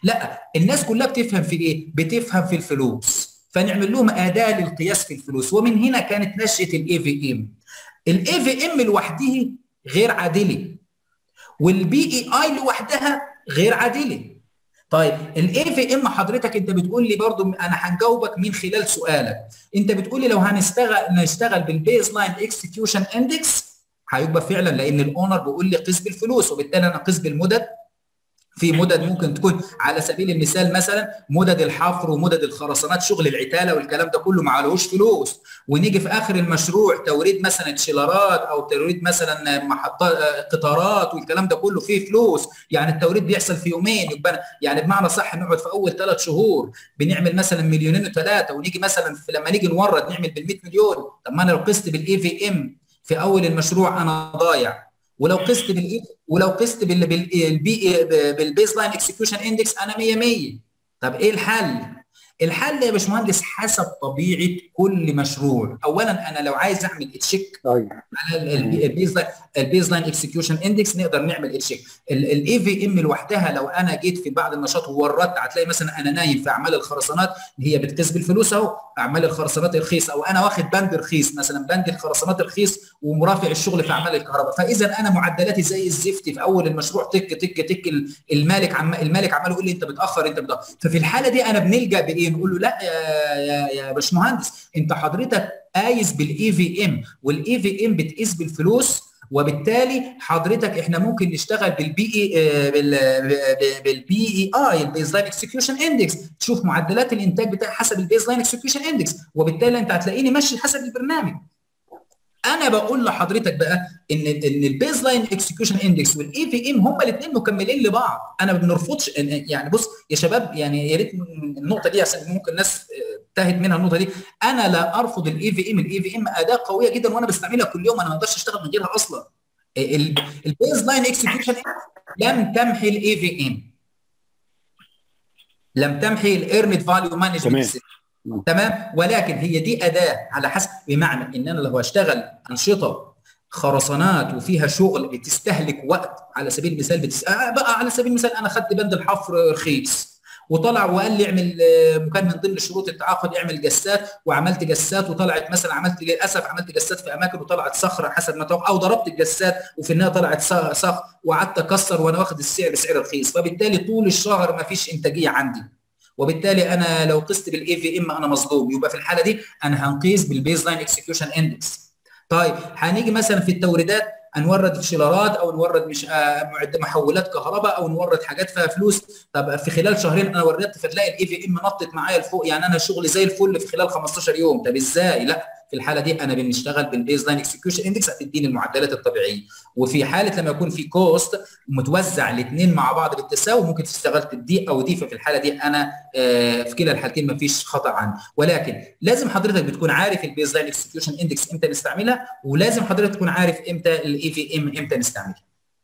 لا الناس كلها بتفهم في ايه بتفهم في الفلوس فنعمل لهم اداه للقياس في الفلوس ومن هنا كانت نشاه الاي في ام الاي في ام لوحده غير عادله والبي اي اي لوحدها غير عادله طيب الاي في ام حضرتك انت بتقول لي برضو انا هنجاوبك من خلال سؤالك انت بتقول لي لو هنشتغل نشتغل بالبيز لاين اكسكيوشن اندكس هيبقى فعلا لان الاونر بيقول لي قيس بالفلوس وبالتالي انا قيس بالمدد في مدد ممكن تكون على سبيل المثال مثلا مدد الحفر ومدد الخرسانات شغل العتاله والكلام ده كله ما عليهوش فلوس ونيجي في اخر المشروع توريد مثلا تشيلرات او توريد مثلا محطات قطارات والكلام ده كله فيه فلوس يعني التوريد بيحصل في يومين يبقى يعني بمعنى صح نقعد في اول ثلاث شهور بنعمل مثلا مليونين وثلاثه ونيجي مثلا في لما نيجي نورد نعمل بال 100 مليون طب ما انا لو قست بالاي في ام في اول المشروع انا ضايع ولو قست بال ولو قست بال بالبي بالبيز لاين اكسكيوشن اندكس انا 100 100 طب ايه الحل؟ الحل يا باشمهندس حسب طبيعه كل مشروع، اولا انا لو عايز اعمل تشيك على البيز لاين البيز لاين اكسكيوشن اندكس نقدر نعمل تشيك، الاي في ام لوحدها لو انا جيت في بعض النشاط ووردت هتلاقي مثلا انا نايم في اعمال الخرسانات هي بتقيس بالفلوس اهو اعمال الخرسانات رخيص او انا واخد بند رخيص مثلا بند الخرسانات رخيص ومرافع الشغل في اعمال الكهرباء، فاذا انا معدلاتي زي الزفت في اول المشروع تك تك تك المالك عم المالك عمال يقول لي انت بتاخر انت بتاخر، ففي الحاله دي انا بنلجا بايه؟ نقول له لا يا يا, يا باشمهندس انت حضرتك قايس بالاي في ام والاي في ام بتقيس بالفلوس وبالتالي حضرتك احنا ممكن نشتغل بالبي اي بالبي اي اي البيز لاين اكسكيوشن اندكس تشوف معدلات الانتاج بتاعي حسب البيز لاين اكسكيوشن اندكس وبالتالي انت هتلاقيني ماشي حسب البرنامج انا بقول لحضرتك بقى ان ان البيز لاين اكسكيوشن اندكس والاي في ام هما الاثنين مكملين لبعض انا ما بنرفضش يعني بص يا شباب يعني يا ريت النقطه دي عشان ممكن الناس تهت منها النقطه دي انا لا ارفض الاي في ام الاي في ام اداه قويه جدا وانا بستعملها كل يوم انا ما اقدرش اشتغل من غيرها اصلا البيز لاين اكسكيوشن لم تمحي الاي في ام لم تمحي الايرنت فاليو مانجمنت تمام ولكن هي دي اداه على حسب بمعنى ان انا لو هشتغل انشطه خرسانات وفيها شغل بتستهلك وقت على سبيل المثال بتس... بقى على سبيل المثال انا خدت بند الحفر رخيص وطلع وقال لي اعمل كان من ضمن شروط التعاقد اعمل جسات وعملت جسات وطلعت مثلا عملت للاسف عملت جسات في اماكن وطلعت صخره حسب ما توقع او ضربت الجسات وفي النهايه طلعت صخر وقعدت اكسر وانا واخد السعر سعر رخيص فبالتالي طول الشهر ما فيش انتاجيه عندي وبالتالي انا لو قست بالاي في ام انا مظلوم يبقى في الحاله دي انا هنقيس بالبيز لاين اكسكيوشن اندكس طيب هنيجي مثلا في التوريدات نورد شيلرات او نورد مش معد محولات كهرباء او نورد حاجات فيها فلوس طب في خلال شهرين انا وردت فتلاقي الاي في ام نطت معايا لفوق يعني انا شغلي زي الفل في خلال 15 يوم طب ازاي لا في الحاله دي انا بنشتغل بالبيز لاين اكسكيوشن اندكس هتديني المعدلات الطبيعيه وفي حاله لما يكون في كوست متوزع الاثنين مع بعض بالتساوي ممكن اشتغلت بدي او دي ففي الحاله دي انا في كلا الحالتين ما فيش خطا عندي ولكن لازم حضرتك بتكون عارف البيز لاين اكسكيوشن اندكس امتى نستعملها ولازم حضرتك تكون عارف امتى الاي في ام امتى نستعملها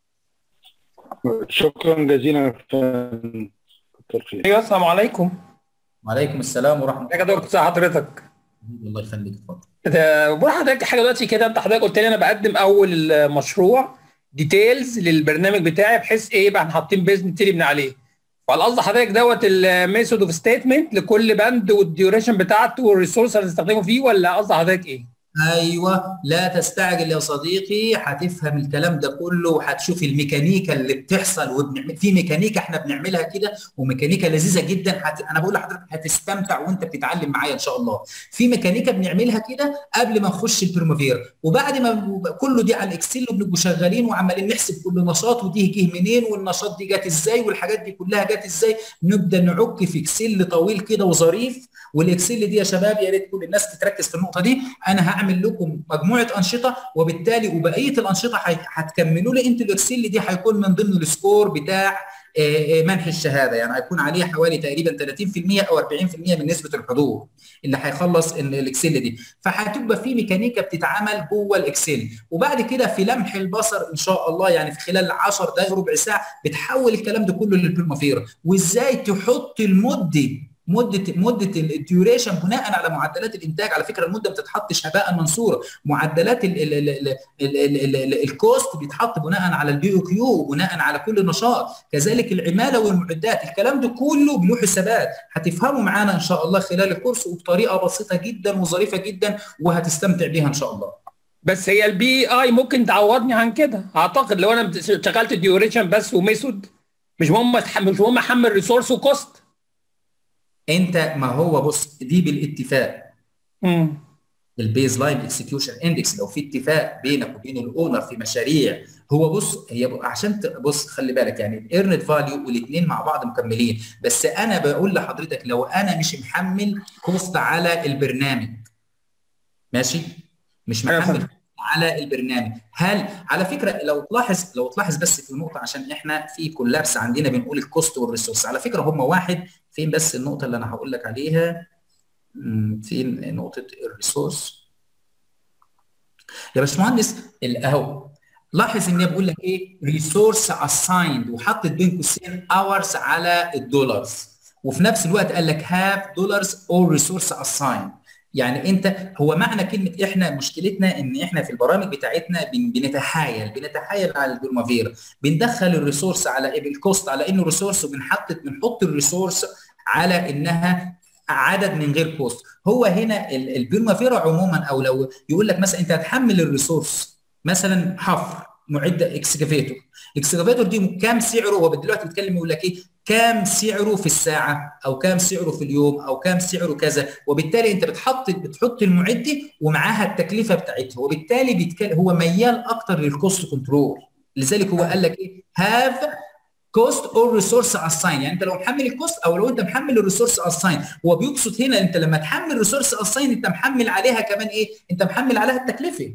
شكرا جزيلا كتر خير ايوه السلام عليكم وعليكم السلام ورحمه الله يا دكتور حضرتك الله يخليك اتفضل بقول لحضرتك حاجه دلوقتي كده انت حضرتك قلت لي انا بقدم اول المشروع ديتيلز للبرنامج بتاعي بحيث ايه يبقى احنا حاطين بيز نبتدي من عليه فهل قصد حضرتك دوت الميثود اوف ستيتمنت لكل بند والديوريشن بتاعته والريسورس اللي هنستخدمه فيه ولا قصد حضرتك ايه؟ ايوه لا تستعجل يا صديقي هتفهم الكلام ده كله وهتشوف الميكانيكا اللي بتحصل وبنعمل في ميكانيكا احنا بنعملها كده وميكانيكا لذيذه جدا هت... انا بقول لحضرتك هتستمتع وانت بتتعلم معايا ان شاء الله في ميكانيكا بنعملها كده قبل ما نخش البريموفير وبعد ما كله دي على الاكسل وبنبقوا شغالين وعمالين نحسب كل نشاط ودي جه منين والنشاط دي جت ازاي والحاجات دي كلها جت ازاي نبدا نعك في اكسل طويل كده وظريف والاكسل دي يا شباب يا ريت كل الناس تركز في النقطه دي انا هعمل لكم مجموعه انشطه وبالتالي وبقيه الانشطه هتكملوا لي انتوا الاكسل دي هيكون من ضمن السكور بتاع منح الشهاده يعني هيكون عليه حوالي تقريبا 30% او 40% من نسبه الحضور اللي هيخلص الاكسل دي فهتبقى في ميكانيكا بتتعمل جوه الاكسل وبعد كده في لمح البصر ان شاء الله يعني في خلال 10 دقائق ربع ساعه بتحول الكلام ده كله للبريمافير وازاي تحط المده مده مده الديوريشن بناء على معدلات الانتاج على فكره المده ما بتتحطش هباء منصوره معدلات الكوست بيتحط بناء على البي او كيو وبناء على كل نشاط كذلك العماله والمعدات الكلام ده كله له حسابات هتفهموا معانا ان شاء الله خلال الكورس وبطريقه بسيطه جدا وظريفه جدا وهتستمتع بيها ان شاء الله بس هي البي اي ممكن تعوضني عن كده اعتقد لو انا شغلت ديوريشن بس وميثود مش مهم مش مهم احمل ريسورس وكوست انت ما هو بص دي بالاتفاق امم البيز لاين اكسكيوشن اندكس لو في اتفاق بينك وبين الاونر في مشاريع هو بص هي عشان بص خلي بالك يعني الايرنت فاليو والاثنين مع بعض مكملين بس انا بقول لحضرتك لو انا مش محمل كوست على البرنامج ماشي مش محمل على البرنامج هل على فكره لو تلاحظ لو تلاحظ بس في نقطه عشان احنا في كولابس عندنا بنقول الكوست والريسورس على فكره هم واحد فين بس النقطه اللي انا هقول لك عليها فين نقطه الريسورس يا باشمهندس اهو لاحظ ان بقول لك ايه ريسورس اسايند وحطت بين قوسين اورز على الدولارز وفي نفس الوقت قال لك هاف دولارز اور ريسورس اسايند يعني انت هو معنى كلمه احنا مشكلتنا ان احنا في البرامج بتاعتنا بنتحايل بنتحايل على البرمافيرا بندخل الريسورس على الكوست على انه ريسورس وبنحط بنحط الريسورس على انها عدد من غير كوست هو هنا البرمافيرا عموما او لو يقول لك مثلا انت هتحمل الريسورس مثلا حفر معده اكسكافيتور الاكسكافيتور دي كام سعره هو دلوقتي بيتكلم يقول لك ايه كام سعره في الساعه او كام سعره في اليوم او كام سعره كذا وبالتالي انت بتحط بتحط المعده ومعاها التكلفه بتاعتها وبالتالي بيتكلم هو ميال اكتر للكوست كنترول لذلك هو قال لك ايه هاف كوست اور ريسورس اساين يعني انت لو محمل الكوست او لو انت محمل الريسورس اساين هو بيقصد هنا انت لما تحمل ريسورس اساين انت محمل عليها كمان ايه انت محمل عليها التكلفه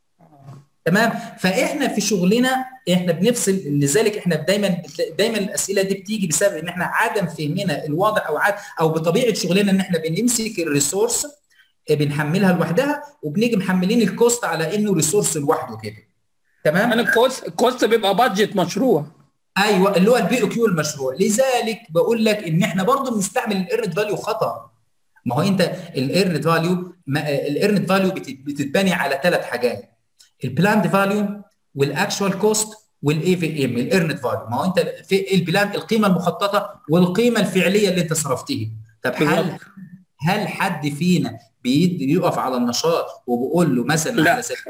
تمام فاحنا في شغلنا احنا بنفصل لذلك احنا دايما دايما الاسئله دي بتيجي بسبب ان احنا عدم فهمنا الوضع او عاد او بطبيعه شغلنا ان احنا بنمسك الريسورس بنحملها لوحدها وبنيجي محملين الكوست على انه ريسورس لوحده كده تمام يعني الكوست الكوست بيبقى بادجت مشروع ايوه اللي هو البي او كيو المشروع لذلك بقول لك ان احنا برضه بنستعمل الايرنت فاليو خطا ما هو انت الايرنت فاليو الايرنت فاليو بتتبني على ثلاث حاجات البلاند فاليو والاكشوال كوست والاي في ام الايرنت فاليو ما هو انت في البلان القيمه المخططه والقيمه الفعليه اللي انت صرفتيها طب هل هل حد فينا بيقف على النشاط وبيقول له مثلا لا. على سبيل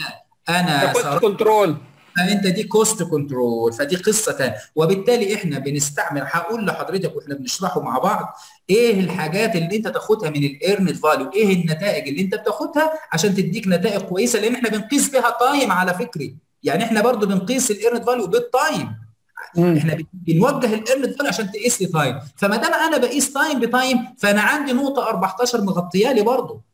انا كوست كنترول فانت دي كوست كنترول فدي قصه ثانيه وبالتالي احنا بنستعمل هقول لحضرتك واحنا بنشرحه مع بعض ايه الحاجات اللي انت تاخدها من الايرنت فاليو ايه النتائج اللي انت بتاخدها عشان تديك نتائج كويسه لان احنا بنقيس بيها تايم على فكره يعني احنا برضو بنقيس الايرنت فاليو بالتايم احنا بنوجه الايرنت فاليو عشان تقيس لي تايم فما دام انا بقيس تايم بتايم فانا عندي نقطه 14 مغطيه لي برضو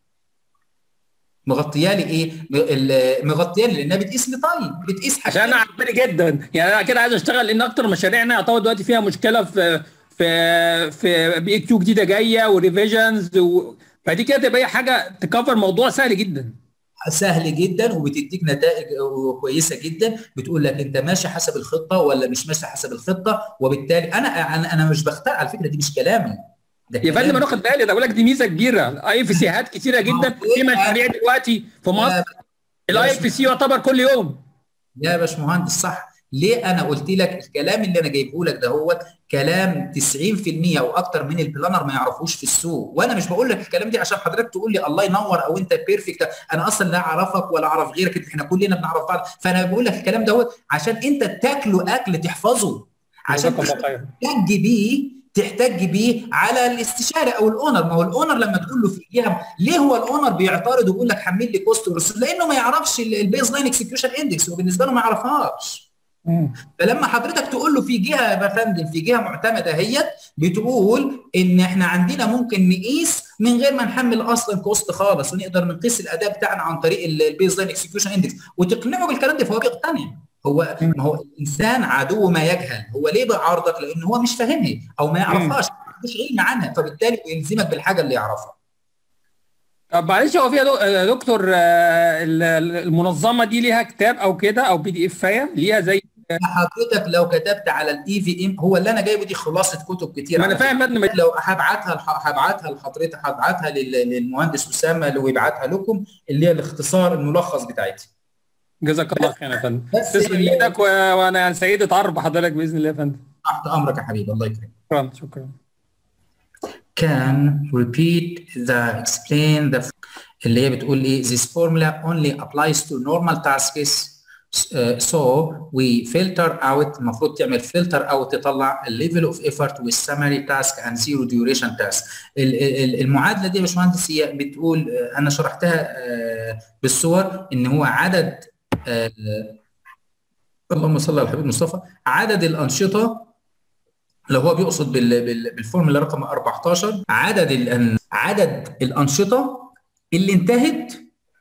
مغطيه لي ايه مغطيه لي لانها بتقيس لي تايم بتقيس عشان انا عجباني جدا يعني انا كده عايز اشتغل لان اكتر مشاريعنا يعتبر دلوقتي فيها مشكله في في في بي كيو جديده جايه وريفيجنز و... فدي كده تبقى حاجه تكفر موضوع سهل جدا سهل جدا وبتديك نتائج كويسه جدا بتقول لك انت ماشي حسب الخطه ولا مش ماشي حسب الخطه وبالتالي انا انا انا مش بختار على فكره دي مش كلامي يا فندم انا واخد بالي ده بقول لك دي ميزه كبيره اي اف سيهات كتيره جدا في مشاريع دلوقتي في مصر الاي اف سي يعتبر كل يوم يا باشمهندس صح ليه انا قلت لك الكلام اللي انا جايبه لك ده هو كلام 90% او اكتر من البلانر ما يعرفوش في السوق وانا مش بقول لك الكلام دي عشان حضرتك تقول لي الله ينور او انت بيرفكت انا اصلا لا اعرفك ولا اعرف غيرك احنا كلنا بنعرف بعض فانا بقول لك الكلام ده عشان انت تاكله اكل تحفظه عشان تحتاج بيه تحتاج بيه على الاستشاري او الاونر ما هو الاونر لما تقول له في جهه ليه هو الاونر بيعترض ويقول لك حمل لي كوست ورسول لانه ما يعرفش البيز لاين اكسكيوشن اندكس وبالنسبه له ما يعرفهاش فلما حضرتك تقول له في جهه يا فندم في جهه معتمده هي بتقول ان احنا عندنا ممكن نقيس من غير ما نحمل اصلا كوست خالص ونقدر نقيس الاداء بتاعنا عن طريق البيز لاين اكسكيوشن اندكس وتقنعه بالكلام ده فهو بيقتنع هو ما هو الانسان عدو ما يجهل هو ليه بيعارضك لان هو مش فاهمها او ما يعرفهاش مش علم عنها فبالتالي بيلزمك بالحاجه اللي يعرفها طب معلش هو فيها دكتور المنظمه دي ليها كتاب او كده او بي دي اف ليها زي حضرتك لو كتبت على الاي في ام هو اللي انا جايبه دي خلاصه كتب كتير ما انا فاهم بدنا لو هبعتها هبعتها لحضرتك هبعتها للمهندس اسامه اللي يبعتها لكم اللي هي الاختصار الملخص بتاعتها جزاك الله خير يا فندم بس تسلم ايدك و... وانا يعني سعيد اتعرف بحضرتك باذن الله يا فندم تحت امرك يا حبيبي الله يكرمك شكرا شكرا can repeat the explain the اللي هي بتقول لي this formula only applies to normal tasks Uh, so we filter out المفروض تعمل filter out تطلع level of effort with summary task and zero duration task المعادله دي يا باشمهندس هي بتقول انا شرحتها بالصور ان هو عدد اللهم صل على الحبيب مصطفى عدد الانشطه لو هو بيقصد بالفورمولا رقم 14 عدد عدد الانشطه اللي انتهت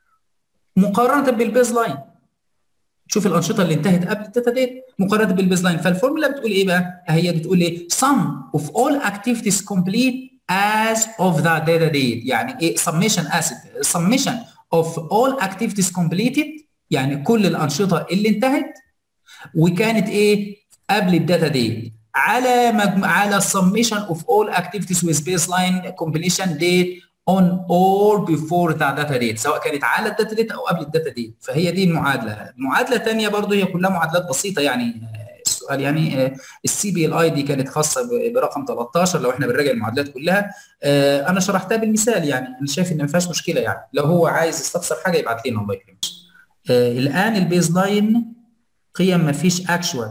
مقارنه بالبيز لاين شوف الانشطه اللي انتهت قبل الداتا ديت مقارنه بالبيز لاين فالفورمولا بتقول ايه بقى؟ هي بتقول ايه؟ sum of all activities complete as of the data date يعني ايه summation asset summation of all activities completed يعني كل الانشطه اللي انتهت وكانت ايه؟ قبل الداتا ديت على مجموع على summation of all activities with baseline completion date on or before the data date سواء كانت على الداتا ديت او قبل الداتا ديت فهي دي المعادله معادله ثانيه برضو هي كلها معادلات بسيطه يعني السؤال يعني السي بي ال اي دي كانت خاصه برقم 13 لو احنا بنراجع المعادلات كلها انا شرحتها بالمثال يعني انا شايف ان ما فيهاش مشكله يعني لو هو عايز يستفسر حاجه يبعت لنا الله يكرمك الان البيز لاين قيم ما فيش اكشوال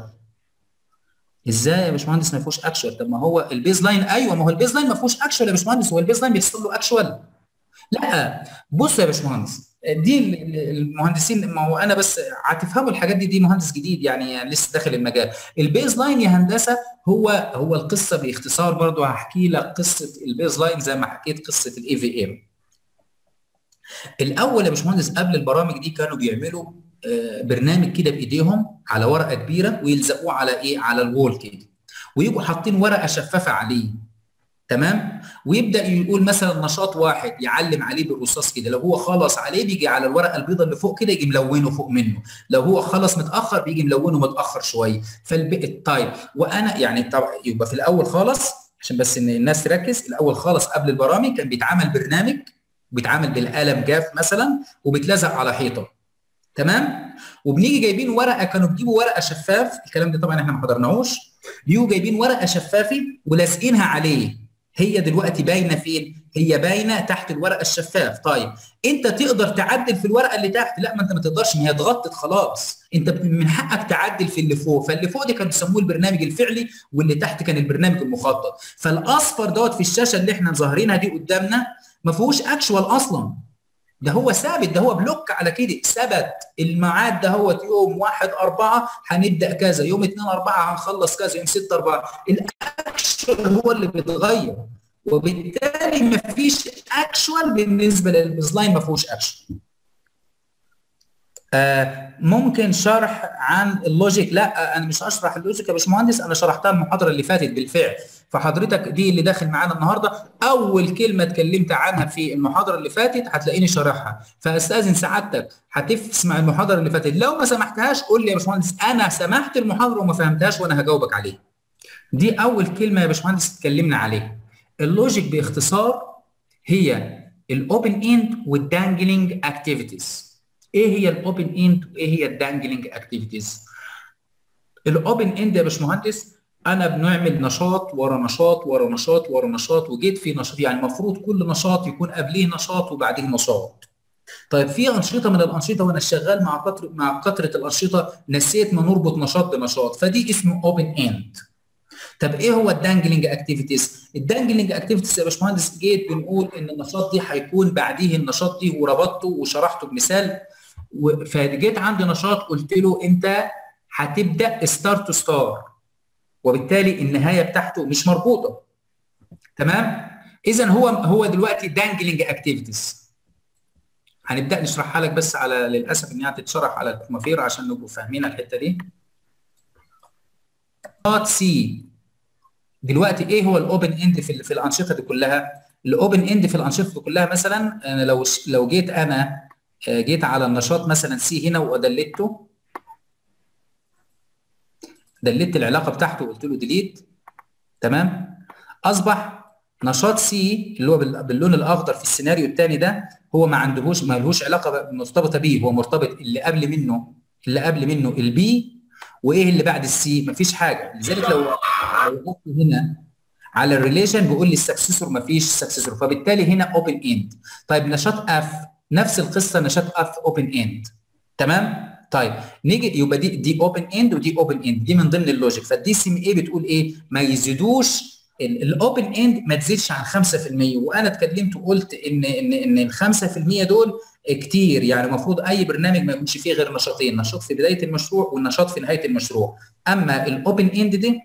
ازاي يا باشمهندس ما فيهوش اكشوال طب ما هو البيز لاين ايوه ما هو البيز لاين ما فيهوش اكشوال يا باشمهندس هو البيز لاين بيحصل له اكشوال لا بص يا باشمهندس دي المهندسين ما هو انا بس هتفهموا الحاجات دي دي مهندس جديد يعني لسه داخل المجال البيز لاين يا هندسه هو هو القصه باختصار برضو هحكي لك قصه البيز لاين زي ما حكيت قصه الاي في ام الاول يا باشمهندس قبل البرامج دي كانوا بيعملوا برنامج كده بايديهم على ورقه كبيره ويلزقوه على ايه على الوول كده ويبقوا حاطين ورقه شفافه عليه تمام ويبدا يقول مثلا نشاط واحد يعلم عليه بالرصاص كده لو هو خلص عليه بيجي على الورقه البيضاء اللي فوق كده يجي ملونه فوق منه لو هو خلص متاخر بيجي ملونه متاخر شويه فالبقى طيب وانا يعني طبعا يبقى في الاول خالص عشان بس ان الناس تركز الاول خالص قبل البرامج كان بيتعمل برنامج بيتعمل بالقلم جاف مثلا وبيتلزق على حيطه تمام وبنيجي جايبين ورقه كانوا بيجيبوا ورقه شفاف الكلام ده طبعا احنا ما حضرناهوش بيجوا جايبين ورقه شفافه ولازقينها عليه هي دلوقتي باينه فين هي باينه تحت الورقه الشفاف طيب انت تقدر تعدل في الورقه اللي تحت لا ما انت ما تقدرش ما هي اتغطت خلاص انت من حقك تعدل في اللي فوق فاللي فوق دي كانوا بيسموه البرنامج الفعلي واللي تحت كان البرنامج المخطط فالاصفر دوت في الشاشه اللي احنا ظاهرينها دي قدامنا ما فيهوش اكشوال اصلا ده هو ثابت ده هو بلوك على كده ثبت الميعاد ده هو يوم 1 4 هنبدا كذا يوم 2 4 هنخلص كذا يوم 6 4 الاكشوال هو اللي بيتغير وبالتالي ما فيش اكشوال بالنسبه للبيزلاين ما فيهوش اكشوال آه ممكن شرح عن اللوجيك لا انا مش هشرح اللوجيك يا باشمهندس انا شرحتها المحاضره اللي فاتت بالفعل فحضرتك دي اللي داخل معانا النهارده اول كلمه اتكلمت عنها في المحاضره اللي فاتت هتلاقيني شارحها فاستاذن سعادتك هتسمع المحاضره اللي فاتت لو ما سمحتهاش قول لي يا باشمهندس انا سمحت المحاضره وما فهمتهاش وانا هجاوبك عليها دي اول كلمه يا باشمهندس اتكلمنا عليها اللوجيك باختصار هي الاوبن اند والدانجلينج اكتيفيتيز ايه هي الاوبن اند وايه هي الدانجلينج اكتيفيتيز الاوبن اند يا باشمهندس انا بنعمل نشاط ورا نشاط ورا نشاط ورا نشاط وجيت في نشاط يعني المفروض كل نشاط يكون قبليه نشاط وبعديه نشاط طيب في انشطه من الانشطه وانا شغال مع كتر مع كثره الانشطه نسيت ما نربط نشاط بنشاط فدي اسمه اوبن اند طب ايه هو الدانجلينج اكتيفيتيز الدانجلينج اكتيفيتيز يا باشمهندس جيت بنقول ان النشاط دي هيكون بعديه النشاط دي وربطته وشرحته بمثال فجيت عند نشاط قلت له انت هتبدا ستار تو ستار وبالتالي النهايه بتاعته مش مربوطه تمام اذا هو هو دلوقتي دانجلينج اكتيفيتيز هنبدا نشرحها لك بس على للاسف انها تتشرح على الكومافير عشان نبقوا فاهمين الحته دي نقط سي دلوقتي ايه هو الاوبن اند في في الانشطه دي كلها الاوبن اند في الانشطه دي كلها مثلا انا لو لو جيت انا جيت على النشاط مثلا سي هنا وادلته دلت العلاقه بتاعته وقلت له ديليت تمام اصبح نشاط سي اللي هو باللون الاخضر في السيناريو الثاني ده هو ما عندهوش ما لهوش علاقه مرتبطه بيه هو مرتبط اللي قبل منه اللي قبل منه البي وايه اللي بعد السي مفيش حاجه لذلك لو لو هنا على الريليشن بيقول لي السكسسور مفيش سكسسور فبالتالي هنا اوبن اند طيب نشاط اف نفس القصه نشاط اف اوبن اند تمام طيب نيجي يبقى دي دي اوبن اند ودي اوبن اند دي من ضمن اللوجيك فالدي سي ام اي بتقول ايه ما يزيدوش الاوبن اند ما تزيدش عن 5% وانا اتكلمت وقلت ان ان ان ال 5% دول كتير يعني المفروض اي برنامج ما يكونش فيه غير نشاطين نشاط في بدايه المشروع والنشاط في نهايه المشروع اما الاوبن اند دي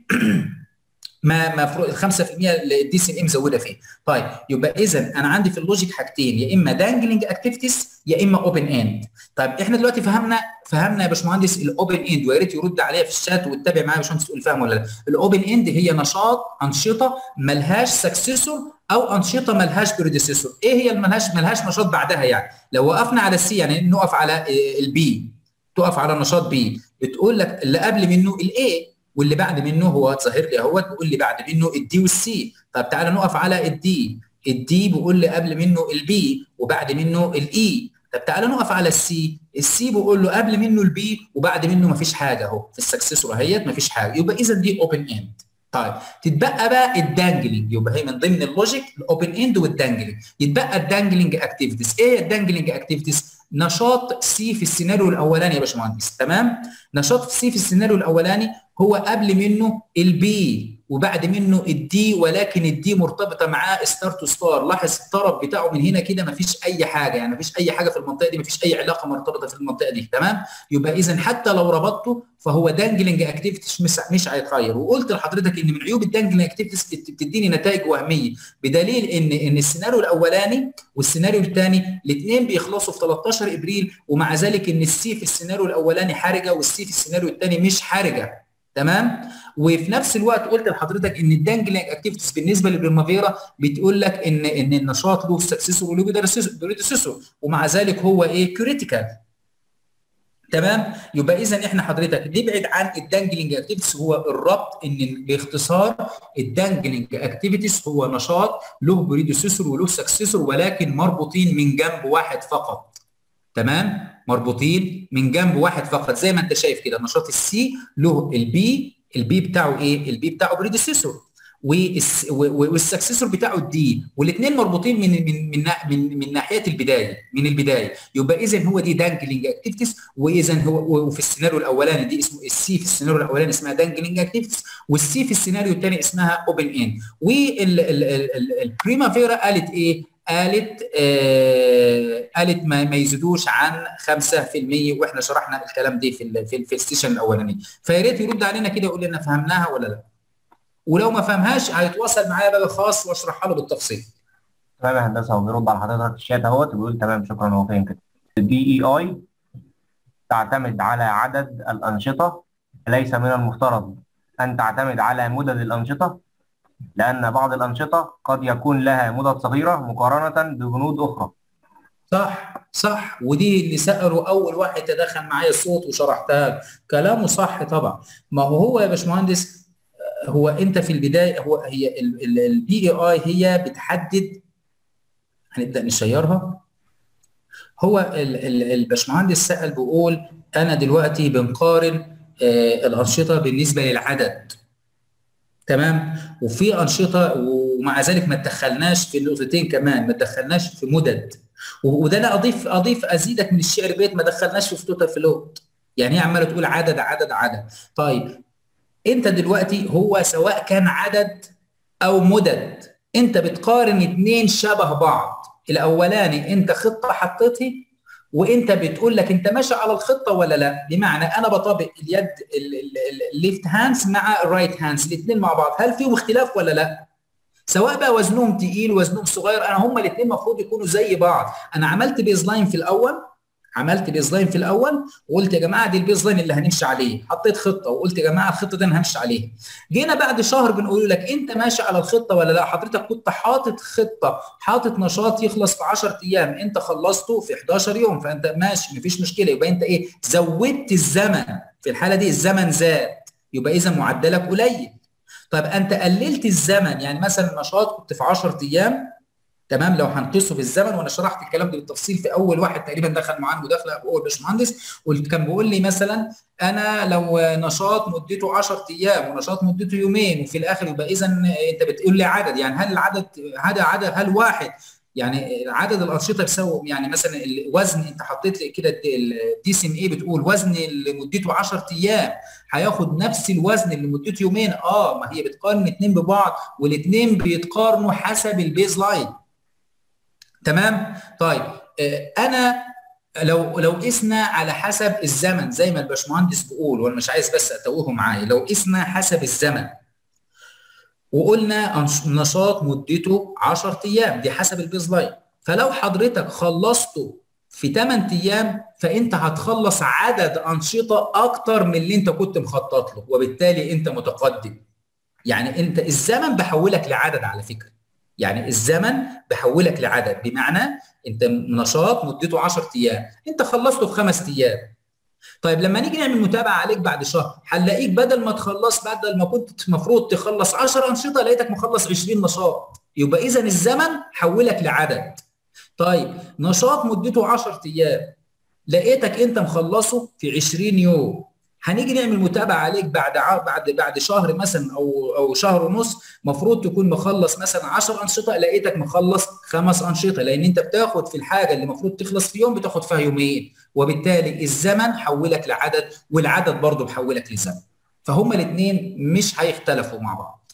ما ما ال 5% الدي سي ام اي مزوده فيه طيب يبقى اذا انا عندي في اللوجيك حاجتين يا اما دانجلينج اكتيفيتيز يا اما اوبن اند طيب احنا دلوقتي فهمنا فهمنا يا باشمهندس الاوبن اند ويا ريت يرد عليا في الشات واتبع معايا يا باشمهندس تقول فاهم ولا لا الاوبن اند هي نشاط انشطه ملهاش سكسيسور او انشطه ملهاش بريديسيسور ايه هي اللي ملهاش ملهاش نشاط بعدها يعني لو وقفنا على السي يعني نقف على البي تقف على نشاط بي بتقول لك اللي قبل منه الاي واللي بعد منه هو ظاهر لي اهوت بيقول لي بعد منه الدي والسي طب تعالى نقف على الدي الدي بيقول لي قبل منه البي وبعد منه الاي طب تعالى نقف على السي السي بيقول له قبل منه البي وبعد منه مفيش حاجه اهو في السكسسور اهيت مفيش حاجه يبقى اذا دي اوبن اند طيب تتبقى بقى الدانجلينج يبقى هي من ضمن اللوجيك الاوبن اند والدانجلينج يتبقى الدانجلينج اكتيفيتيز ايه الدانجلينج اكتيفيتيز نشاط سي في السيناريو الاولاني يا باشمهندس تمام نشاط سي في السيناريو الاولاني هو قبل منه البي وبعد منه الدي ولكن الدي مرتبطه معاه ستار تو ستار لاحظ الطرف بتاعه من هنا كده مفيش اي حاجه يعني مفيش اي حاجه في المنطقه دي مفيش اي علاقه مرتبطه في المنطقه دي تمام يبقى اذا حتى لو ربطته فهو دانجلينج اكتيفيتيز مش مش هيتغير وقلت لحضرتك ان من عيوب الدانجلينج اكتيفيتيز بتديني نتائج وهميه بدليل ان ان السيناريو الاولاني والسيناريو الثاني الاثنين بيخلصوا في 13 ابريل ومع ذلك ان السي في السيناريو الاولاني حرجه والسي في السيناريو الثاني مش حرجه تمام وفي نفس الوقت قلت لحضرتك ان الدانجلينج اكتيفيتيز بالنسبه للبرمافيرا بتقول لك ان ان النشاط له سكسسور وله بريدسيسور ومع ذلك هو ايه كريتيكال تمام يبقى اذا احنا حضرتك نبعد عن الدانجلينج اكتيفيتيز هو الربط ان باختصار الدانجلينج اكتيفيتيز هو نشاط له بريدسيسور وله سكسسور ولكن مربوطين من جنب واحد فقط تمام مربوطين من جنب واحد فقط زي ما انت شايف كده نشاط السي له البي البي بتاعه ايه البي بتاعه بريديسيسور والسكسسور بتاعه الدي والاثنين مربوطين من من من من, من ناحيه البدايه من البدايه يبقى اذا هو دي دانجلينج اكتيفيتيز واذا هو وفي السيناريو الاولاني دي اسمه السي في السيناريو الاولاني اسمها دانجلينج اكتيفيتيز والسي في السيناريو الثاني اسمها اوبن ان والبريمافيرا قالت ايه قالت آه قالت ما, ما يزيدوش عن 5% واحنا شرحنا الكلام ده في ال في, ال في السيشن الاولاني فيا ريت يرد علينا كده يقول لنا فهمناها ولا لا ولو ما فهمهاش هيتواصل معايا بقى خاص واشرحها له بالتفصيل تمام يا هندسه هو بيرد على حضرتك الشات اهوت وبيقول تمام شكرا هو فاهم كده الدي اي اي تعتمد على عدد الانشطه ليس من المفترض ان تعتمد على مدد الانشطه لأن بعض الأنشطة قد يكون لها مدد صغيرة مقارنة ببنود أخرى. صح صح ودي اللي سألوا أول واحد تدخل معايا الصوت وشرحتها كلامه صح طبعا ما هو هو يا باشمهندس هو أنت في البداية هو هي البي اي اي هي بتحدد هنبدأ نشيرها هو الباشمهندس سأل بيقول أنا دلوقتي بنقارن الأنشطة بالنسبة للعدد تمام وفي انشطه ومع ذلك ما تدخلناش في النقطتين كمان ما تدخلناش في مدد وده انا اضيف اضيف ازيدك من الشعر بيت ما دخلناش في توتال فلوت يعني هي عماله تقول عدد عدد عدد طيب انت دلوقتي هو سواء كان عدد او مدد انت بتقارن اتنين شبه بعض الاولاني انت خطه حطيتها وانت بتقول لك انت ماشي على الخطه ولا لا بمعنى انا بطابق اليد الليفت هاندز مع الرايت هاندز الاثنين مع بعض هل فيهم اختلاف ولا لا سواء بقى وزنهم تقيل وزنهم صغير انا هم الاثنين المفروض يكونوا زي بعض انا عملت بيز لاين في الاول عملت بيز لاين في الاول وقلت يا جماعه دي البيز لاين اللي هنمشي عليه حطيت خطه وقلت يا جماعه الخطه دي انا همشي عليها جينا بعد شهر بنقول لك انت ماشي على الخطه ولا لا حضرتك كنت حاطط خطه حاطط نشاط يخلص في 10 ايام انت خلصته في 11 يوم فانت ماشي مفيش مشكله يبقى انت ايه زودت الزمن في الحاله دي الزمن زاد يبقى اذا معدلك قليل طيب انت قللت الزمن يعني مثلا النشاط كنت في 10 ايام تمام لو هنقيسه في الزمن وانا شرحت الكلام ده بالتفصيل في اول واحد تقريبا دخل معانا مداخله اول باشمهندس قلت كان بيقول لي مثلا انا لو نشاط مدته 10 ايام ونشاط مدته يومين وفي الاخر يبقى اذا انت بتقول لي عدد يعني هل العدد هذا عدد هل واحد يعني عدد الانشطه بيساوي يعني مثلا الوزن انت حطيت لي كده الدي سي ام اي بتقول وزن اللي مدته 10 ايام هياخد نفس الوزن اللي مدته يومين اه ما هي بتقارن الاثنين ببعض والاثنين بيتقارنوا حسب البيز لاين تمام طيب آه انا لو لو قسنا على حسب الزمن زي ما الباشمهندس بيقول وانا مش عايز بس اتوهه معايا لو قسنا حسب الزمن وقلنا نشاط مدته 10 ايام دي حسب البيز لاين فلو حضرتك خلصته في 8 ايام فانت هتخلص عدد انشطه اكتر من اللي انت كنت مخطط له وبالتالي انت متقدم يعني انت الزمن بحولك لعدد على فكره يعني الزمن بحولك لعدد بمعنى انت نشاط مدته 10 ايام انت خلصته في خمس ايام طيب لما نيجي نعمل متابعه عليك بعد شهر هنلاقيك بدل ما تخلص بدل ما كنت المفروض تخلص 10 انشطه لقيتك مخلص 20 نشاط يبقى اذا الزمن حولك لعدد طيب نشاط مدته 10 ايام لقيتك انت مخلصه في 20 يوم هنيجي نعمل متابعه عليك بعد بعد بعد شهر مثلا او او شهر ونص المفروض تكون مخلص مثلا 10 انشطه لقيتك مخلص خمس انشطه لان انت بتاخد في الحاجه اللي المفروض تخلص في يوم بتاخد فيها يومين وبالتالي الزمن حولك لعدد والعدد برضه بحولك لزمن فهما الاثنين مش هيختلفوا مع بعض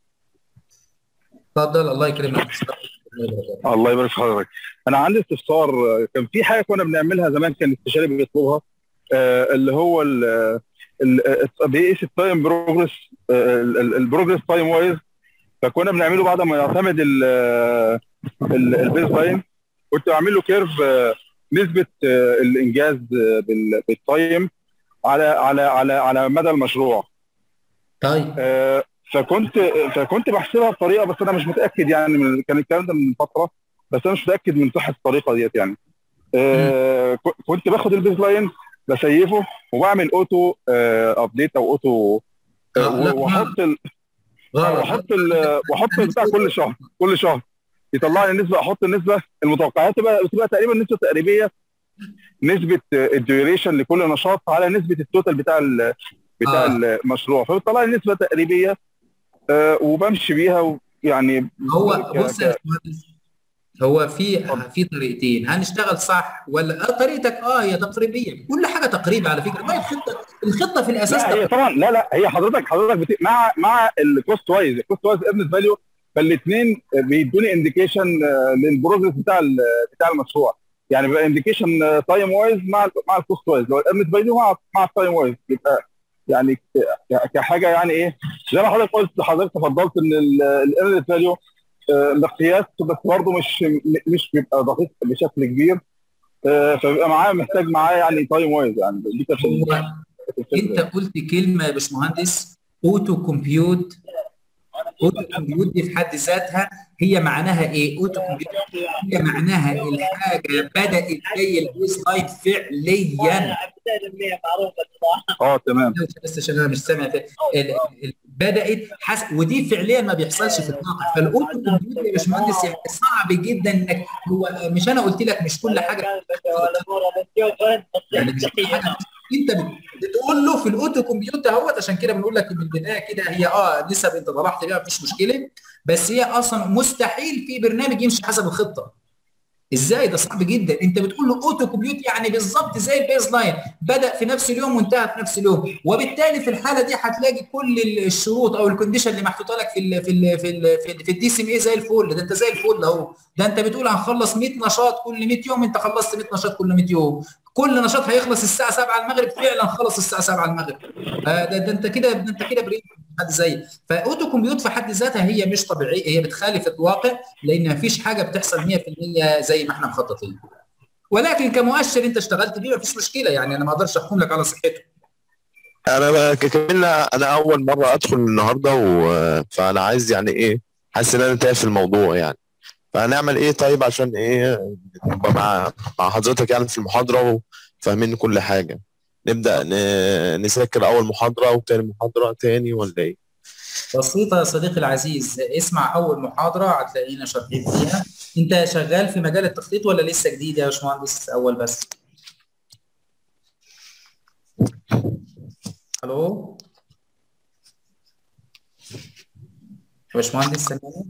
اتفضل الله يكرمك الله يبارك في حضرتك انا عندي استفسار كان في حاجه كنا بنعملها زمان كان الاستشاري بيطلبها آه اللي هو بيقيس التايم بروجرس البروجرس تايم وايز فكنا بنعمله بعد ما يعتمد البيز لاين كنت بعمل له كيرف نسبه الانجاز بالتايم على على على على مدى المشروع طيب آه فكنت فكنت بحسبها بطريقه بس انا مش متاكد يعني من كان الكلام ده من فتره بس انا مش متاكد من صحه الطريقه ديت يعني آه كنت باخد البيز لاين بسيفه وبعمل اوتو ابديت او اوتو واحط ال واحط ال واحط بتاع كل شهر كل شهر يطلع لي النسبه احط النسبه المتوقعات تبقى بتبقى تقريبا نسبه تقريبيه نسبه الديوريشن لكل نشاط على نسبه التوتال بتاع ال بتاع آه. المشروع فبيطلع لي نسبه تقريبيه آه وبمشي بيها يعني هو بص يا هو في في طريقتين هنشتغل صح ولا آه طريقتك اه هي تقريبيه كل حاجه تقريبا على فكره ما الخطه الخطه في الاساس لا هي طبعا لا لا هي حضرتك حضرتك بت... مع مع الكوست وايز الكوست وايز ايرنت فاليو فالاثنين بيدوني انديكيشن للبروجرس بتاع بتاع المشروع يعني بيبقى انديكيشن تايم وايز مع ال مع الكوست وايز لو الايرنت فاليو مع مع التايم وايز يبقى يعني كحاجه يعني ايه زي ما حضرتك قلت حضرتك تفضلت ان الايرنت فاليو مقياس بس برضه مش مش بيبقى دقيق بشكل كبير فبيبقى معاه محتاج معاه يعني تايم وايز يعني دي هو انت قلت كلمه يا باشمهندس اوتو كومبيوت اوتو كومبيوت دي في حد ذاتها هي معناها ايه؟ اوتو كومبيوت هي معناها الحاجه بدات زي البيس لاين فعليا اه تمام بس عشان انا مش سامع بدات حس... ودي فعليا ما بيحصلش في الواقع فالاوتو كومبيوت يا باشمهندس يعني صعب جدا انك هو مش انا قلت لك مش كل حاجه يعني مش كل حاجه انت بتقول له في الاوتو كومبيوت اهوت عشان كده بنقول لك من البدايه كده هي اه نسب انت طلعت بيها مفيش مشكله بس هي اصلا مستحيل في برنامج يمشي حسب الخطه ازاي ده صعب جدا انت بتقول له اوتو كومبيوت يعني بالظبط زي البيز لاين بدا في نفس اليوم وانتهى في نفس اليوم وبالتالي في الحاله دي هتلاقي كل الشروط او الكونديشن اللي محطوطه لك في ال في ال في ال في, في الدي سي ام اي زي الفل ده انت زي الفل اهو ده انت بتقول هنخلص 100 نشاط كل 100 يوم انت خلصت 100 نشاط كل 100 يوم كل نشاط هيخلص الساعه 7 المغرب فعلا خلص الساعه 7 المغرب آه ده, ده انت كده ده انت كده بريد حد زي فاوتو كومبيوت في حد ذاتها هي مش طبيعيه هي بتخالف الواقع لان مفيش حاجه بتحصل 100% زي ما احنا مخططين ولكن كمؤشر انت اشتغلت بيه مفيش مشكله يعني انا ما اقدرش احكم لك على صحته انا كمان انا اول مره ادخل النهارده و... فانا عايز يعني ايه حاسس ان انا تايه في الموضوع يعني فهنعمل ايه طيب عشان ايه نبقى مع مع حضرتك يعني في المحاضره وفاهمين كل حاجه نبدا ن- نذاكر اول محاضره وتاني محاضره تاني ولا ايه بسيطة يا صديقي العزيز اسمع أول محاضرة هتلاقينا شارحين فيها أنت شغال في مجال التخطيط ولا لسه جديد يا باشمهندس أول بس؟ ألو؟ يا باشمهندس سامعني؟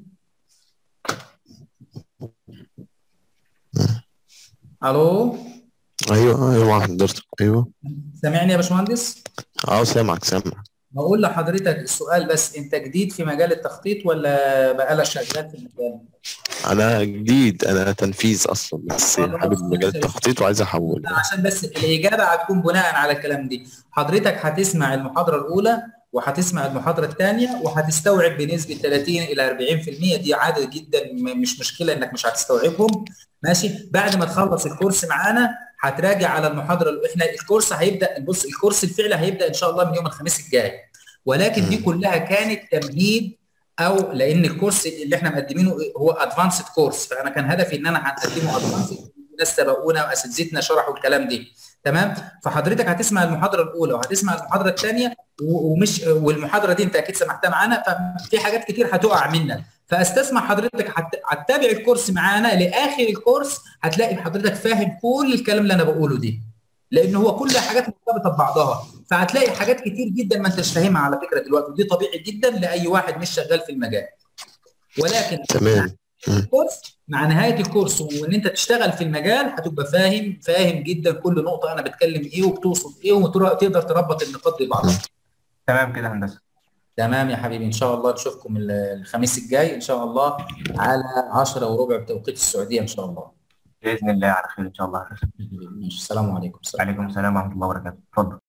ألو؟ ايوه ايوه مع حضرتك ايوه سامعني يا باشمهندس؟ اه سامعك سامعك بقول لحضرتك السؤال بس أنت جديد في مجال التخطيط ولا بقالك شغال في المجال؟ انا جديد انا تنفيذ اصلا بس حابب مجال التخطيط وعايز احول لا عشان بس الإجابة هتكون بناء على الكلام دي حضرتك هتسمع المحاضرة الأولى وهتسمع المحاضرة الثانية وهتستوعب بنسبة 30 إلى 40% دي عادة جدا م- مش مشكلة إنك مش هتستوعبهم ماشي بعد ما تخلص الكورس معانا هتراجع على المحاضرة ال- احنا الكورس هيبدأ بص الكورس الفعلي هيبدأ إن شاء الله من يوم الخميس الجاي ولكن دي كلها كانت تمهيد او لان الكورس اللي احنا مقدمينه هو ادفانسد كورس فانا كان هدفي ان انا هقدمه ادفانسد ناس سبقونا واساتذتنا شرحوا الكلام دي تمام فحضرتك هتسمع المحاضره الاولى وهتسمع المحاضره الثانيه ومش والمحاضره دي انت اكيد سمعتها معانا ففي حاجات كتير هتقع منك فاستسمع حضرتك هت- هتتابع الكورس معانا لاخر الكورس هتلاقي حضرتك فاهم كل الكلام اللي انا بقوله دي لان هو كل حاجات مرتبطه ببعضها فهتلاقي حاجات كتير جدا ما انتش فاهمها على فكره دلوقتي ودي طبيعي جدا لاي واحد مش شغال في المجال ولكن تمام الكورس مع نهايه الكورس وان انت تشتغل في المجال هتبقى فاهم فاهم جدا كل نقطه انا بتكلم ايه وبتوصف ايه وتقدر تربط النقاط ببعضها تمام كده هندسه تمام يا حبيبي ان شاء الله نشوفكم ال- الخميس الجاي ان شااء الله على 10 وربع بتوقيت السعوديه ان شاء الله باذن الله على خير ان شاء الله ماشي السلام عليكم السلام عليكم السلام ورحمه الله وبركاته اتفضل